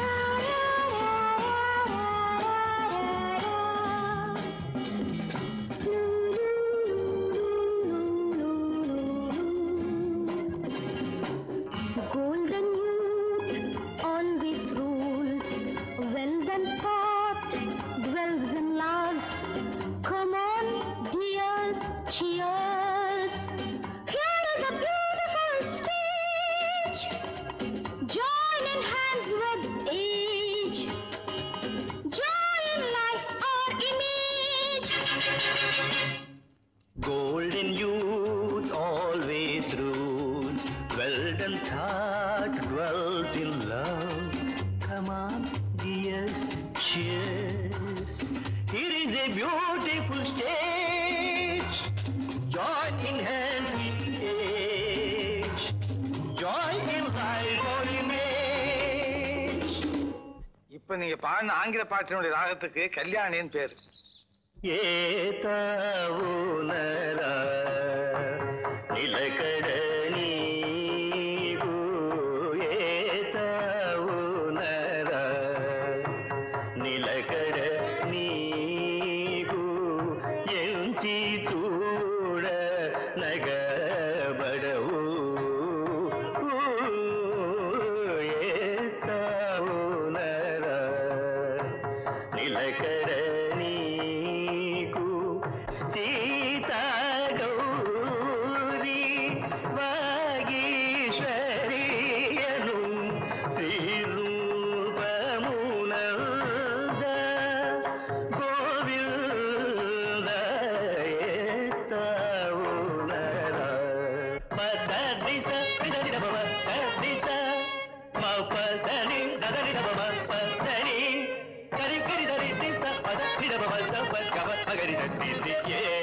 Golden youth always rules. Well then thought dwells in loves. Come on, dears, cheers. Here is a beautiful stage. Join in hands with age. Joy in life or image. Golden youth always rules. Well done thought dwells in love. Come on, dears, cheers. stage. Join in hands with age. Join in life or image. இப்ப நீங்க பாடின ஆங்கில பாட்டினுடைய ராகத்துக்கு கல்யாணின்னு பேரு ఏతావునరా నిలకడ నీవు ఏతావునరా నిలకడ నీవు ఎంచి చూడ నగబడవు ఏతావునరా నిలకడ నీకు సీతా గౌరీ వాగీశ్వరియను శ్రీరూపమునంద గోవింద ఏతావునరా పదనిస నిదనిద భవ పదనిస మా పదని దదని దవ పదని కరి కరి దరి తిస పద నిద భవ సప గవ మగరి దరి ది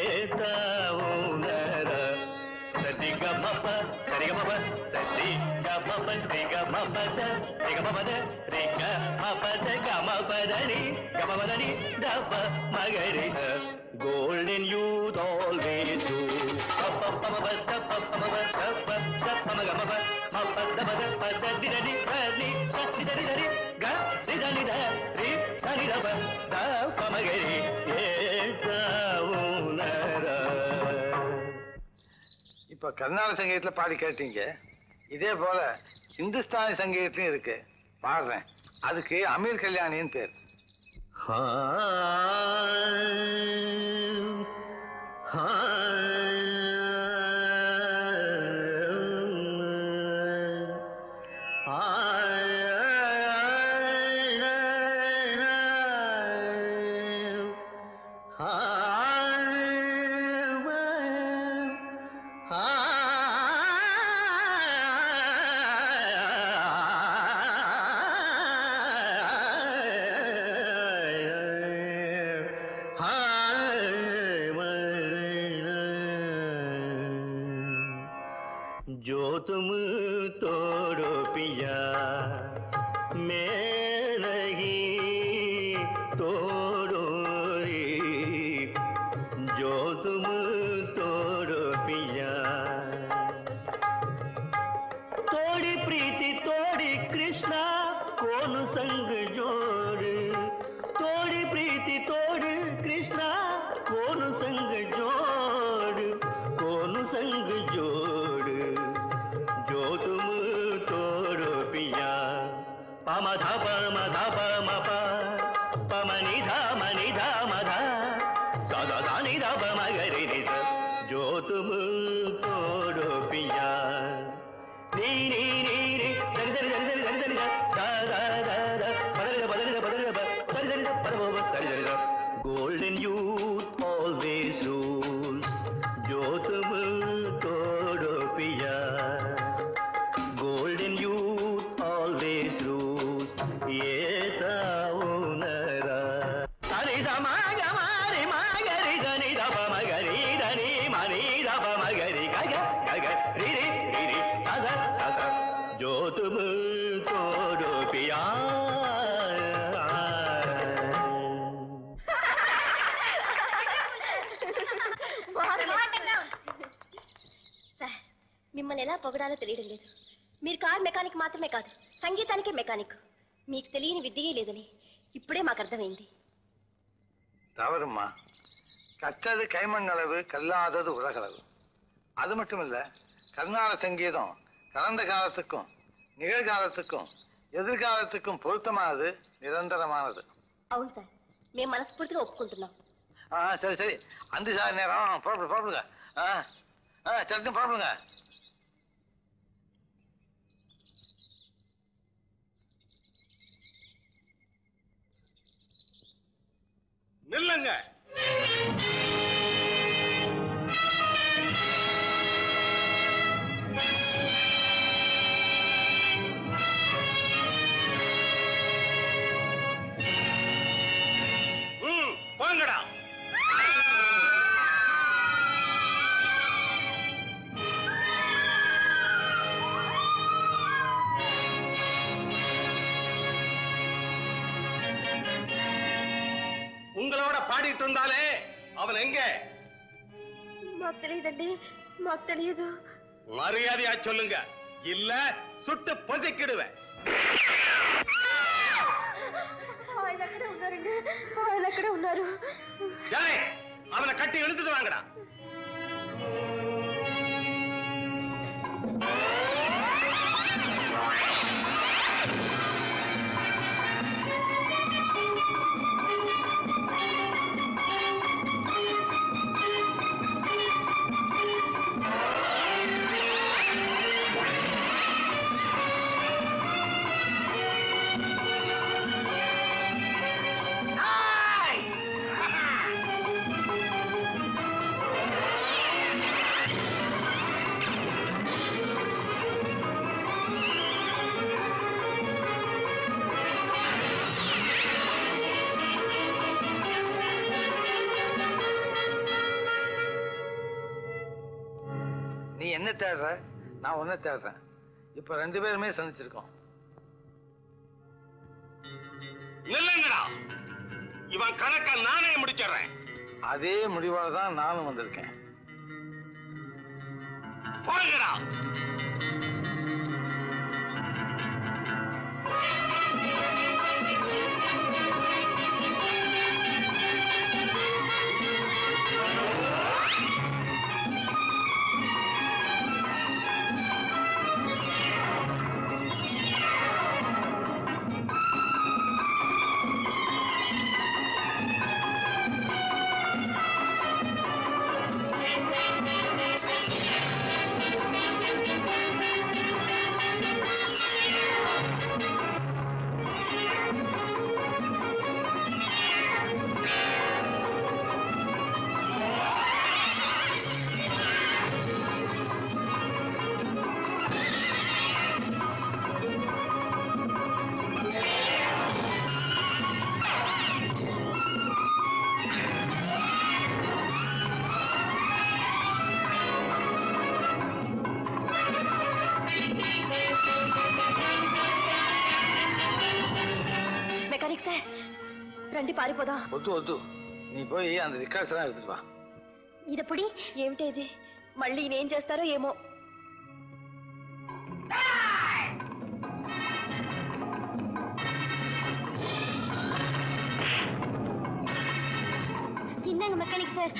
ఏతావునరా సరి గ మప సరి గ మప సరి గ మప రి గ మప ద రి గ మప ద రి గ మప ద గ మప ద రి గ మప ద ని ద ప మగరి ద Golden youth always do. Pa pa pa ma pa da pa pa ma pa da pa da pa ma ga ma pa ma pa da pa da pa da di da di pa ni da di da di da di ga di da ni da ri da ni da pa da pa ma ga ri ye da unara. இப்ப கர்நாடக சங்கீதத்துல பாடி கேட்டீங்க இதே போல இந்துஸ்தானி சங்கீதத்திலும் இருக்கு பாடுறேன் அதுக்கு அமீர் கல்யாணின்னு பேர் जो तुम तोड़ो पिया मैं नहीं तोड़ो रे। जो तुम तोड़ो पिया तोड़ी प्रीति तोड़ी कृष्णा कौन संग जोड़ तोड़ी प्रीति तोड़ कृष्णा कौन संग जोड़ कौन संग जोड़ जो तुम तोड़ो पिया पम धा पम धा पम पा पम नि धा मनि धा म धा सा सा सा नि धा पम गरि नि ध जो तुम तोड़ो पिया नी नी नी नी दरि दरि दरि दरि दरि दरि दा दा दा दा पदरि दा पदरि दा पदरि दा प दरि दरि दा पद ब ब दरि दरि दा Golden youth always rules जो तुम तोड़ो पिया Golden youth always rules ये ताउनरा सनि सा मा ग मा रे मा ग रे ध नि ध प म ग रे ध नि म नि ध प म ग रे ग ग ग ग रि रि रि रि सा सा सा सा जो तुम तोड़ो पिया సార్ మిమ్మల్ని ఎలా పొగడాలో తెలియడం లేదు మీరు కార్ మెకానిక్ మాత్రమే కాదు సంగీతానికే మెకానిక్ మీకు తెలియని విద్యే లేదని ఇప్పుడే మాకు అర్థమైంది தவறுமா கற்றது கைமண் அளவு கல்லாதது உலகளவு அது மட்டும் இல்ல கர்நாடக சங்கீதம் கடந்த காலத்துக்கும் நிகழ்காலத்துக்கும் எதிர்காலத்துக்கும் பொருத்தமானது நிரந்தரமானது అవును సార్ మేము మనస్ఫూర్తిగా ఒప్పుకుంటున్నాం ஆ சரி சரி அந்த சார் நேரம் புறப்படு புறப்படுங்க ஆ ஆ சட்டுன்னு புறப்படுங்க நில்லுங்க ம், போங்கடா ஆடிட்டு இருந்தாலே அவன் எங்க మాకు తెలియదండి మాకు తెలియదు மரியாதையா சொல்லுங்க இல்ல சுட்டு பொசிக்கிடுவேன் ఆయన అక్కడే ఉన్నారండి ఆయన అక్కడే ఉన్నారు ஏய், அவனை கட்டி இழுத்துட்டு வாங்கடா நீ என்ன தேடுற நான் ஒன்ன தேடுறேன் இப்ப ரெண்டு பேருமே சந்திச்சிருக்கோம் நில்லுங்கடா இவன் கணக்க நானே முடிச்சிடுறேன் அதே முடிவோட தான் நானும் வந்திருக்கேன் போங்கடா మెకానిక్ సార్ రండి పారిపోదాం వద్దు వద్దు నీ పోయి అంత రికార్డ్స్ ఎல்லாம் எடுத்துட்டு வா ఇదప్పుడు ఏమిటి ఇది మళ్ళీ నేం చేస్తారో ఏమో இந்தாங்க மெக்கானிக் சார்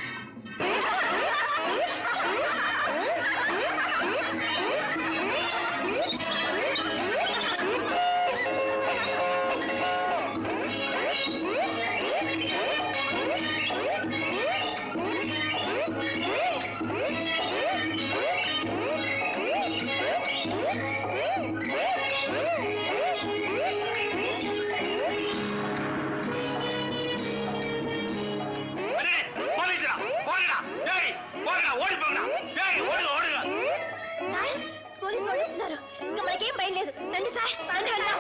போலீஸ்டா போங்கடா ஏய் போங்கடா ஓடி போங்கடா ஏய் ஓடுங்க ஓடுங்க సార్ పోలీసు వాళ్ళు వస్తున్నారు ఇంకా మనకేం భయం లేదు రండి సార్ రండి వెళ్దాం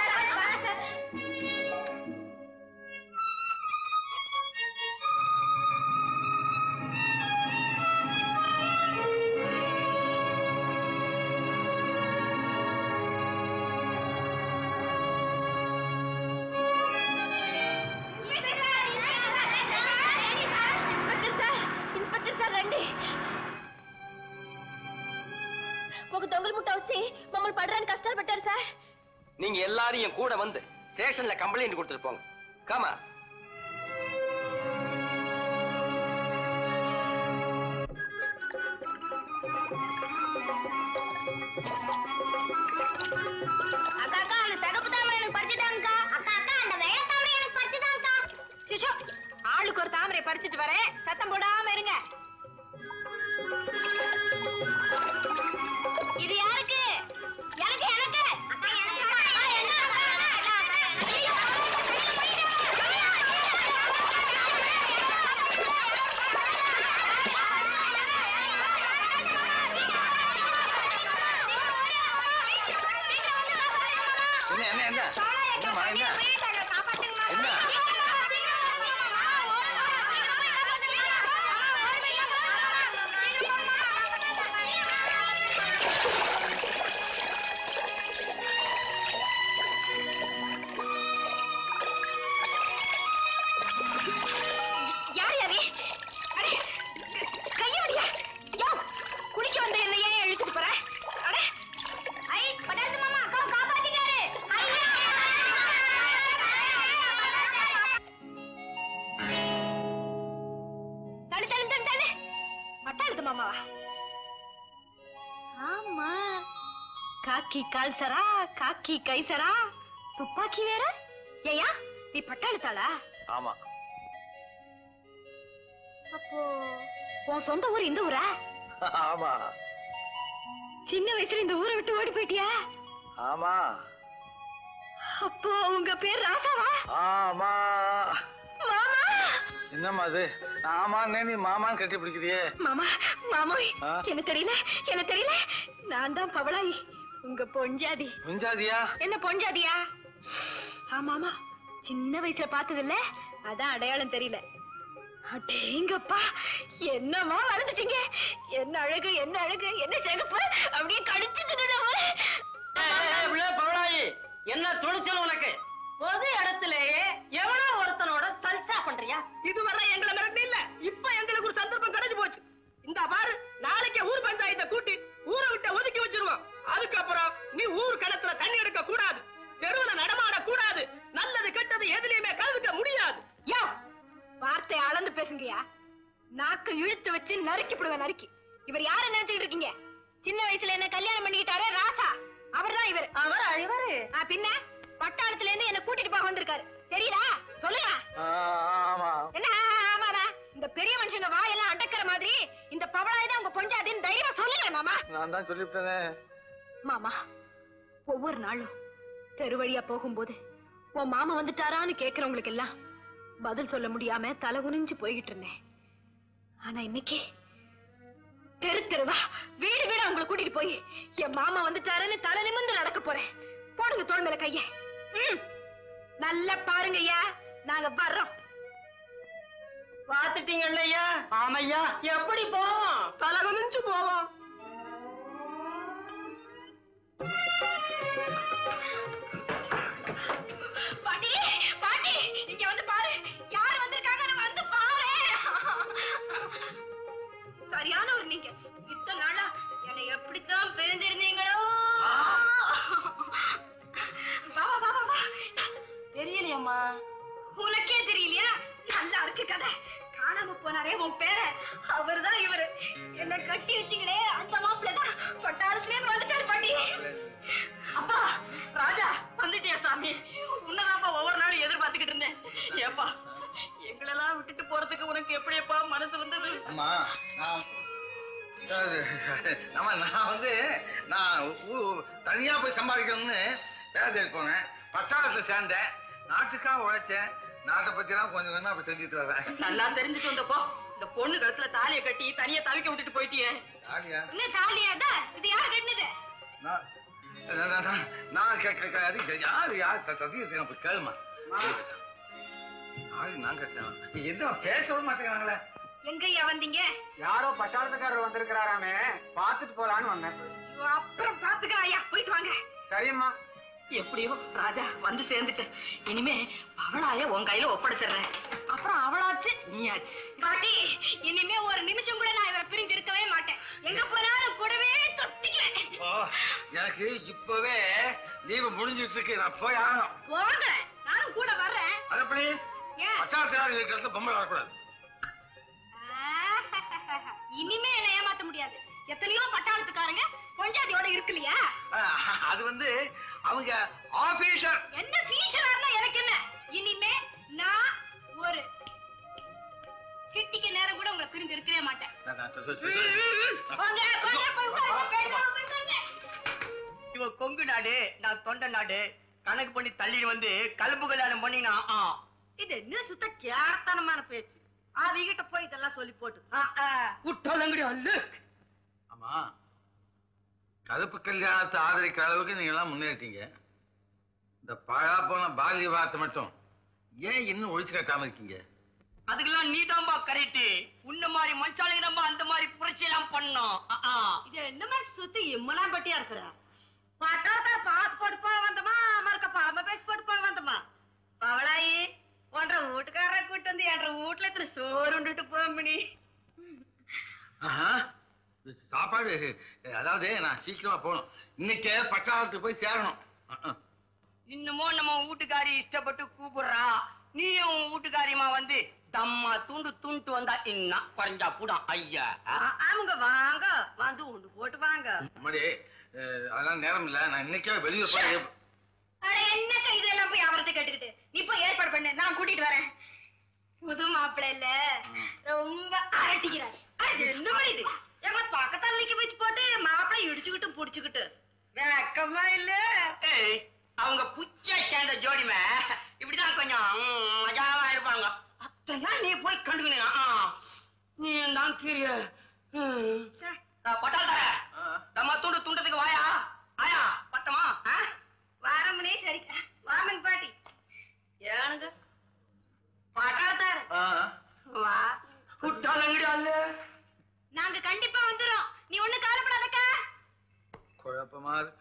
ఇన్స్పెక్టర్ సార్ ఇన్స్పెక్టర్ సార్ రండి ఒక దొంగల ముట్ట వచ్చి మమ్మల్ని పడడానికి కష్టాలు పెట్టారు సార్ நீங்க எல்லாரும் என் கூட வந்து ஸ்டேஷன்ல கம்ப்ளைண்ட் கொடுத்துட்டு போங்க காமா அக்கா அக்கா அந்த சிகப்பு தாமரை எனக்கு பறிச்சுட்டாங்கக்கா அக்கா அக்கா அந்த வெள்ளை தாமரை எனக்கு பறிச்சுட்டாங்கக்கா சிஷோ ஆளுக்கு ஒரு தாமரை பறிச்சுட்டு வரேன் சத்தம் போடாம இருங்க இது யாருக்கு எனக்கு எனக்கு அக்கா எனக்கு அக்கா, என்ன அக்கா, அக்கா, அக்கா, அக்கா. ஐயோ, என்ன என்ன என்ன என்னம்மா என்ன என்ன ஆ காக்கி கால்சரா காக்கி கைசரா துப்பாக்கி வேற ஏயா நீ பட்டாளத்தாளா ஆமா அப்போ உன் சொந்த ஊர் இந்த ஊரா ஆமா சின்ன வயசுல இந்த ஊரை விட்டு ஓடி போயிட்டியா ஆமா அப்போ உங்க பேர் ராசாவா ஆமா மாமா என்னம்மா அது ஆமான்னு நீ மாமான்னு கட்டி பிடிக்கிறியே மாமா மாமோய் ஆ? என்ன தெரியல என்ன தெரியல நான் தான் பவளாய் உங்க பொஞ்சாதி குஞ்சாதியா என்ன பொஞ்சாதியா ஆமாமா சின்ன வயசுல பார்த்தது இல்ல அதான் அடையாளம் தெரியல அடேங்கப்பா என்னமா வளர்ந்துட்டீங்க என்ன அழகு என்ன அழகு என்ன சிகப்பு அப்படியே கடிச்சு பவளாயி என்ன துணிச்சல் உனக்கு பொது இடத்திலேயே எவனோ ஒருத்தனோட சல்சா பண்றியா இதுவரை எங்களை மிரட்டி இல்ல இப்ப எங்களுக்கு ஒரு சந்தர்ப்பம் கிடைச்சு போச்சு இந்த பாரு நாளைக்கு ஊர் பஞ்சாயத்தை கூட்டி ஊரை விட்டு ஒதுக்கி வச்சிருவோம் அதுக்கப்புறம் நீ ஊர் கிணத்துல தண்ணி எடுக்க கூடாது தெருவுல நடமாட கூடாது நல்லது கெட்டது எதுலயுமே கலந்துக்க முடியாது யோ வார்த்தை அளந்து பேசுங்கயா நாக்கு இழுத்து வச்சு நறுக்கிப்படுவேன் நறுக்கி இவர் யார நினைச்சிட்டு இருக்கீங்க சின்ன வயசுல என்ன கல்யாணம் பண்ணிக்கிட்டாரே ராசா அவர்தான் இவர் அவர் இவரு ஆ, பின்ன பட்டாளத்துல இருந்து என்ன கூட்டிட்டு போக வந்திருக்காரு தெரியுதா சொல்லுங்க ஆமா என்ன ஆமாவா இந்த பெரிய மனுஷங்க வாயெல்லாம் அடக்கிற மாதிரி இந்த பவளாய் தான் உங்க பொஞ்சாதின்னு தைரியம் சொல்லுங்க மாமா நான் தான் சொல்லிவிட்டேனே மாமா ஒவ்வொரு நாளும் தெரு வழியா போகும்போது உன் மாமா வந்துட்டாரான்னு கேக்குறவங்களுக்கு எல்லாம் பதில் சொல்ல முடியாம தலை குனிஞ்சு போய்கிட்டு இருந்தேன் ஆனா இன்னைக்கு தெரு தெருவா வீடு வீடா உங்களை கூட்டிட்டு போய் என் மாமா வந்துட்டாருன்னு தலை நிமிர்ந்து நடக்க போறேன் போடுங்க தோள் மேல கைய ம். நல்லா பாருங்க ஐயா நாங்க வர்றோம் பாத்துட்டீங்கல்ல ஐயா ஆமையா எப்படி போவோம் தலை குனிஞ்சு போவோம் பாட்டி பாட்டி இங்க வந்து பாரு யார் வந்திருக்காங்க வந்து பாரு சரியானவர் நீங்க இத்தனை நாளா என்னை எப்படித்தான் பிரிந்திருந்தீங்களோ வா வா வா வா, வா தெரியலையம்மா உனக்கே தெரியலையா நல்லா இருக்கு கதை காணாம போனாரே உன் பேர அவர்தான் இவரு என்ன கட்டி வச்சீங்களே அந்த மாப்பிள்ள தான் பட்டாளத்துல இருந்து வந்துட்டாரு பாட்டி அப்பா ராஜா வந்துட்டியா சாமி உன்னதாப்பா ஒவ்வொரு நாளும் எதிர்பார்த்துக்கிட்டு இருந்தேன் ஏப்பா எங்களெல்லாம் விட்டுட்டு போறதுக்கு உனக்கு எப்படியப்பா மனசு வந்தது அம்மா நான் அது, ஆமா நான் வந்து நான் ஊ- தனியா போய் சம்பாதிக்கணும்னு வேலைக்கு போனேன் பட்டாளத்துல சேர்ந்தேன் நாட்டுக்காக உழைச்சேன் நாட்டை பத்திலாம் கொஞ்சம் கொஞ்சமா அப்ப தெரிஞ்சுட்டு வரேன் நல்லா தெரிஞ்சுட்டு வந்தப்போ இந்த பொண்ணு கழுத்துல தாலியை கட்டி தனியா தவிக்க விட்டுட்டு போயிட்டியே யாரியா? என்ன தாலியாதா இது யார் கட்டினது நான் நான், நான், நான், நான் கே- கே- கே- அது யாரு யார் த- சத்தியம் செய்யணும் போய் கேளுமா யாரு நான் கட்டேன் நீ என்ன பேச விட மாட்டேங்கிறாங்களே எங்கய்யா வந்தீங்க யாரோ பட்டாளத்துக்காரர் வந்திருக்கிறாராமே பார்த்துட்டு போலான்னு வந்தேன் அப்புறம் பாத்துக்கலாம் ஐயா போயிட்டு வாங்க சரியம்மா எப்படியோ ராஜா வந்து சேர்ந்துட்டேன் இனிமே அவளாய உன் கையில ஒப்படைச்சிடுறேன் அப்புறம் அவளாச்சு நீயாச்சு பாட்டி இனிமே ஒரு நிமிஷம் கூட நான் இவரை பிரிஞ்சு இருக்கவே மாட்டேன் எங்க போனாலும் கூடவே தொத்திக்குவேன் ஓ எனக்கு இப்பவே லீவு முடிஞ்சிட்டு இருக்கு நான் போய் ஆகணும் போங்க நானும் கூட வர்றேன் அது எப்படி ஏன் பட்டாளத்தில் இருக்கிறது பொம்பளை வரக்கூடாது இனிமே என்ன ஏமாத்த முடியாது எத்தனையோ பட்டாளத்துக்காரங்க பொஞ்சாதியோட இருக்குல்லையா அஹ், அது வந்து அவங்க ஆபீசர் என்ன ஃபீஷரா இருந்தா எனக்கு என்ன இனிமே நான் ஒரு சிட்டிக்கு நேரம் கூட உங்களை பிரிஞ்சு இருக்கவே மாட்டேன் போங்க, போங்க, போங்க, போங்க, போங்க. இவ கொங்கு நாடு நான் தொண்டை நாடு கணக்கு பண்ணி தள்ளிட்டு வந்து கலப்பு கல்யாணம் பண்ணினா இது என்ன சுத்த கேர்த்தனமான பேச்சு அவகிட்ட போய் இதெல்லாம் சொல்லி போட்டு குட்டலங்கடி அல்லு ஆமா கலப்பு கல்யாணத்தை ஆதரிக்கிற அளவுக்கு நீங்க எல்லாம் முன்னேறிட்டீங்க இந்த பழா போன பால்ய வார்த்தை மட்டும் ஏன் இன்னும் ஒழிச்சு கட்டாம இருக்கீங்க அதுக்கெல்லாம் நீ தான்பா கரெக்ட் உன்ன மாதிரி மனுஷாளுங்க நம்ம அந்த மாதிரி புரட்சி எல்லாம் பண்ணோம் இது என்ன மாதிரி சுத்தி இம்மலாம் பட்டியா இருக்கிற பட்டாத்த பாஸ் போட்டு போய் வந்தமா மறுக்க பழம பேசி போட்டு போய் வந்தமா பவளாயி ஒன்ற வீட்டுக்காரரை கூட்டு வந்து என்ற வீட்டுல இத்தனை சோறு உண்டுட்டு போம்படி ஆஹா. இது சாப்பாடு அதாவது நான் சீக்கிரமா போகணும் இன்னைக்கே பட்டாளத்துக்கு போய் சேரணும் அஹ், அஹ். இன்னமும் நம்ம வீட்டுக்காரி இஷ்டப்பட்டு கூப்பிடுறா நீயும் உன் வீட்டுக்காரியமா வந்து தம்மா துண்டு துண்டு வந்தா இன்னும் குறைஞ்சா கூடம் ஐயா அவங்க வாங்க வந்து உண்டு போட்டு வாங்க அம்மாடி அதெல்லாம் நேரம் இல்ல நான் இன்னைக்கே வெளியூர் போய் அட என்னக்கா இதெல்லாம் போய் அவரத்தை கேட்டுக்கிட்டு நீ போய் ஏற்பாடு பண்ணு நான் கூட்டிட்டு வரேன் புது மாப்பிள்ளை இல்ல ரொம்ப அரட்டிக்கிறார் அது என்ன இது ஏமா பக்கத்தாலைக்கு வச்சு போட்டு மாப்பிள்ளை இடிச்சுக்கிட்டு புடிச்சுக்கிட்டு வெக்கமா இல்ல ஏய் அவங்க புச்ச சேர்ந்த ஜோடிமே இப்படிதான் கொஞ்சம் ம், மஜாவா இருப்பாங்க அத்தெல்லாம் நீ போய் கண்டுக்கணும் ஆ. நீ தான் கீரிய பட்டால் தர நம்ம துண்டு துண்டத்துக்கு வாயா ஆயா பட்டமா வாரமனே சரி வாமன் பாட்டி ஏனுங்க பட்டாத்தாரு வா குட்டால் அங்கடி அல்ல நாங்க கண்டிப்பா வந்துரும் நீ ஒண்ணு கவலைப்படாதக்கா குழப்பமா இருக்கு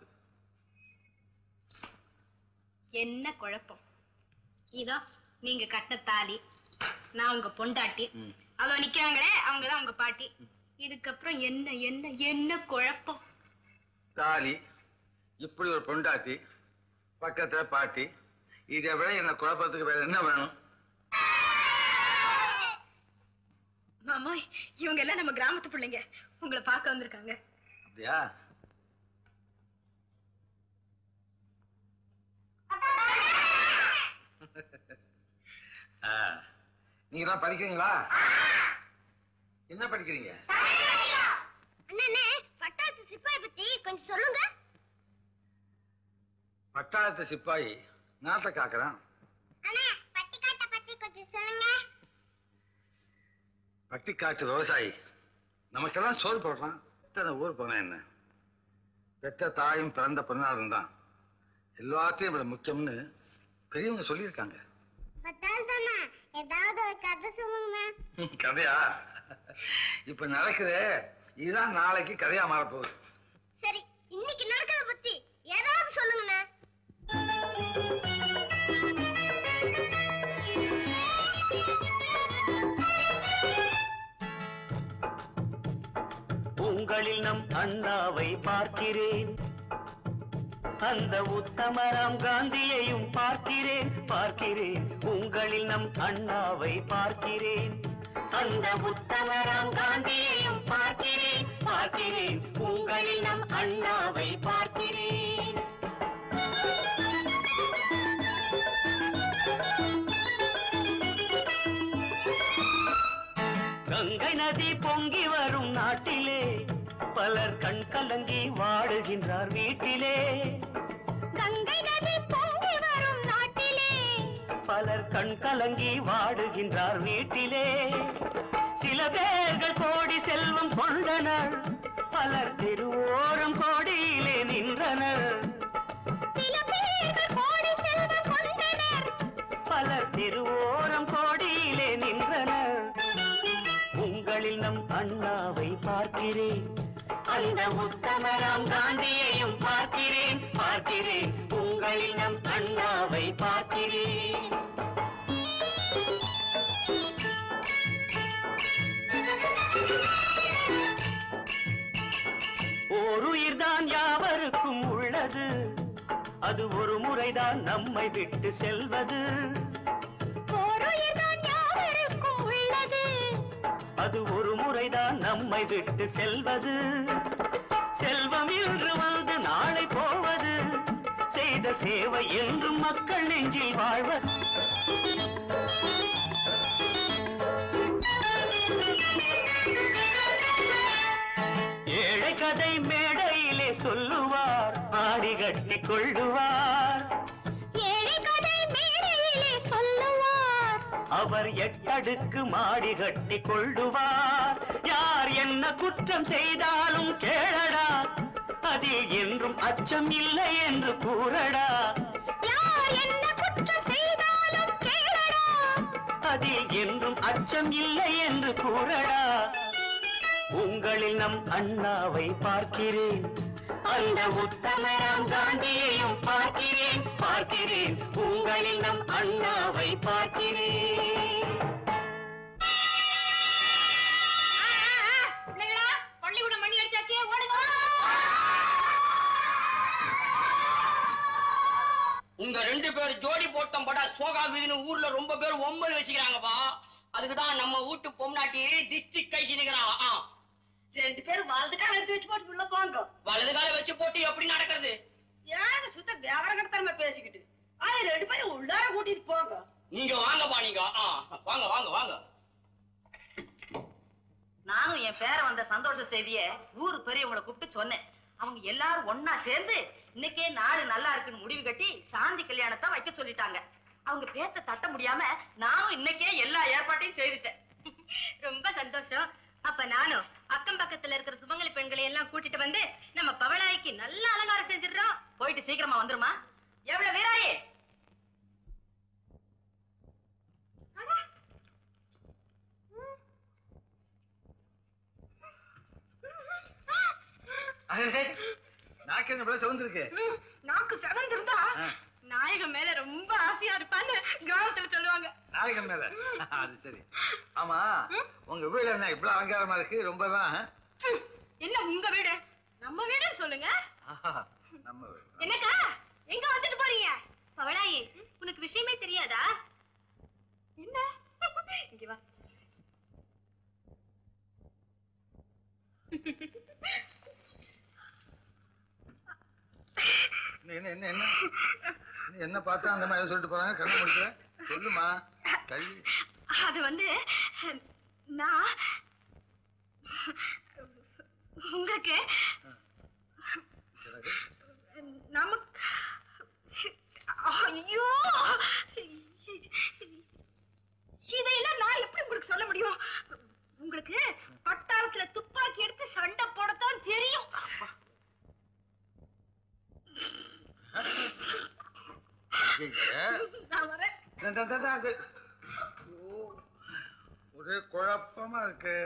என்ன குழப்பம் இதோ நீங்க கட்டின தாலி நான் உங்க பொண்டாட்டி அதோ நிக்கிறாங்களே அவங்கதான் உங்க பாட்டி இதுக்கப்புறம் என்ன என்ன என்ன குழப்பம் தாலி இப்படி ஒரு பொண்டாட்டி பக்கத்துல பாட்டி இதை விட என்ன குழப்பத்துக்கு வேற என்ன வேணும் மாமா இவங்க எல்லாம் நம்ம கிராமத்து பிள்ளைங்க உங்களை பார்க்க வந்திருக்காங்க அப்படியா ஆ, நீங்க தான் படிக்கிறீங்களா என்ன படிக்கிறீங்க அண்ணனே பட்டாசு சிப்பாய் பத்தி கொஞ்சம் சொல்லுங்க பட்டாளத்து சிப்பாயி நாட்டை காக்குறான் அண்ணா பட்டிக்காட்டை பத்தி கொஞ்சம் சொல்லுங்க பட்டிக்காட்டு விவசாயி நமக்கெல்லாம் சோறு போடுறான் இத்தனை ஊர் போனா என்ன பெற்ற தாயும் பிறந்த பிறநாளும் தான் எல்லாத்தையும் விட முக்கியம்னு பெரியவங்க சொல்லியிருக்காங்க பட்டால் தானே ஏதாவது ஒரு கதை சொல்லுங்க கதையா இப்ப நடக்குதே இதுதான் நாளைக்கு கதையா மாறப்போகுது சரி இன்னைக்கு நடக்கிறத பத்தி ஏதாவது சொல்லுங்கண்ணா உங்களில் நம் அண்ணாவை பார்க்கிறேன் அந்த உத்தமராம் காந்தியையும் பார்க்கிறேன் பார்க்கிறேன் உங்களில் நம் அண்ணாவை பார்க்கிறேன் அந்த உத்தமராம் காந்தியையும் பார்க்கிறேன் பார்க்கிறேன் உங்களில் நம் அண்ணாவை பார்க்கிறேன் கங்கை நதி பொங்கி வரும் நாட்டிலே பலர் கண் கலங்கி வாடுகின்றார் வீட்டிலே கங்கை நதி பொங்கி வரும் நாட்டிலே பலர் கண் கலங்கி வாடுகின்றார் வீட்டிலே சில பேர்கள் கோடி செல்வம் கொண்டனர் பலர் திருவோரம் கோடியிலே நின்றனர் சில பேர்கள் கோடி செல்வம் கொண்டனர் பலர் திருவோரம் கோடியிலே நின்றனர் உங்களில் நம் அண்ணாவை பார்க்கிறேன் அந்த உத்தமராம் காந்தியையும் பார்க்கிறேன் பார்க்கிறேன் உங்களில் நம் அண்ணாவை பார்க்கிறேன் ஓருயிர்தான் யாவருக்கும் உள்ளது அது ஒரு முறைதான் நம்மை விட்டு செல்வது ஓருயிர்தான் யாவருக்கும் உள்ளது அது ஒரு முறைதான் நம்மை விட்டு செல்வது செல்வம் இன்று வந்து நாளை போவது செய்த சேவை என்றும் மக்கள் நெஞ்சில் வாழ்வது ஏழை கதை மேடையிலே சொல்லுவார் ஆடி கட்டி கொள்ளுவார் ஏழை கதை மேடையிலே சொல்லுவார் அவர் எட்டடுக்கு மாடி கட்டி கொள்ளுவார் யார் என்ன குற்றம் செய்தாலும் கேளடா அதில் என்றும் அச்சம் இல்லை என்று கூறடா யார் என்ன குற்றம் செய்தாலும் கேளடா அதில் என்றும் அச்சம் இல்லை என்று கூறடா உங்களில் நம் அண்ணாவை பார்க்கிறேன் அந்த உத்தமராம் காந்தியையும் பார்க்கிறேன் பார்க்கிறேன் உங்களில் நம் அண்ணாவை பார்க்கிறேன் பிள்ளைங்களா பள்ளிக்கூடம் மணி அடிச்சாச்சே ஓடுங்க உங்க ரெண்டு பேர் ஜோடி போட்டம் படா சோகாகுதுன்னு ஊர்ல ரொம்ப பேர் ஒம்பல் வச்சுக்கிறாங்கப்பா அதுக்குதான் நம்ம வீட்டு பொம்னாட்டி டிஸ்ட்ரிக்ட் கைசி நிக்கிறான் ஆ. ரெண்டு பேரும் வலது கால எடுத்து வச்சு போட்டு உள்ள போங்க வலது கால வச்சு போட்டு எப்படி நடக்கிறது ஏங்க சுத்த வியாபாரம் கடத்தனமா பேசிக்கிட்டு அது ரெண்டு பேரும் உள்ளார கூட்டிட்டு போங்க நீங்க வாங்கப்பா நீங்க ஆ, வாங்க வாங்க வாங்க நானும் என் பேர வந்த சந்தோஷ செய்திய ஊரு பெரியவங்களை கூப்பிட்டு சொன்னேன் அவங்க எல்லாரும் ஒன்னா சேர்ந்து இன்னைக்கே நாடு நல்லா இருக்குன்னு முடிவு கட்டி சாந்தி கல்யாணத்தை வைக்க சொல்லிட்டாங்க அவங்க பேச்ச தட்ட முடியாம நானும் இன்னைக்கே எல்லா ஏற்பாட்டையும் செய்துட்டேன் ரொம்ப சந்தோஷம் அப்ப நானும் அக்கம் பக்கத்துல இருக்கிற சுமங்கலி பெண்களை எல்லாம் கூட்டிட்டு வந்து நம்ம பவளாய்க்கு நல்ல அலங்காரம் செஞ்சிடுறோம் போயிட்டு சீக்கிரமா வந்துருமா எவ்வளவு வீராயே நாக்கு என்ன இவ்வளவு சிவந்திருக்கு நாக்கு செவந்திருந்தா நாயகம் மேல ரொம்ப ஆசையா இருப்பான்னு கிராமத்துல சொல்லுவாங்க நாயகம் மேல அது சரி ஆமா உங்க வீடு என்ன இவ்வளவு அலங்காரமா இருக்கு ரொம்ப தான் என்ன உங்க வீடு நம்ம வீடுன்னு சொல்லுங்க நம்ம வீடு என்னக்கா எங்க வந்துட்டு போறீங்க பவளாயி உனக்கு விஷயமே தெரியாதா என்ன இங்க வா என்ன என்ன என்ன நீ என்ன பார்த்தா அந்த மாதிரி சொல்லிட்டு போறாங்க கண்ணு முடிக்கிற சொல்லுமா கை அது வந்து நான் உங்களுக்கு நமக்கு ஐயோ இதையெல்லாம் நான் எப்படி உங்களுக்கு சொல்ல முடியும் உங்களுக்கு பட்டாளத்துல துப்பாக்கி எடுத்து சண்டை போடத்தான் தெரியும் நான் வரேன் இந்த- இந்த- இந்த- இந்த- ஐயோ, ஒரே குழப்பமா இருக்கு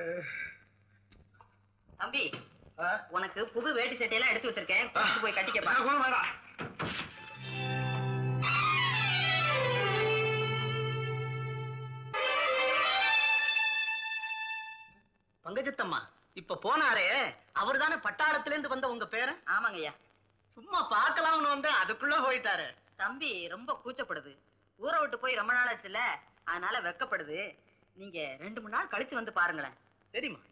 தம்பி உனக்கு புது வேட்டி சட்டையெல்லாம் எடுத்து வச்சிருக்கேன் கொண்டு போய் கட்டிக்கப்பா எனக்கு ஒண்ணும் வேண்டாம் பங்கஜத்தம்மா இப்ப போனாரே அவர்தானே பட்டாளத்துல இருந்து வந்த உங்க பேர ஆமாங்கய்யா சும்மா பார்க்கலாம்னு வந்து அதுக்குள்ள போயிட்டாரு தம்பி ரொம்ப கூச்சப்படுது ஊரை விட்டு போய் ரொம்ப நாள் ஆச்சுல அதனால வெக்கப்படுது நீங்க ரெண்டு மூணு நாள் கழிச்சு வந்து பாருங்களேன் சரிம்மா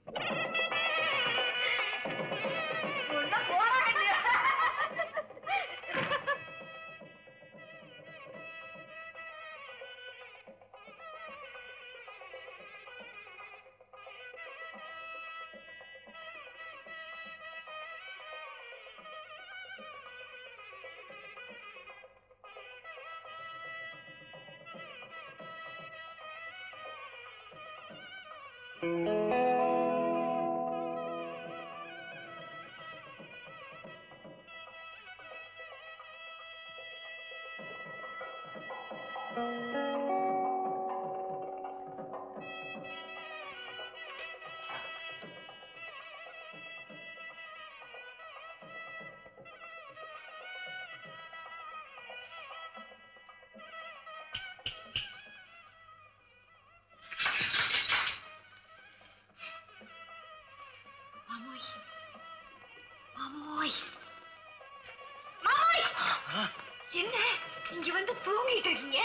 மாமோய் மாமோய் மாமோய் என்ன இங்க வந்து தூங்கிட்டு இருக்கீங்க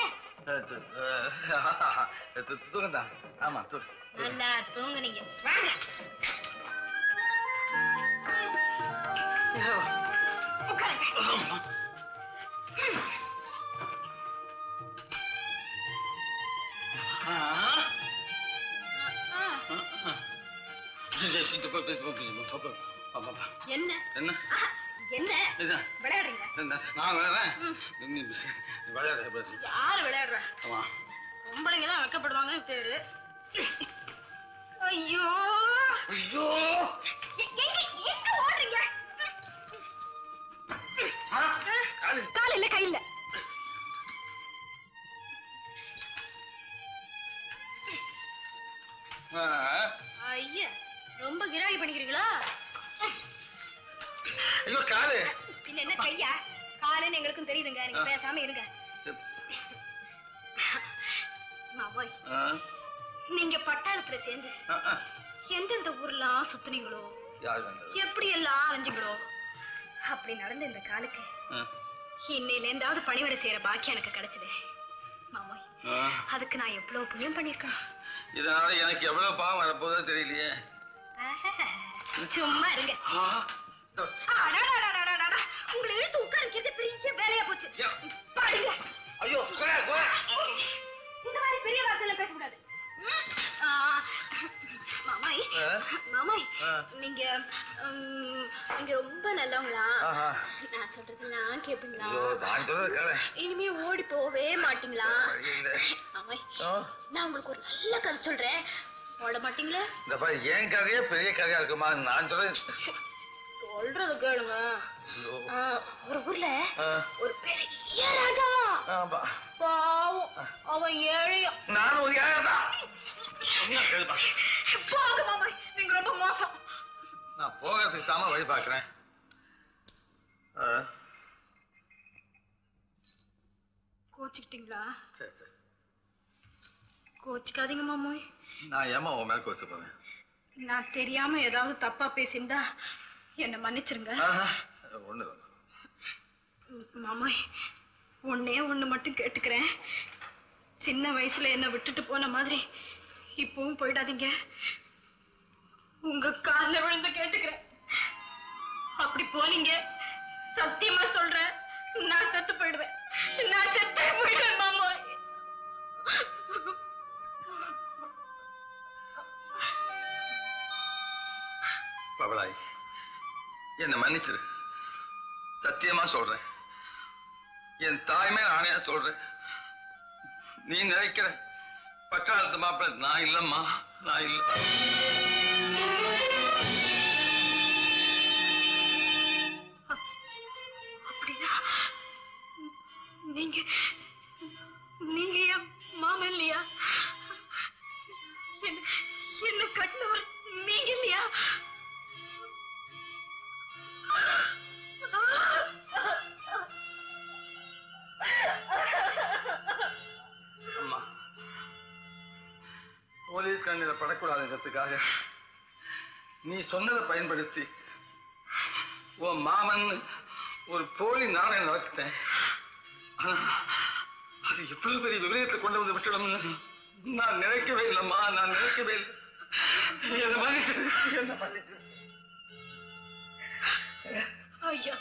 தூங்கண்டா ஆமா தூ நல்லா தூங்குனீங்க வாங்க உட்காருங்க என்ன என்ன என்ன இதுதான். விளையாடுறீங்க இந்த- நான் விளையாடுறேன் நீ நீ விளையாட பேசு யாரு விளையாடுற ஆமா பொம்பளைங்க தான் வைக்கப்படுவாங்கன்னு பேரு ஐயோ ஐயோ எ- எங்க எங்க ஓடுறீங்க கால் இல்ல கை இல்ல ஐயா ரொம்ப கிராகி பண்ணிக்கிறீங்களா ஐயோ காலு இல்ல என்ன கையா காலுன்னு எங்களுக்கும் தெரியுதுங்க நீங்க பேசாம இருங்க மாவோய் ஆ, நீங்க பட்டாளத்துல சேர்ந்து ஆ, ஆ. எந்தெந்த ஊர்லாம் சுத்துனீங்களோ யார் வந்தது எப்படி எல்லாம் அலைஞ்சுங்களோ அப்படி நடந்த இந்த காலுக்கு ஆ, இன்னையில இருந்தாவது பணிவிடை செய்யற பாக்கியம் எனக்கு கிடைச்சது மாமோய் ஆ. அதுக்கு நான் எவ்வளவு புண்ணியம் பண்ணிருக்கேன் இதனால எனக்கு எவ்வளவு பாவம் வரப்போதோ தெரியலையே ஆஹா. சும்மா இருங்க அடடடடடடடா. உங்களை இழுத்து உட்கார வைக்கிறது பெரிய வேலையா போச்சு பாருங்க ஐயோ இந்த மாதிரி பெரிய வார்த்தையில பேசக்கூடாது ம்? ஆ, மாமாய் மாமாய் நீங்க ம், நீங்க ரொம்ப நல்லவங்களா ஆஹா. நான் சொல்றதெல்லாம் கேப்பீங்களா ஐயோ நான் சொல்றது கேளு. இனிமே ஓடி போவே மாட்டீங்களா இல்ல. மாமாய் ஆ, நான் உங்களுக்கு ஒரு நல்ல கதை சொல்றேன் ஓட மாட்டீங்களா இந்த பாரு என் கதையே பெரிய கதையா இருக்குமா நான் சொல்றேன் சொல்றது கேளுங்க ஐயோ. ஆ, ஒரு ஊர்ல ஆ, ஒரு பெரிய ராஜாவா ஆமா. பாவம் அவன் ஏழையா நானும் ஒரு ஏழை தான் சொன்னா கேளுப்பா. போங்க மாமாய் நீங்க ரொம்ப மோசம் நான் போகிறதுக்கு தாம வழி பார்க்கிறேன் ஆ, கோச்சுக்கிட்டீங்களா சரி சரி கோச்சுக்காதீங்க மாமாய் நான் ஏமா உன் மேல கோச்சு போவேன் நான் தெரியாம ஏதாவது தப்பா பேசியிருந்தா என்ன மன்னிச்சிருங்க ஒண்ணு ம், மாமாய் ஒன்னே ஒண்ணு மட்டும் கேட்டுக்கிறேன் சின்ன வயசுல என்ன விட்டுட்டு போன மாதிரி இப்பவும் போயிடாதீங்க உங்க கால்ல விழுந்து கேட்டுக்கிறேன் அப்படி போனீங்க சத்தியமா சொல்றேன் நான் செத்து போயிடுவேன் நான் செத்தே போயிடுவேன் மாமாய் பவளாய் என்னை மன்னிச்சிரு சத்தியமா சொல்றேன் என் தாய்மே ஆணையா சொல்றேன் நீ நினைக்கிற பட்டாளத்து மாப்பிள்ள நான் இல்லம்மா நான் இல்ல அப்படியா நீங்க நீங்க என் மாமன் இல்லையா என்ன என்ன கட்டினவர் நீங்க இல்லையா அம்மா போலீஸ் கண்ணில படக்கூடாதுங்கிறதுக்காக நீ சொன்னதை பயன்படுத்தி உன் மாமன் ஒரு போலி நாணயம் நடத்திட்டேன் ஆனா அது எவ்வளவு பெரிய விபரீதத்தை கொண்டு வந்து விட்டுடும்னு நான் நினைக்கவே இல்லைம்மா நான் நினைக்கவே இல்லை என்ன மன்னிச்சிரு, என்ன மன்னிச்சிரு. ஐயா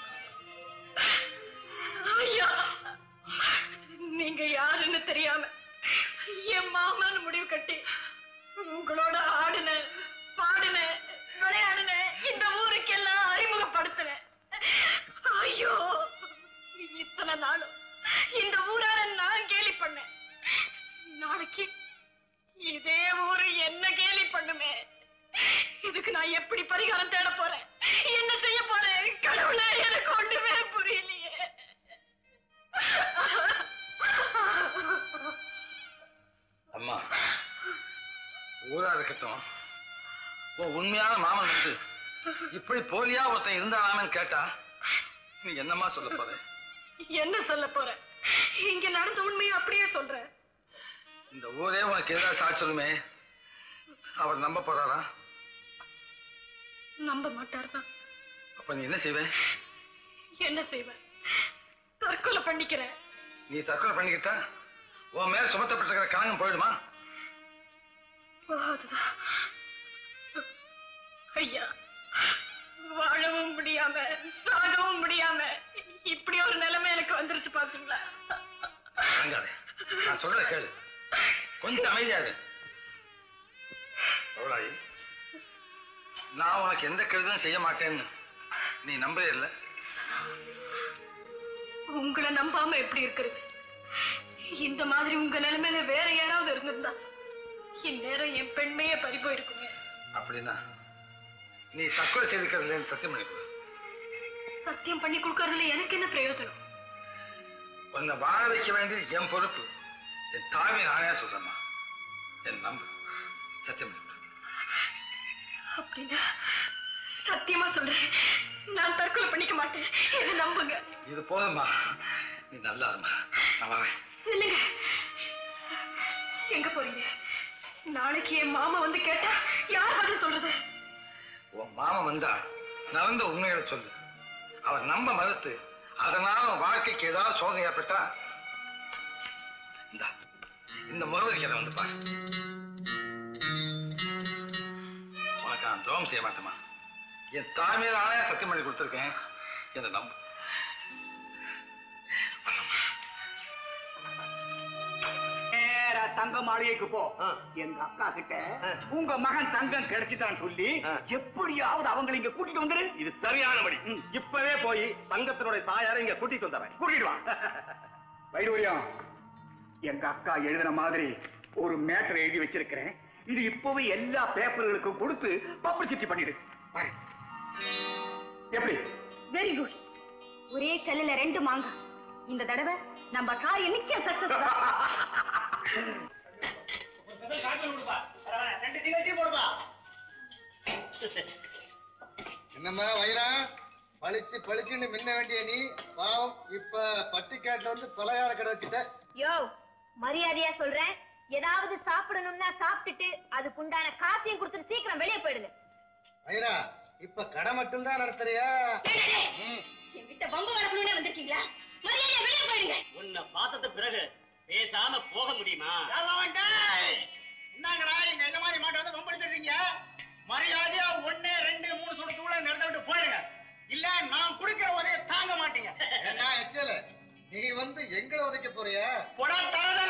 ஐயா நீங்க யாருன்னு தெரியாம என் மாமன் முடிவு கட்டி உங்களோட ஆடுன பாடுன விளையாடுன இந்த ஊருக்கெல்லாம் அறிமுகப்படுத்தினேன் ஐயோ இத்தனை நாளும் இந்த ஊரார நான் கேலி பண்ணேன் நாளைக்கு இதே ஊரு என்ன கேலி பண்ணுமே இதுக்கு நான் எப்படி பரிகாரம் தேட போறேன் என்ன செய்ய போறேன் கடவுளே எனக்கு ஒண்ணுமே புரியலையே அம்மா ஊரா இருக்கட்டும் உன் உண்மையான மாமன் வந்து இப்படி போலியா ஒருத்தன் இருந்தானாமன்னு கேட்டா நீ என்னம்மா சொல்ல போற என்ன சொல்ல போறேன் இங்க நடந்த உண்மையை அப்படியே சொல்றேன் இந்த ஊரே உனக்கு எதிராக சாட்சி சொல்லுமே அவர் நம்ப போறாரா நம்ப மாட்டார்தான் அப்ப நீ என்ன செய்வே என்ன செய்வேன் தற்கொலை பண்ணிக்கிறேன் நீ தற்கொலை பண்ணிக்கிட்டா உன் மேல சுமத்தப்பட்டிருக்கிற காயம் போயிடுமா போகாதுதான் ஐயா வாழவும் முடியாம சாகவும் முடியாம இப்படி ஒரு நிலைமை எனக்கு வந்துருச்சு பாத்தீங்களா அடங்காதே நான் சொல்றத கேளு கொஞ்சம் அமைதியா இரு அவளாயி நான் உனக்கு எந்த கெடுதலும் செய்ய மாட்டேன்னு நீ நம்பவே இல்லை உங்களை நம்பாம எப்படி இருக்கிறது இந்த மாதிரி உங்க நிலைமையில வேற யாராவது இருந்திருந்தா இந்நேரம் என் பெண்மையே பறி போயிருக்குமே அப்படின்னா நீ தற்கொலை செய்திருக்கிறதுல சத்தியம் பண்ணி கொடு சத்தியம் பண்ணி கொடுக்கறதுல எனக்கு என்ன பிரயோஜனம் உன்னை வாழ வைக்க வேண்டியது என் பொறுப்பு என் தாய்மை நானே சொல்றேம்மா என் நம்பு சத்தியம் பண்ணி கொடு அப்படின்னா சத்தியமா சொல்றேன் நான் தற்கொலை பண்ணிக்க மாட்டேன் என்ன நம்புங்க இது போதும்மா நீ நல்லா இருமா நான் வரேன் இல்லைங்க எங்க போறீங்க நாளைக்கு என் மாமா வந்து கேட்டா யார் பதில் சொல்றது உன் மாமன் வந்தா நடந்த உண்மைகளை சொல்லு அவர் நம்ப மறுத்து அதனால உன் வாழ்க்கைக்கு ஏதாவது சோதனை ஏற்பட்டா இந்தா, இந்த முகவரிக்கு அதை வந்து பாரு உனக்கு நான் துரோகம் செய்ய மாட்டேமா என் தாய்மையில ஆணையா சத்தியம் பண்ணி கொடுத்துருக்கேன் என்ன நம்பு நேரா தங்க மாளிகைக்கு போ எங்க அக்கா கிட்ட உங்க மகன் தங்கம் கிடைச்சிட்டான்னு சொல்லி எப்படியாவது அவங்களை இங்க கூட்டிட்டு வந்துரு இது சரியானபடி இப்பவே போய் தங்கத்தினுடைய தாயாரை இங்க கூட்டிட்டு வந்துடுறேன் கூட்டிட்டு வா வைடூரியம் எங்க அக்கா எழுதின மாதிரி ஒரு மேட்டர் எழுதி வச்சிருக்கிறேன் இது இப்பவே எல்லா பேப்பர்களுக்கும் கொடுத்து பப்ளிசிட்டி பண்ணிடு பாரு. எப்படி வெரி குட் ஒரே கல்லுல ரெண்டு மாங்காய் இந்த தடவை நம்ம காரியம் நிச்சயம் சக்சஸ் ரெண்டு டிக்கெட்டையும் போடுப்பா என்னம்மா வைரா பளிச்சு பளிச்சுன்னு மின்ன வேண்டிய நீ பாவம் இப்ப பட்டிக்காட்டுல வந்து பலகார கடை வச்சுட்ட யோ மரியாதையா சொல்றேன் ஏதாவது சாப்பிடணும்னா சாப்பிட்டுட்டு அதுக்குண்டான காசையும் கொடுத்துட்டு சீக்கிரம் வெளியே போயிடுங்க வைரா இப்ப கடை மட்டும்தான் நடத்துறியா என்கிட்ட வம்பு வளர்க்கணும்னே வந்திருக்கீங்களா மரியாதையா வெளியே போயிடுங்க உன்னை பார்த்தத பிறகு பேசாம போக முடியுமா என்னங்கடா எங்க இந்த மாதிரி மாட்டை வந்து வம்படிச்சிருக்கீங்க மரியாதையா ஒண்ணு ரெண்டு மூணு சுடத்துக்குள்ள இந்த இடத்த விட்டு போயிடுங்க இல்ல நான் குடிக்கிற உதவிய தாங்க மாட்டீங்க என்ன எச்சல நீ வந்து எங்களை உதைக்க போறியா பொடா தரதல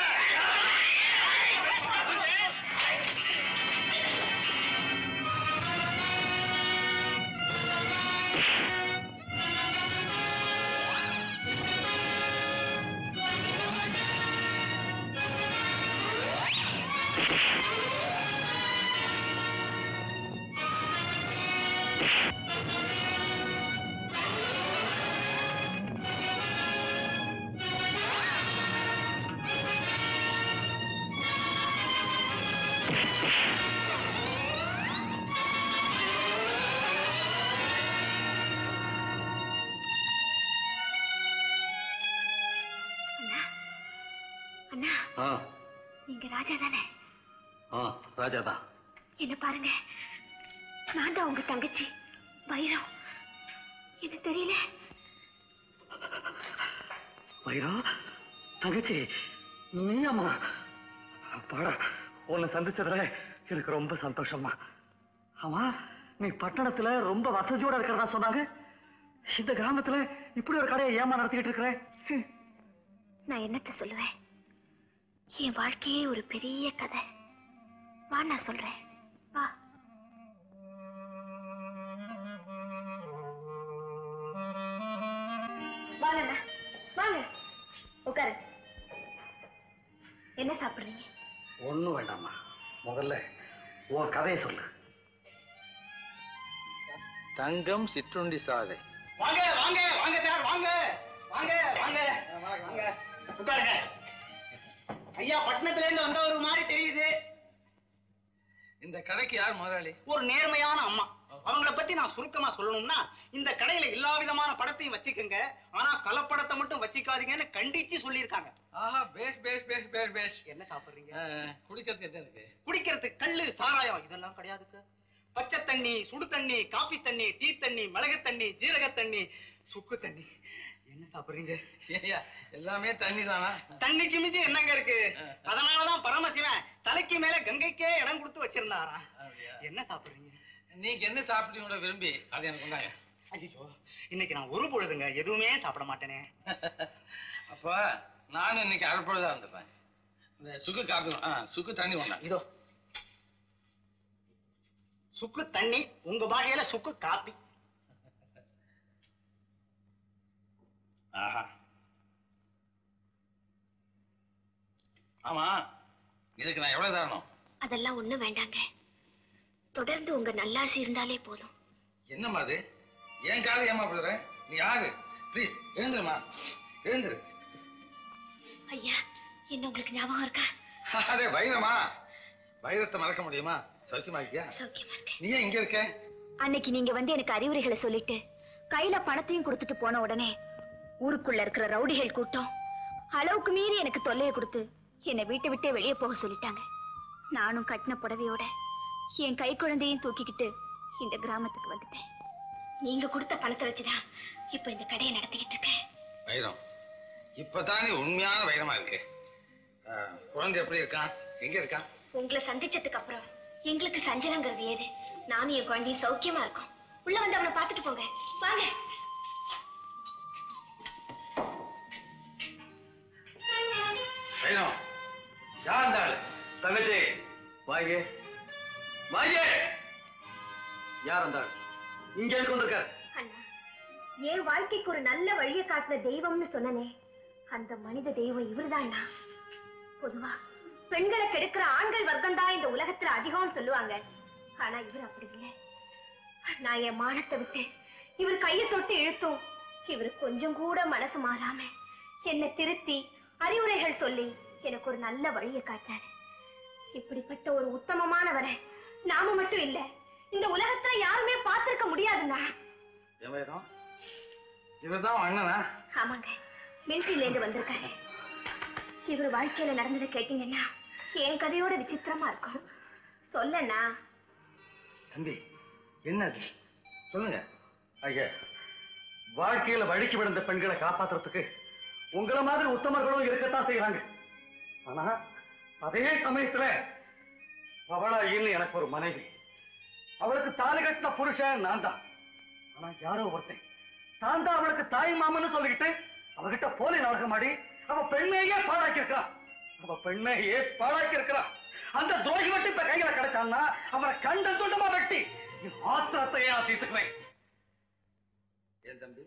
அண்ணா ஆ நீங்க ராஜா தானே ஆ ராஜா தான் என்ன பாருங்க நான் தான் உங்க தங்கச்சி வைரம் என்ன தெரியல வைரா தங்கச்சி நீ அம்மா அப்பாடா உன்னை சந்திச்சதுல எனக்கு ரொம்ப சந்தோஷமா ஆமா நீ பட்டணத்துல ரொம்ப வசதியோட இருக்கிறதா சொன்னாங்க இந்த கிராமத்துல இப்படி ஒரு கடையை ஏமா நடத்திக்கிட்டு இருக்கிற ஹம். நான் என்னத்த சொல்லுவேன் என் வாழ்க்கையே ஒரு பெரிய கதை வா நான் சொல்றேன் வா வாங்கண்ணா வாங்க உட்காரு என்ன சாப்பிடுறீங்க ஒண்ணும் வேண்டாம்மா முதல்ல உன் கதையை சொல்லு தங்கம் சிற்றுண்டி சாலை வாங்க வாங்க வாங்க சார் வாங்க வாங்க வாங்க வாங்க உட்காருங்க ஐயா பட்டணத்துல இருந்து வந்த ஒரு மாதிரி தெரியுது இந்த கடைக்கு யார் முதலாளி ஒரு நேர்மையான அம்மா அவங்கள பத்தி நான் சுருக்கமா சொல்லணும்னா இந்த கடையில எல்லா விதமான படத்தையும் வச்சுக்கோங்க ஆனா கலப்படத்தை மட்டும் வச்சுக்காதீங்கன்னு கண்டிச்சு சொல்லியிருக்காங்க ஆஹா பேஷ் பேஷ் பேஷ் பேஷ் பேஷ் என்ன சாப்பிடுறீங்க குடிக்கிறதுக்கு என்ன இருக்கு குடிக்கிறதுக்கு கல்லு சாராயம் இதெல்லாம் கிடையாதுக்கு பச்சை தண்ணி சுடு தண்ணி காபி தண்ணி டீ தண்ணி மிளகு தண்ணி ஜீரக தண்ணி சுக்கு தண்ணி என்ன சாப்பிடுறீங்க ஏய்யா, எல்லாமே தண்ணி தானா தண்ணிக்கு மிஞ்சி என்னங்க இருக்கு அதனாலதான் பரமசிவன் தலைக்கு மேல கங்கைக்கே இடம் கொடுத்து வச்சிருந்தாரா என்ன சாப்பிடுறீங்க நீங்க என்ன சாப்பிட்டீங்களோ விரும்பி அது எனக்கு கொண்டாங்க ஐயோ இன்னைக்கு நான் ஒரு பொழுதுங்க எதுவுமே சாப்பிட மாட்டேனே அப்ப நானும் இன்னைக்கு அரைப்பொழுதா இருந்துடுறேன் இந்த சுக்கு காப்பி ஆ சுக்கு தண்ணி ஒண்ணா இதோ சுக்கு தண்ணி உங்க பாஷையில சுக்கு காப்பி ஆஹா ஆமா இதுக்கு நான் எவ்வளவு தரணும் அதெல்லாம் ஒண்ணும் வேண்டாங்க தொடர்ந்து உங்க நல்லாசி இருந்தாலே போதும் என்னம்மா அது என் காலம் ஏமாப்படுற நீ யாரு ப்ளீஸ் எழுந்துருமா எழுந்துரு ஐயா என்ன உங்களுக்கு ஞாபகம் இருக்கா அதே வைரமா வைரத்தை மறக்க முடியுமா சௌக்கியமா இருக்கியா சௌக்கியமா நீ ஏன் இங்க இருக்க அன்னைக்கு நீங்க வந்து எனக்கு அறிவுரைகளை சொல்லிட்டு கையில பணத்தையும் கொடுத்துட்டு போன உடனே ஊருக்குள்ள இருக்கிற ரவுடிகள் கூட்டம் அளவுக்கு மீறி எனக்கு தொல்லையை கொடுத்து என்னை வீட்டை விட்டே வெளியே போக சொல்லிட்டாங்க நானும் கட்டின புடவையோட என் கை குழந்தையும் தூக்கிக்கிட்டு இந்த கிராமத்துக்கு வந்துட்டேன் நீங்க கொடுத்த பணத்தை வச்சுதான் இப்ப இந்த கடையை நடத்திக்கிட்டு இருக்கேன் வைரம் இப்பதான் நீ உண்மையான வைரமா இருக்கு ஆ, குழந்தை எப்படி இருக்கான் எங்க இருக்கான் உங்களை சந்திச்சதுக்கு அப்புறம் எங்களுக்கு சஞ்சலங்கிறது ஏது நானும் என் குழந்தையும் சௌக்கியமா இருக்கோம் உள்ள வந்து அவனை பார்த்துட்டு போங்க வாங்க வேணும் யார் இந்த ஆளு தங்கச்சி வாங்க வாங்க யார் அந்த ஆள் இங்க எதுக்கு வந்திருக்காரு அண்ணா என் வாழ்க்கைக்கு ஒரு நல்ல வழியை காட்டுற தெய்வம்னு சொன்னனே அந்த மனித தெய்வம் இவர்தான்னா பொதுவா பெண்களை கெடுக்கிற ஆண்கள் வர்க்கம் தான் இந்த உலகத்துல அதிகம்னு சொல்லுவாங்க ஆனா இவர் அப்படி இல்லை நான் என் மானத்தை விட்டு இவர் கையை தொட்டு இழுத்தும் இவர் கொஞ்சம் கூட மனசு மாறாம என்னை திருத்தி அறிவுரைகள் சொல்லி எனக்கு ஒரு நல்ல வழியை காட்டாரு இப்படிப்பட்ட ஒரு உத்தமமானவரை நாம மட்டும் இல்ல இந்த உலகத்துல யாருமே பார்த்திருக்க முடியாதுண்ணா என் வேணும் இவர்தான் அண்ணனா ஆமாங்க மிலிட்டரியில இருந்து வந்திருக்காரு இவர் வாழ்க்கையில நடந்ததை கேட்டீங்கன்னா என் கதையோட விசித்திரமா இருக்கும் சொல்லண்ணா தம்பி என்னது சொல்லுங்க ஐயா வாழ்க்கையில வழிக்கு விழுந்த பெண்களை காப்பாத்துறதுக்கு உங்கள மாதிரி உத்தமர்களும் இருக்கத்தான் செய்யறாங்க ஆனா அதே சமயத்துல அவளா இல்லை எனக்கு ஒரு மனைவி அவளுக்கு தாலி கட்டின புருஷன் நான் தான் ஆனா யாரோ ஒருத்தன் தான் தான் அவளுக்கு தாய் மாமன்னு சொல்லிக்கிட்டு அவகிட்ட போலி நாடகம் ஆடி அவ பெண்ணையே பாழாக்கி இருக்கான் அவ பெண்ணையே பாழாக்கி இருக்கிறான் அந்த துரோகி மட்டும் இப்ப கையில கிடைச்சான்னா அவனை கண்ட துண்டமா வெட்டி என் ஆத்திரத்தையே நான் தீர்த்துக்குவேன் ஏன் தம்பி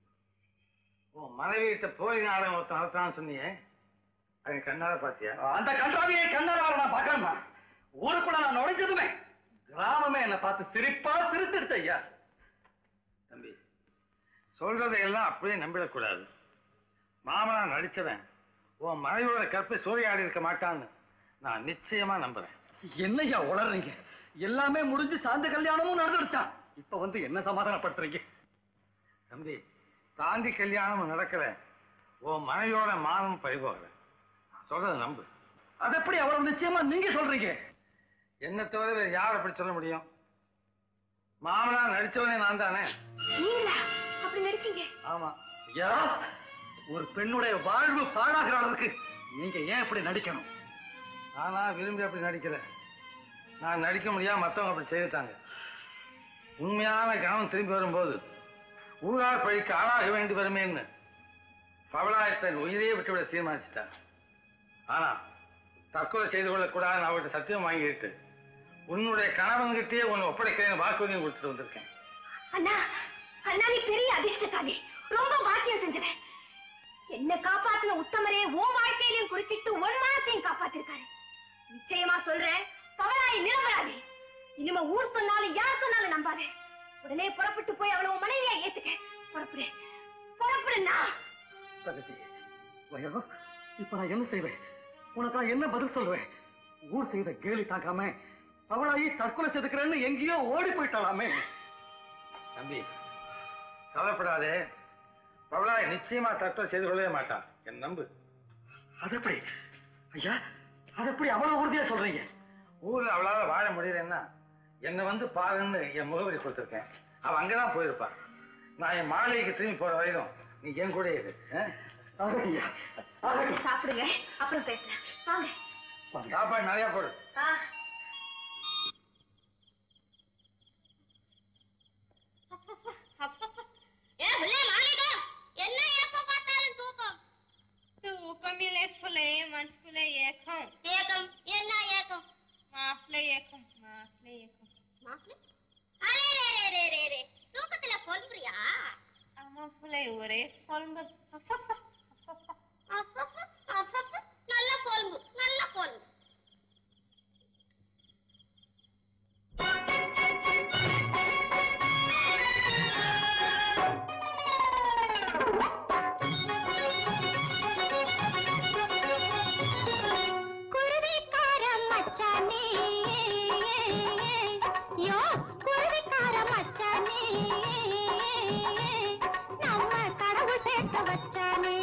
உன் மனைவி கிட்ட போலி நாடகம் ஒருத்தன் நடத்தான்னு சொன்னியே அவன் கண்ணால பாத்தியா அந்த கன்றாவியை கண்ணால வர நான் பார்க்கணுமா ஊருக்குள்ள நான் நுழைஞ்சதுமே கிராமமே என்னை பார்த்து சிரிப்பா சிரித்துடுச்சு ஐயா தம்பி சொல்றதையெல்லாம் அப்படியே நம்பிடக்கூடாது மாமனா நடிச்சவன் உன் மனைவியோட கற்பை சூறையாடி இருக்க மாட்டான்னு நான் நிச்சயமா நம்புறேன் என்னய்யா உளறீங்க எல்லாமே முடிஞ்சு சாந்த கல்யாணமும் நடந்துடுச்சான் இப்ப வந்து என்ன சமாதானப்படுத்துறீங்க தம்பி சாந்தி கல்யாணம் நடக்கல உன் மனைவியோட மானம் பறிபோகல சொல்றத நம்பு அது எப்படி அவ்வளவு நிச்சயமா நீங்க சொல்றீங்க என்ன தவிர வேற யார் அப்படி சொல்ல முடியும் மாமனா நடிச்சவனே நான் தானே நீங்களா அப்படி நடிச்சீங்க ஆமா ஐயா ஒரு பெண்ணுடைய வாழ்வு பாழாகிற அளவுக்கு நீங்க ஏன் இப்படி நடிக்கணும் நானா விரும்பி அப்படி நடிக்கல நான் நடிக்க முடியாம மத்தவங்க அப்படி செய்துட்டாங்க உண்மையான கவனம் திரும்பி வரும்போது ஊரார் பழிக்கு ஆளாக வேண்டி வருமேன்னு பவளாயத்தன் உயிரையே விட்டுவிட தீர்மானிச்சிட்டான் ஆனா தற்கொலை செய்து கொள்ளக்கூடாதுன்னு அவர்கிட்ட சத்தியம் வாங்கிட்டு உன்னுடைய கணவன்கிட்டயே உன்னை ஒப்படைக்கிறேன் வாக்குறுதியும் கொடுத்துட்டு வந்திருக்கேன் அண்ணா அண்ணா நீ பெரிய அதிர்ஷ்டசாலி ரொம்ப பாக்கியம் செஞ்சவன் என்ன காப்பாத்தின உத்தமரே உன் வாழ்க்கையிலையும் குறுக்கிட்டு உன் மானத்தையும் காப்பாத்திருக்காரு நிச்சயமா சொல்றேன் பவளாய் நிரபராதி இனிமே ஊர் சொன்னாலும் யார் சொன்னாலும் நம்பாதே உடனே புறப்பட்டு போய் அவளை உன் மனைவியா ஏத்துக்க புறப்படு புறப்படுண்ணா தங்கச்சி வயோ இப்ப நான் என்ன செய்வேன் உனக்கு நான் என்ன பதில் சொல்லுவேன் ஊர் செய்த கேலி தாக்காம அவளாயி தற்கொலை செதுக்கிறேன்னு எங்கேயோ ஓடி போயிட்டாலாமே தம்பி கவலைப்படாதே பவளாய் நிச்சயமா தற்கொலை செய்து கொள்ளவே மாட்டான் என் நம்பு அது எப்படி ஐயா அது எப்படி அவ்வளவு உறுதியா சொல்றீங்க ஊர்ல அவளால வாழ முடியலன்னா என்னை வந்து பாருன்னு என் முகவரி கொடுத்துருக்கேன் அவ அங்கதான் போயிருப்பா நான் என் மாளிகைக்கு திரும்பி போற வரைக்கும் நீ என் கூட இரு ஆ? ஆகட்டும்யா. ஆகட்டும். சாப்பிடுங்க அப்புறம் பேசலாம் வாங்க சாப்பாடு நிறைய போடு ஆ ஏ உள்ளே மாலிகா என்ன எப்ப பார்த்தாலும் தூக்கம் தூக்கமில்லை புலே மனசுக்குள்ள ஏக்கம் ஏக்கம் என்ன ஏக்கம் மாப்பிள்ளை ஏக்கம் மாப்பிள்ளை ஏக்கம் மாப்பிள்ளை அரே ரே ரே ரே ரே ரே தூக்கத்துல பொல்புரியா ஆமா புலை ஒரே பொழுது அப்பப்ப அப்பப்ப நல்ல பொல்பு நல்ல பொல்பு குருவிக்கார மச்சானே யோ குருவிக்கார மச்சானே நம்ம கடவுள் சேர்த்து வச்சானே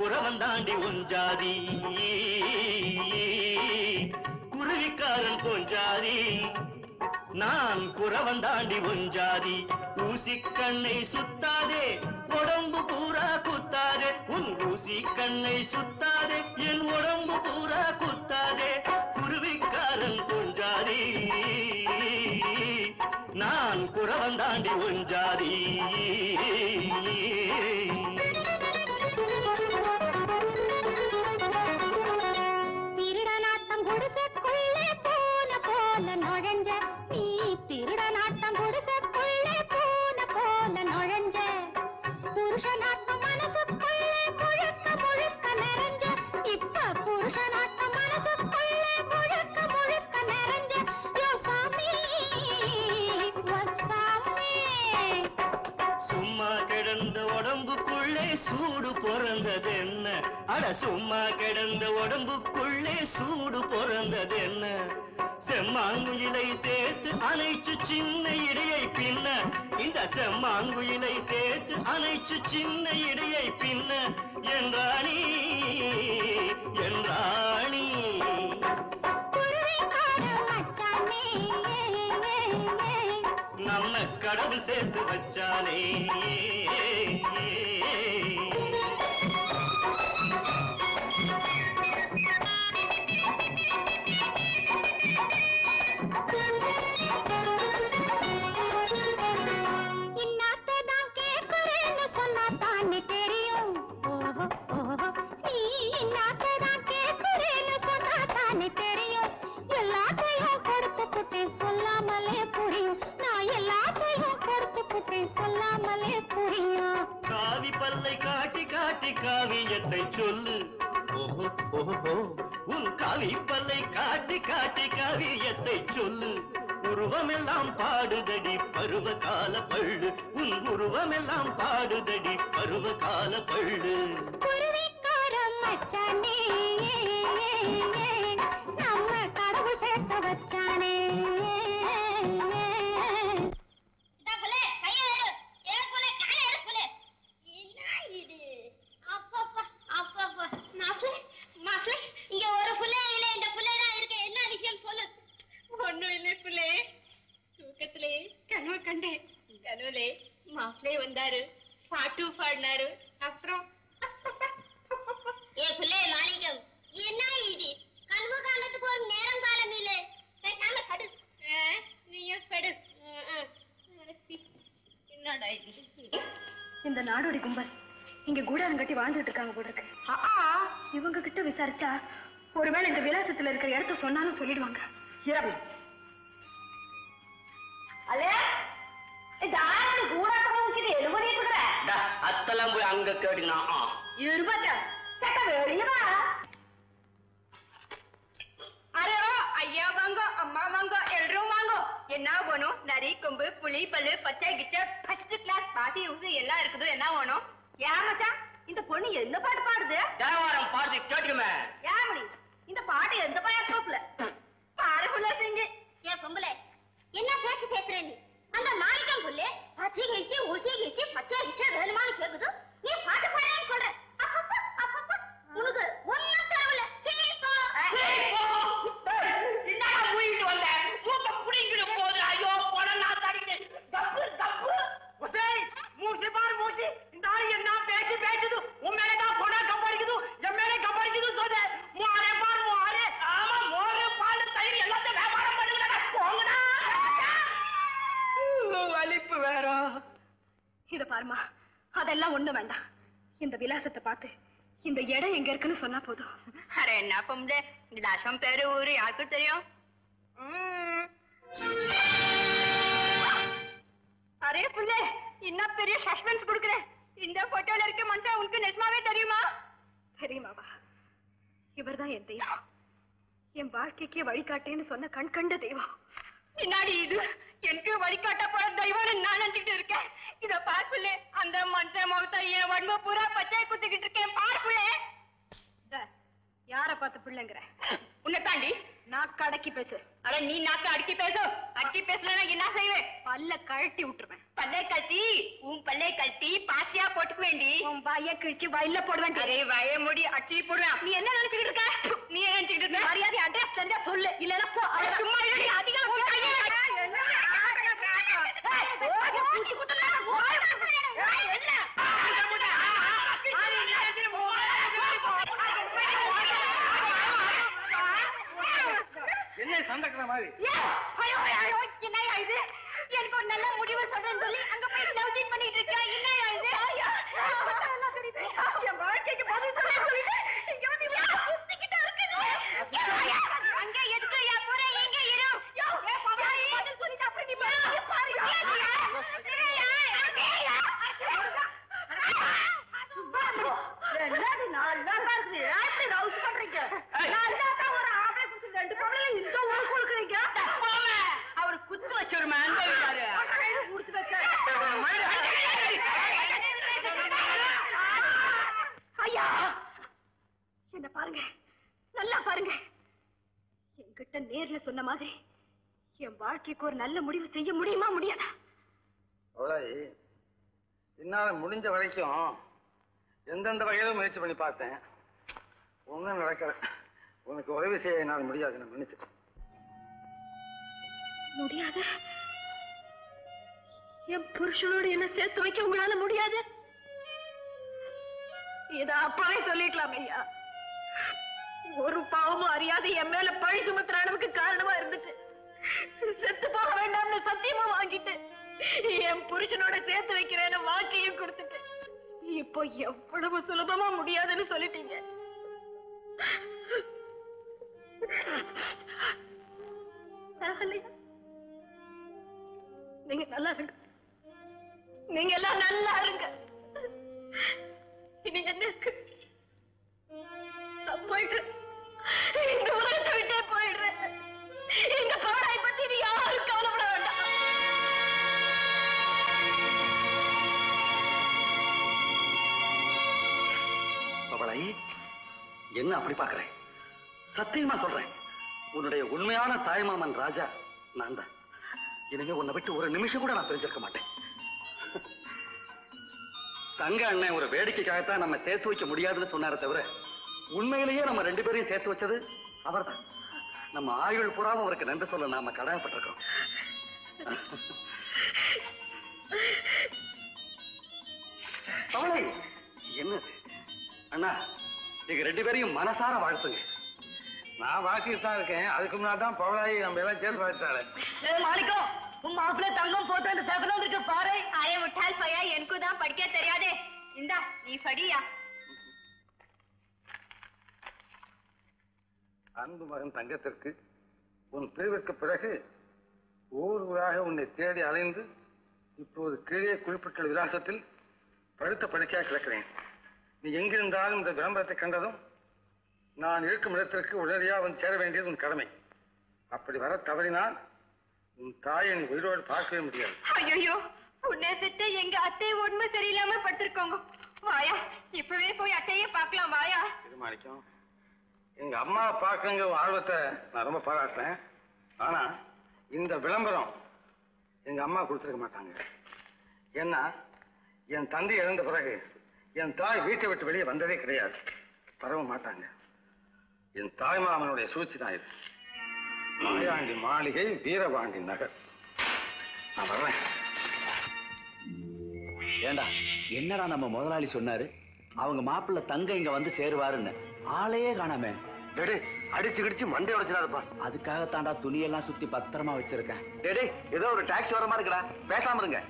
குறவன் தாண்டி உஞ்சாதி குருவிக்காரன் கொஞ்சாதி நான் குறவன் தாண்டி ஒஞ்சாதி ஊசி கண்ணை சுத்தாதே உடம்பு பூரா குத்தாதே உன் ஊசி கண்ணை சுத்தாதே என் உடம்பு பூரா குத்தாதே குருவிக்காரன் கொஞ்சாதி நான் குறவன் தாண்டி ஒஞ்சாதி திருடனாட்டம் குடிசைக்குள்ளே போன போல நுழைஞ்ச நீ திருடனாட்டம் குடிசைக்குள்ளே போன போல நுழைஞ்ச புருஷனாட்டம் மனசுக்குள்ளே முழுக்க முழுக்க நிறைஞ்ச இப்ப புருஷனாட்டம் மனசுக்குள்ளே முழுக்க முழுக்க நிறைஞ்ச யோ சாமி ஓ சாமி சும்மா கிடந்த உடம்புக்குள்ளே சூடு பிறந்தது என்ன அட சும்மா கிடந்த உடம்புக்குள்ளே சூடு பிறந்தது என்ன செம்மாங்குயிலை சேர்த்து அணைச்சு சின்ன இடையை பின்ன இந்த செம்மாங்குயிலை சேர்த்து அணைச்சு சின்ன இடையை பின்ன என்றாணி என்றாணி நம்ம கடவுள் சேர்த்து வச்சானே இன்னாத்ததான் கேக்குறேன்னு சொன்னா தானே தெரியும் ஓஹோ ஓஹோ நீ இன்னாத்ததான் கேக்குறேன்னு சொன்னா தானே தெரியும் எல்லாத்தையும் கொடுத்து புட்டேன் சொல்லாமலே புரியும் நான் எல்லாத்தையும் கொடுத்து புட்டேன் சொல்லாமலே புரியும் காவி பல்லை காட்டி காட்டி காவியத்தை சொல்லு ஓஹோ ஓஹோ உன் காவி பல்லை காட்டி காட்டி காவியத்தை சொல்லு உருவமெல்லாம் பாடுதடி பருவ கால பள்ளு உன் உருவமெல்லாம் பாடுதடி பருவ கால பள்ளு குருவிக்காரம் மச்சானே நம்ம கடவுள் சேர்த்து வச்சானே இங்க ஒரு புள்ளை இல்ல இந்த புள்ளை தான் இருக்கு என்ன விஷயம் சொல்லு ஒண்ணும் இல்லை புள்ளே தூக்கத்திலே கனவு கண்டேன் கனவுலே மாப்பிள்ளை வந்தாரு பாட்டு பாடினாரு அப்புறம் ஏ பிள்ளை மாணிக்கம் என்ன இது கனவு காண்றதுக்கு ஒரு நேரம் காலம் இல்ல பேசாம படு நீயும் படு அஹ், அஹ். அரசி, என்னடா இது இந்த நாடோடி கும்பல் இங்க கூடாரம் கட்டி வாழ்ந்துட்டு இருக்காங்க போல இருக்கு இவங்க கிட்ட விசாரிச்சா ஒருவேளை இந்த விலாசத்துல இருக்கிற இடத்த சொன்னாலும் சொல்லிடுவாங்க இரவு அலே இந்த ஆறு கூடாட்டமா உக்கிட்டு எழு பண்ணிட்டு இருக்கிற டா, அத்தெல்லாம் போய் அங்க கேடுங்க ஆ. இருபத்தா சட்ட வெளியவா அரே ஓ, ஐயா வாங்கோ அம்மா வாங்கோ எல்லாரும் வாங்கோ என்ன வேணும் நரி கொம்பு புளி பல்லு பச்சை கிச்சை ஃபர்ஸ்ட் கிளாஸ் பாட்டி உது எல்லாம் இருக்குது என்ன வேணும் ஏன் மச்சான் இந்த பொண்ணு என்ன பாட்டு பாடுது தேவாரம் பாடுது கேட்டுக்குமே ஏன் முடி இந்த பாட்டு எந்த பயாஸ்கோப்ல பாரு புள்ள சிங்கி ஏ பொம்பளை என்ன பேச்சு பேசுற நீ அந்த மாணிக்கம் புள்ளு பச்சை கிழிச்சு ஊசி கிழிச்சு பச்சை கிழிச்சு வேணுமான்னு கேக்குது நீ பாட்டு பாடுறேன்னு சொல்ற அப்பப்பா, அப்பப்பா, உனக்கு ஒண்ணும் தரவில்ல சீப்போ என்னடா மூயிட்டு வந்த மூக்க புடிங்கிட்டு போகுது ஐயோ பணம் நான் தடிக்கிறேன் தப்பு தப்பு ஒசே மூசி பாரு மூசி இந்த ஆளு என்ன பேசி பேசுது உன் மேலே தான் பொண்ணா கம்படிக்குது என் மேலே கம்படிக்குது சொல்லு மோரே பாரு மோரே ஆமா மோரு பால் தயிர் எல்லாத்தையும் வியாபாரம் பண்ணுங்கடா போங்கடா வலிப்பு வேற இத பாருமா அதெல்லாம் ஒண்ணு வேண்டாம் இந்த விலாசத்தை பார்த்து இந்த இடம் எங்க இருக்குன்னு சொன்னா போதும் அரே என்ன பொம்பளை இந்த தசம் பேரு ஊரு யாருக்கும் தெரியும் ம். அரே புள்ளே என்ன பெரிய சஸ்பென்ஸ் கொடுக்குறேன் இந்த போட்டோல இருக்க மனுஷன் உனக்கு நிஜமாவே தெரியுமா தெரியுமாவா இவர்தான் என் தெய்வம் என் வாழ்க்கைக்கே வழிகாட்டேன்னு சொன்ன கண் கண்ட தெய்வம் பின்னாடி இது எனக்கு வழிகாட்ட போற தெய்வம்னு நான் நினைச்சிட்டு இருக்கேன் இத பார்ப்புள்ளே அந்த மனுஷன் முகத்தை என் வன்ம பூரா பச்சை குத்திக்கிட்டு இருக்கேன் பார்ப்புள்ளே யார பார்த்து பிள்ளைங்கிற உன்னை தாண்டி நாக்கு அடக்கி பேசு அட நீ நாக்கு அடக்கி பேசு அடக்கி பேசலன்னா என்ன செய்வேன் பல்ல கழட்டி விட்டுருவேன் பல்லை கட்டி உன் பல்லை கட்டி பாசியா போட்டுக்க வேண்டி உன் வாய கிழிச்சு வயல்ல போட வேண்டி அரே வய முடி அச்சி போடுவேன் நீ என்ன நினைச்சுக்கிட்டு இருக்க நீ என்ன நினைச்சுக்கிட்டு இருக்க மரியாதை அட்ரஸ் தெரிஞ்சா சொல்லு இல்லன்னா போ அட, சும்மா இருடி அதிகம் உன் கையை பூச்சி என்ன சண்டக்கிற மாதிரி ஐயோ ஐயோ என்னையா இது எனக்கு ஒரு நல்ல முடிவு சொல்றேன்னு சொல்லி அங்க போய் லவ் சீட் பண்ணிட்டு இருக்கேன் என்னையா இது ஐயா எல்லாம் தெரியுது என் வாழ்க்கைக்கு பதில் சொல்ல சொல்லிட்டு இங்க வந்து யார் சுத்திக்கிட்டு இருக்குது ஐயா, அங்க எதுக்கு ஐயா போற எங்க இரு யோ பதில் சொல்லிட்டு அப்புறம் நீ பாரு பாரு என்னது நல்லா இருக்குது ஆச்சு ரவுஸ் பண்றீங்க நல்லா தான் ஒரு ஆம்பளை குத்து ரெண்டு பொம்பளை இந்த ஒரு கொடுக்குறீங்க அவர் குத்து வச்ச ஒரு மேன் இருக்காரு குடுத்து ஐயா என்ன பாருங்க நல்லா பாருங்க என்கிட்ட நேர்ல சொன்ன மாதிரி என் வாழ்க்கைக்கு ஒரு நல்ல முடிவு செய்ய முடியுமா முடியாதா அவளாயி என்னால் முடிஞ்ச வரைக்கும் எந்தெந்த வகையிலும் முயற்சி பண்ணி பார்த்தேன் ஒன்றும் நடக்கல உனக்கு உதவி செய்ய என்னால் முடியாது நான் மன்னிச்சு முடியாது என் புருஷனோட என்ன சேர்த்து வைக்க உங்களால முடியாது இத அப்பாவே சொல்லிக்கலாம் ஐயா ஒரு பாவமும் அறியாத என் மேல பழி சுமத்துற அளவுக்கு காரணமா இருந்துட்டு செத்து போக வேண்டாம்னு சத்தியமா வாங்கிட்டு என் புருஷனோட சேர்த்து வைக்கிறேன்னு வாக்கையும் கொடுத்துட்டு இப்போ எவ்வளவு சுலபமா முடியாதுன்னு சொல்லிட்டீங்க பரவாயில்லையா நீங்க நல்லா இருங்க நீங்க எல்லாம் நல்லா இருங்க இனி என்ன இருக்கு நான் போயிடுறேன் இந்த உலகத்தை விட்டே போயிடுறேன் இந்த பாடாய் பத்தி நீ யாரும் கவலைப்பட வேண்டாம் அவளை என்ன அப்படி பாக்குறேன் சத்தியமா சொல்றேன் உன்னுடைய உண்மையான தாய்மாமன் ராஜா நான் தான் இனிமே உன்னை விட்டு ஒரு நிமிஷம் கூட நான் பிரிஞ்சிருக்க மாட்டேன் தங்க அண்ணன் ஒரு வேடிக்கைக்காகத்தான் நம்ம சேர்த்து வைக்க முடியாதுன்னு சொன்னாரே தவிர உண்மையிலேயே நம்ம ரெண்டு பேரையும் சேர்த்து வச்சது அவர்தான் நம்ம ஆயுள் புறாவும் அவருக்கு நன்றி சொல்ல நாம கடமைப்பட்டிருக்கோம் அவளை என்னது அண்ணா எங்க ரெண்டு பேரையும் மனசார வாழ்த்துங்க நான் வாழ்க்கையில் தான் இருக்கேன் அதுக்கு முன்னாடி தான் பவளாயி நம்ம எல்லாம் சேர்த்து வாழ்த்தாரு மாணிக்கம் உன் மாப்பிள்ள தங்கம் போட்டு அந்த பேப்பர்ல இருக்கு பாரு அரே முட்டாள் பையா எனக்கும் தான் படிக்க தெரியாதே இந்தா நீ படியா அன்பு மகன் தங்கத்திற்கு உன் பிரிவிற்கு பிறகு ஊர் ஊராக உன்னை தேடி அலைந்து இப்போது கீழே குறிப்பிட்ட விலாசத்தில் படுத்த படுக்கையாக கிடக்கிறேன் நீ எங்கிருந்தாலும் இந்த விளம்பரத்தை கண்டதும் நான் இருக்கும் இடத்திற்கு உடனடியாக வந்து சேர வேண்டியது உன் கடமை அப்படி வர தவறினால் உன் தாயை நீ உயிரோடு பார்க்கவே முடியாது ஐயோ உன்னை செத்த எங்க அத்தை உண்மை சரியில்லாம படுத்திருக்கோங்க வாயா இப்பவே போய் அத்தையே பார்க்கலாம் வாயா தீர்மானிக்கும் எங்க அம்மா பார்க்கணுங்கிற உன் ஆர்வத்தை நான் ரொம்ப பாராட்டுறேன் ஆனா இந்த விளம்பரம் எங்க அம்மா கொடுத்துருக்க மாட்டாங்க ஏன்னா என் தந்தை இறந்த பிறகு என் தாய் வீட்டை விட்டு வெளியே வந்ததே கிடையாது வரவும் மாட்டாங்க என் தாய் மாமனுடைய சூழ்ச்சி தான் இது மாயாண்டி மாளிகை வீரபாண்டி நகர் நான் வர்றேன் ஏண்டா என்னடா நம்ம முதலாளி சொன்னாரு அவங்க மாப்பிள்ளை தங்க இங்க வந்து சேருவாருன்னு ஆளையே காணாம டேடே அடிச்சு கிடிச்சு மண்டை உடைச்சிடாதப்பா அதுக்காகத்தாண்டா துணியெல்லாம் சுத்தி பத்திரமா வச்சிருக்கேன் டேடே ஏதோ ஒரு டாக்ஸி வர மாதிரி இருக்குடா பேசாம இருங்க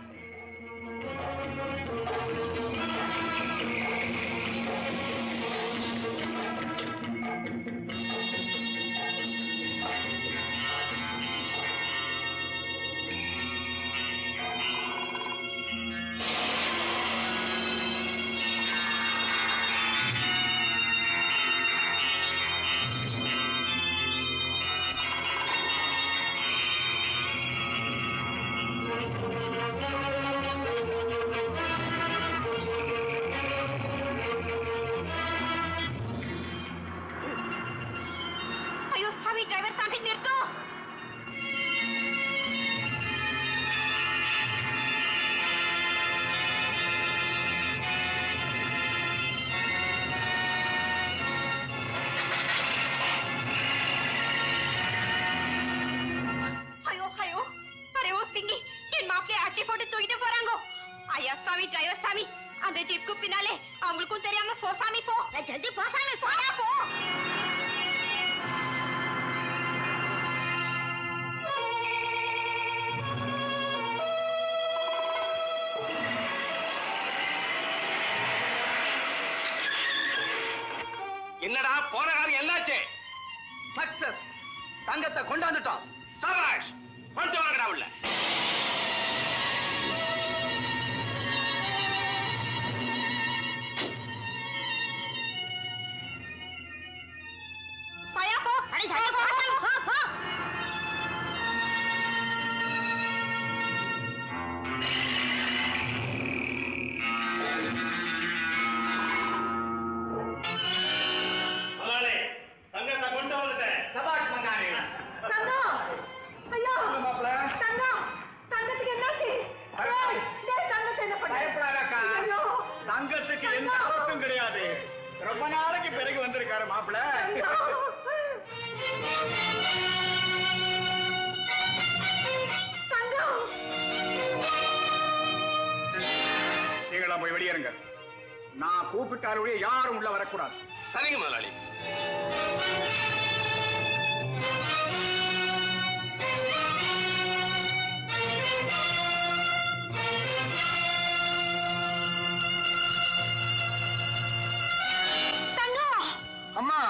ஐயோ சாமி டிரைவர் சாமி நிறுத்தம் கட்சி போட்டு தூக்கிட்டு போறாங்க ஐயா சாமி டிரைவர் சாமி அந்த ஜீப்க்கு பின்னாலே அவங்களுக்கும் தெரியாம போ சாமி போ ஜல்தி போ சாமி போடா போ என்னடா போன காலம் என்னாச்சு சக்சஸ் தங்கத்தை கொண்டாந்துட்டோம் சபாஷ் பணத்தை வாங்கடா உள்ள பயா போ அடே ஜல்தி போ சாமி போ போ முதலாளி தங்கத்தை கொண்டு வந்துட்டேன் சபாஷ் மங்கானி தங்கம் ஐயோ தங்கம் தங்கத்துக்கு என்னாச்சு டேய், டேய், தங்கத்தை என்ன பண்ண பயப்படாதக்கா. ஐயோ தங்கத்துக்கு எந்த ஆபத்தும் கிடையாது ரொம்ப நாளைக்கு பிறகு வந்திருக்காரு மாப்பிள்ள தங்கம் நீங்களாம் போய் வெளியேறுங்க நான் கூப்பிட்டாருடைய யாரும் உள்ள வரக்கூடாது சரிங்க முதலாளி தங்கம் அம்மா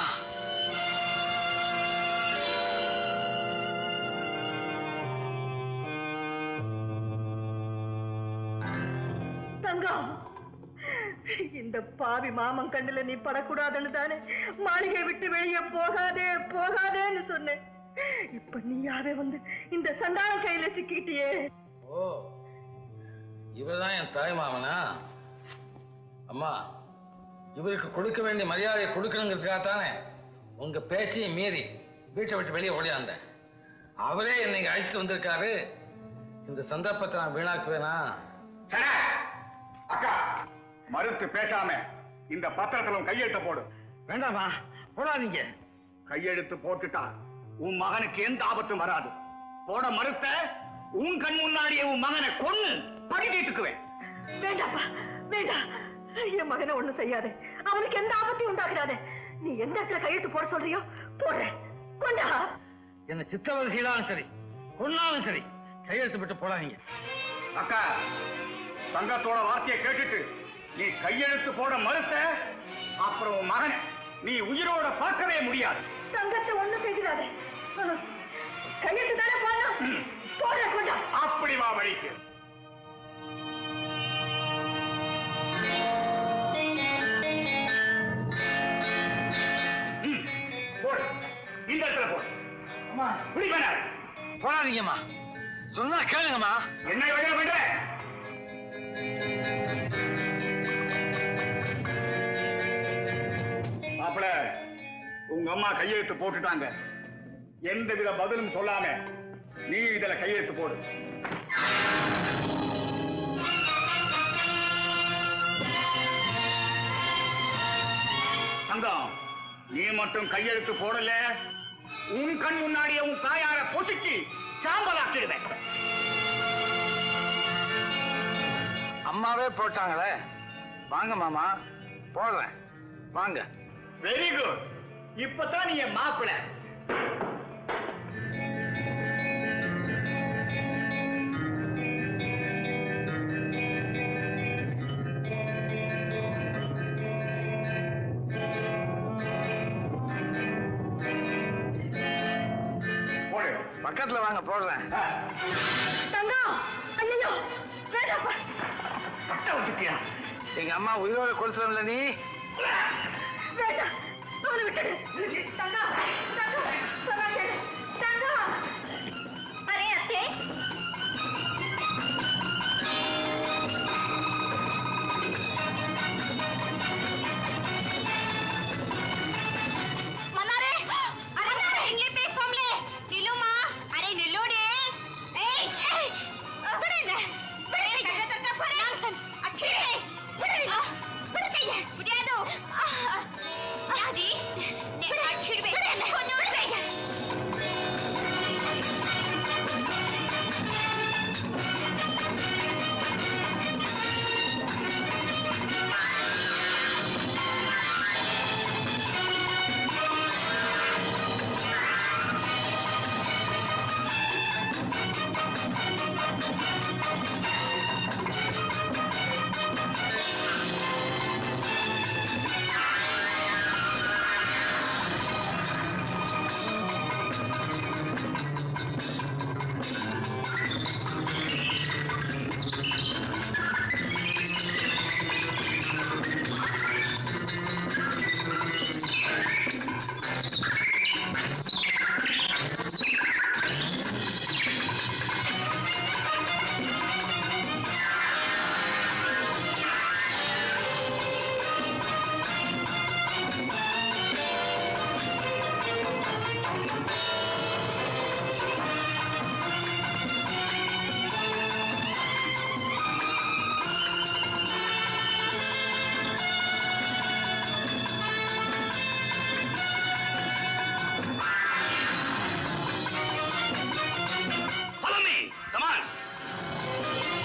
தங்கம் இந்த பாவி மாமன் கண்ணுல நீ படக்கூடாதுன்னு தானே மாளிகை விட்டு வெளியே போகாதே போகாதேன்னு சொன்னேன் இப்ப நீயாவே வந்து இந்த சண்டாளம் கையில சிக்கிட்டியே ஓ இவர்தான் என் தாய் மாமனா அம்மா இவருக்கு கொடுக்க வேண்டிய மரியாதையை கொடுக்கணுங்கிறதுக்காகத்தானே உங்க பேச்சையும் மீறி வீட்டை விட்டு வெளியே ஓடியாந்தேன் அவரே என்னை இங்க அழைச்சிட்டு வந்திருக்காரு இந்த சந்தர்ப்பத்தை நான் வீணாக்குவேனா அக்கா மறுத்து பேசாம இந்த பத்திரத்துல உன் கையெழுத்த போடு வேண்டாமா போடாதீங்க கையெழுத்து போட்டுட்டா உன் மகனுக்கு எந்த ஆபத்தும் வராது போட மறுத்த உன் கண் முன்னாடியே உன் மகனை கொன்னு படிக்கிட்டுக்குவேன் வேண்டாப்பா வேண்டாம் என் மகனை ஒண்ணும் செய்யாதே அவனுக்கு எந்த ஆபத்தையும் உண்டாகிறாதே நீ எந்த இடத்துல கையெழுத்து போட சொல்றியோ போடுறேன் கொண்டா என்ன சித்தவதை செய்தாலும் சரி கொன்னாலும் சரி கையெழுத்து விட்டு போடாதீங்க அக்கா சங்கத்தோட வார்த்தையை கேட்டுட்டு நீ கையெழுத்து போட மறுத்த அப்புறம் உன் மகனை நீ உயிரோட பார்க்கவே முடியாது தங்கத்தை ஒண்ணும் செய்கிறாதே கையெழுத்து தானே போடணும் போடுறேன் கொண்டா அப்படி வா வழிக்கு ம், போடு இந்த இடத்துல போடு அம்மா இப்படி வேணாம் போடாதீங்கம்மா சொன்னா கேளுங்கம்மா என்ன வேலை பண்ற மாப்பிள உங்க அம்மா கையெழுத்து போட்டுட்டாங்க எந்தவித பதிலும் சொல்லாம நீ இதுல கையெழுத்து போடு தங்கம் நீ மட்டும் கையெழுத்து போடல உன் கண் முன்னாடியே உன் தாயார பொசுக்கி சாம்பலாக்கிடுவேன் அம்மாவே போட்டாங்களே வாங்க மாமா போடுறேன் வாங்க வெரி குட் இப்பதான் நீ என் மாப்பிள போடு பக்கத்துல வாங்க போடுறேன் தங்கம் ஐயோ வேண்டாப்பா பட்ட விட்டுட்டியா எங்க அம்மா உயிரோட கொடுத்துரும்ல நீ வேண்டாம் அவனை விட்டுடு தங்கம் தங்கம் சொன்னா கேளு தங்கம் அரே அத்தே மன்னாரே அரே இங்கே பேசோம்லே நில்லுமா அரே நில்லோடே ஏய் ஏய் விடுங்க விடுங்க கட்டத்த போறேன் அச்சே விடுங்க விடுங்க முடியாது யாதி அச்சிடுவே Follow me. Come on.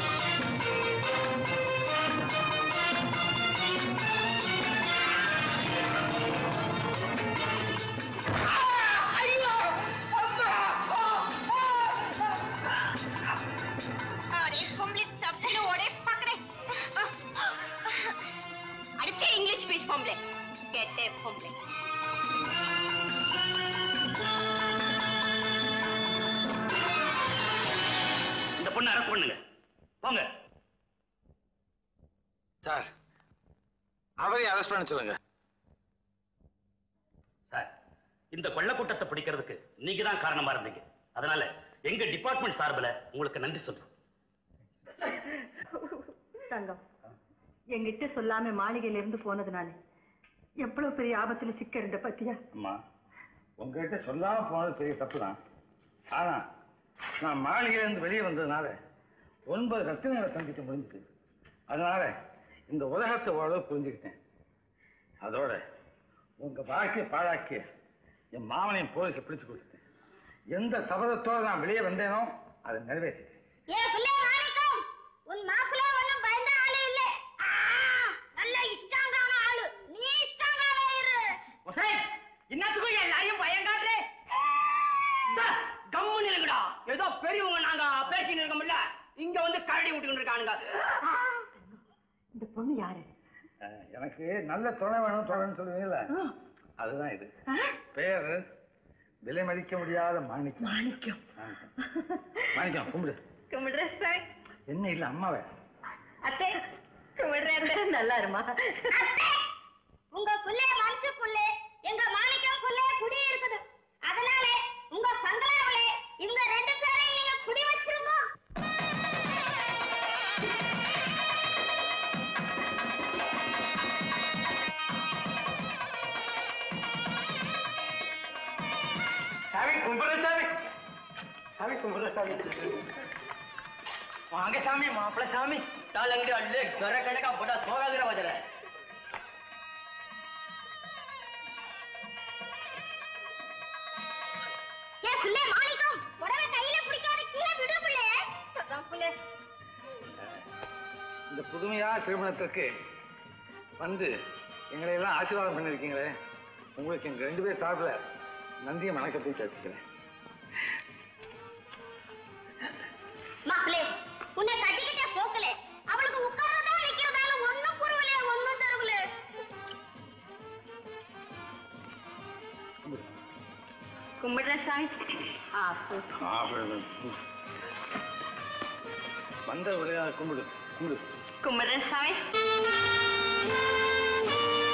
अरे फंबले सबसे ओड़े पकड़े अरे इंग्लिश स्पीच फंबले कहते फंबले இந்த பொண்ணை அரெஸ்ட் பண்ணுங்க போங்க சார் அவரையும் அரெஸ்ட் பண்ண சொல்லுங்க சார் இந்த கொள்ள கூட்டத்தை பிடிக்கிறதுக்கு நீங்க தான் காரணமா இருந்தீங்க அதனால எங்க டிபார்ட்மெண்ட் சார்பில் உங்களுக்கு நன்றி சொல்றோம் தங்கம் என்கிட்ட சொல்லாம மாளிகையில இருந்து போனதுனால எவ்வளவு பெரிய ஆபத்துல சிக்க இருந்த பத்தியா அம்மா உங்ககிட்ட சொல்லாம போனது பெரிய தப்பு தான் ஆனா நான் மாளிகையிலிருந்து வெளியே வந்ததுனால ஒன்பது ரத்தினங்களை சந்திக்க முடிஞ்சுது அதனால இந்த உலகத்தை ஓரளவு புரிஞ்சுக்கிட்டேன் அதோட உங்க வாழ்க்கையை பாழாக்கிய என் மாமனையும் போலீஸை பிடிச்சு கொடுத்துட்டேன் எந்த சபதத்தோட நான் வெளியே வந்தேனோ அதை நிறைவேற்றிட்டேன் ஏ பிள்ளை மாணிக்கம் உன் மாப்பிள்ளை ஒண்ணும் பயந்த ஆளு இல்ல ஆ, நல்ல இஷ்டாங்கான ஆளு நீ இஷ்டாங்கான இரு என்னத்துக்கும் எல்லாரையும் பயம் காட்டுறே கம்முன்னு இருக்குடா ஏதோ பெரியவங்க நாங்க பேசின்னு இருக்கோம்ல இங்க வந்து கரடி விட்டுக்கிட்டு இருக்கானுங்க இந்த பொண்ணு யாரு அஹ், எனக்கு நல்ல துணை வேணும் துணைன்னு சொல்லுவீங்கல்ல அதுதான் இது பேர் விலை மதிக்க முடியாத மாணிக்கம் மாணிக்கம் மாணிக்கம் கும்பிடு கும்பிடுற சார் என்ன இல்ல அம்மாவை அத்தை கும்பிடுறேன் நல்லா இருமா உங்க புள்ளை மனசுக்குள்ளே எங்க மாணிக்கம் புள்ளை குடி இருக்குது அதனால உங்க பங்களாவிலே இவங்க ரெண்டு பேரையும் நீங்க குடி வச்சிருங்க சாமி கும்பிடுற சாமி சாமி கும்பிடுற சாமி வாங்க சாமி மாப்பிள்ள சாமி தாளங்கடி அள்ளு கர கணக்கா போட்டா சோகாகிற வஜர ஏன் புள்ளை மாணிக்கம் உடனே கையில பிடிக்காத கீழே விடு புள்ளை அதான் புள்ளை இந்த புதுமையா திருமணத்திற்கு வந்து எங்களை எல்லாம் ஆசீர்வாதம் பண்ணிருக்கீங்களே உங்களுக்கு எங்க ரெண்டு பேர் சார்பில் நன்றியும் வணக்கத்தையும் சேர்த்துக்கிறேன் மாப்பிளே உன்னை கட்டிக்கிட்ட சோக்கல அவளுக்கு உட்காரதா நிக்கிறதால ஒண்ணும் புரியல ஒண்ணும் தரவுல கும்பிடுற சாமி ஆ வந்த விளையாட கும்பிடு கும்பிடு கும்பிடுற சாமி ஆ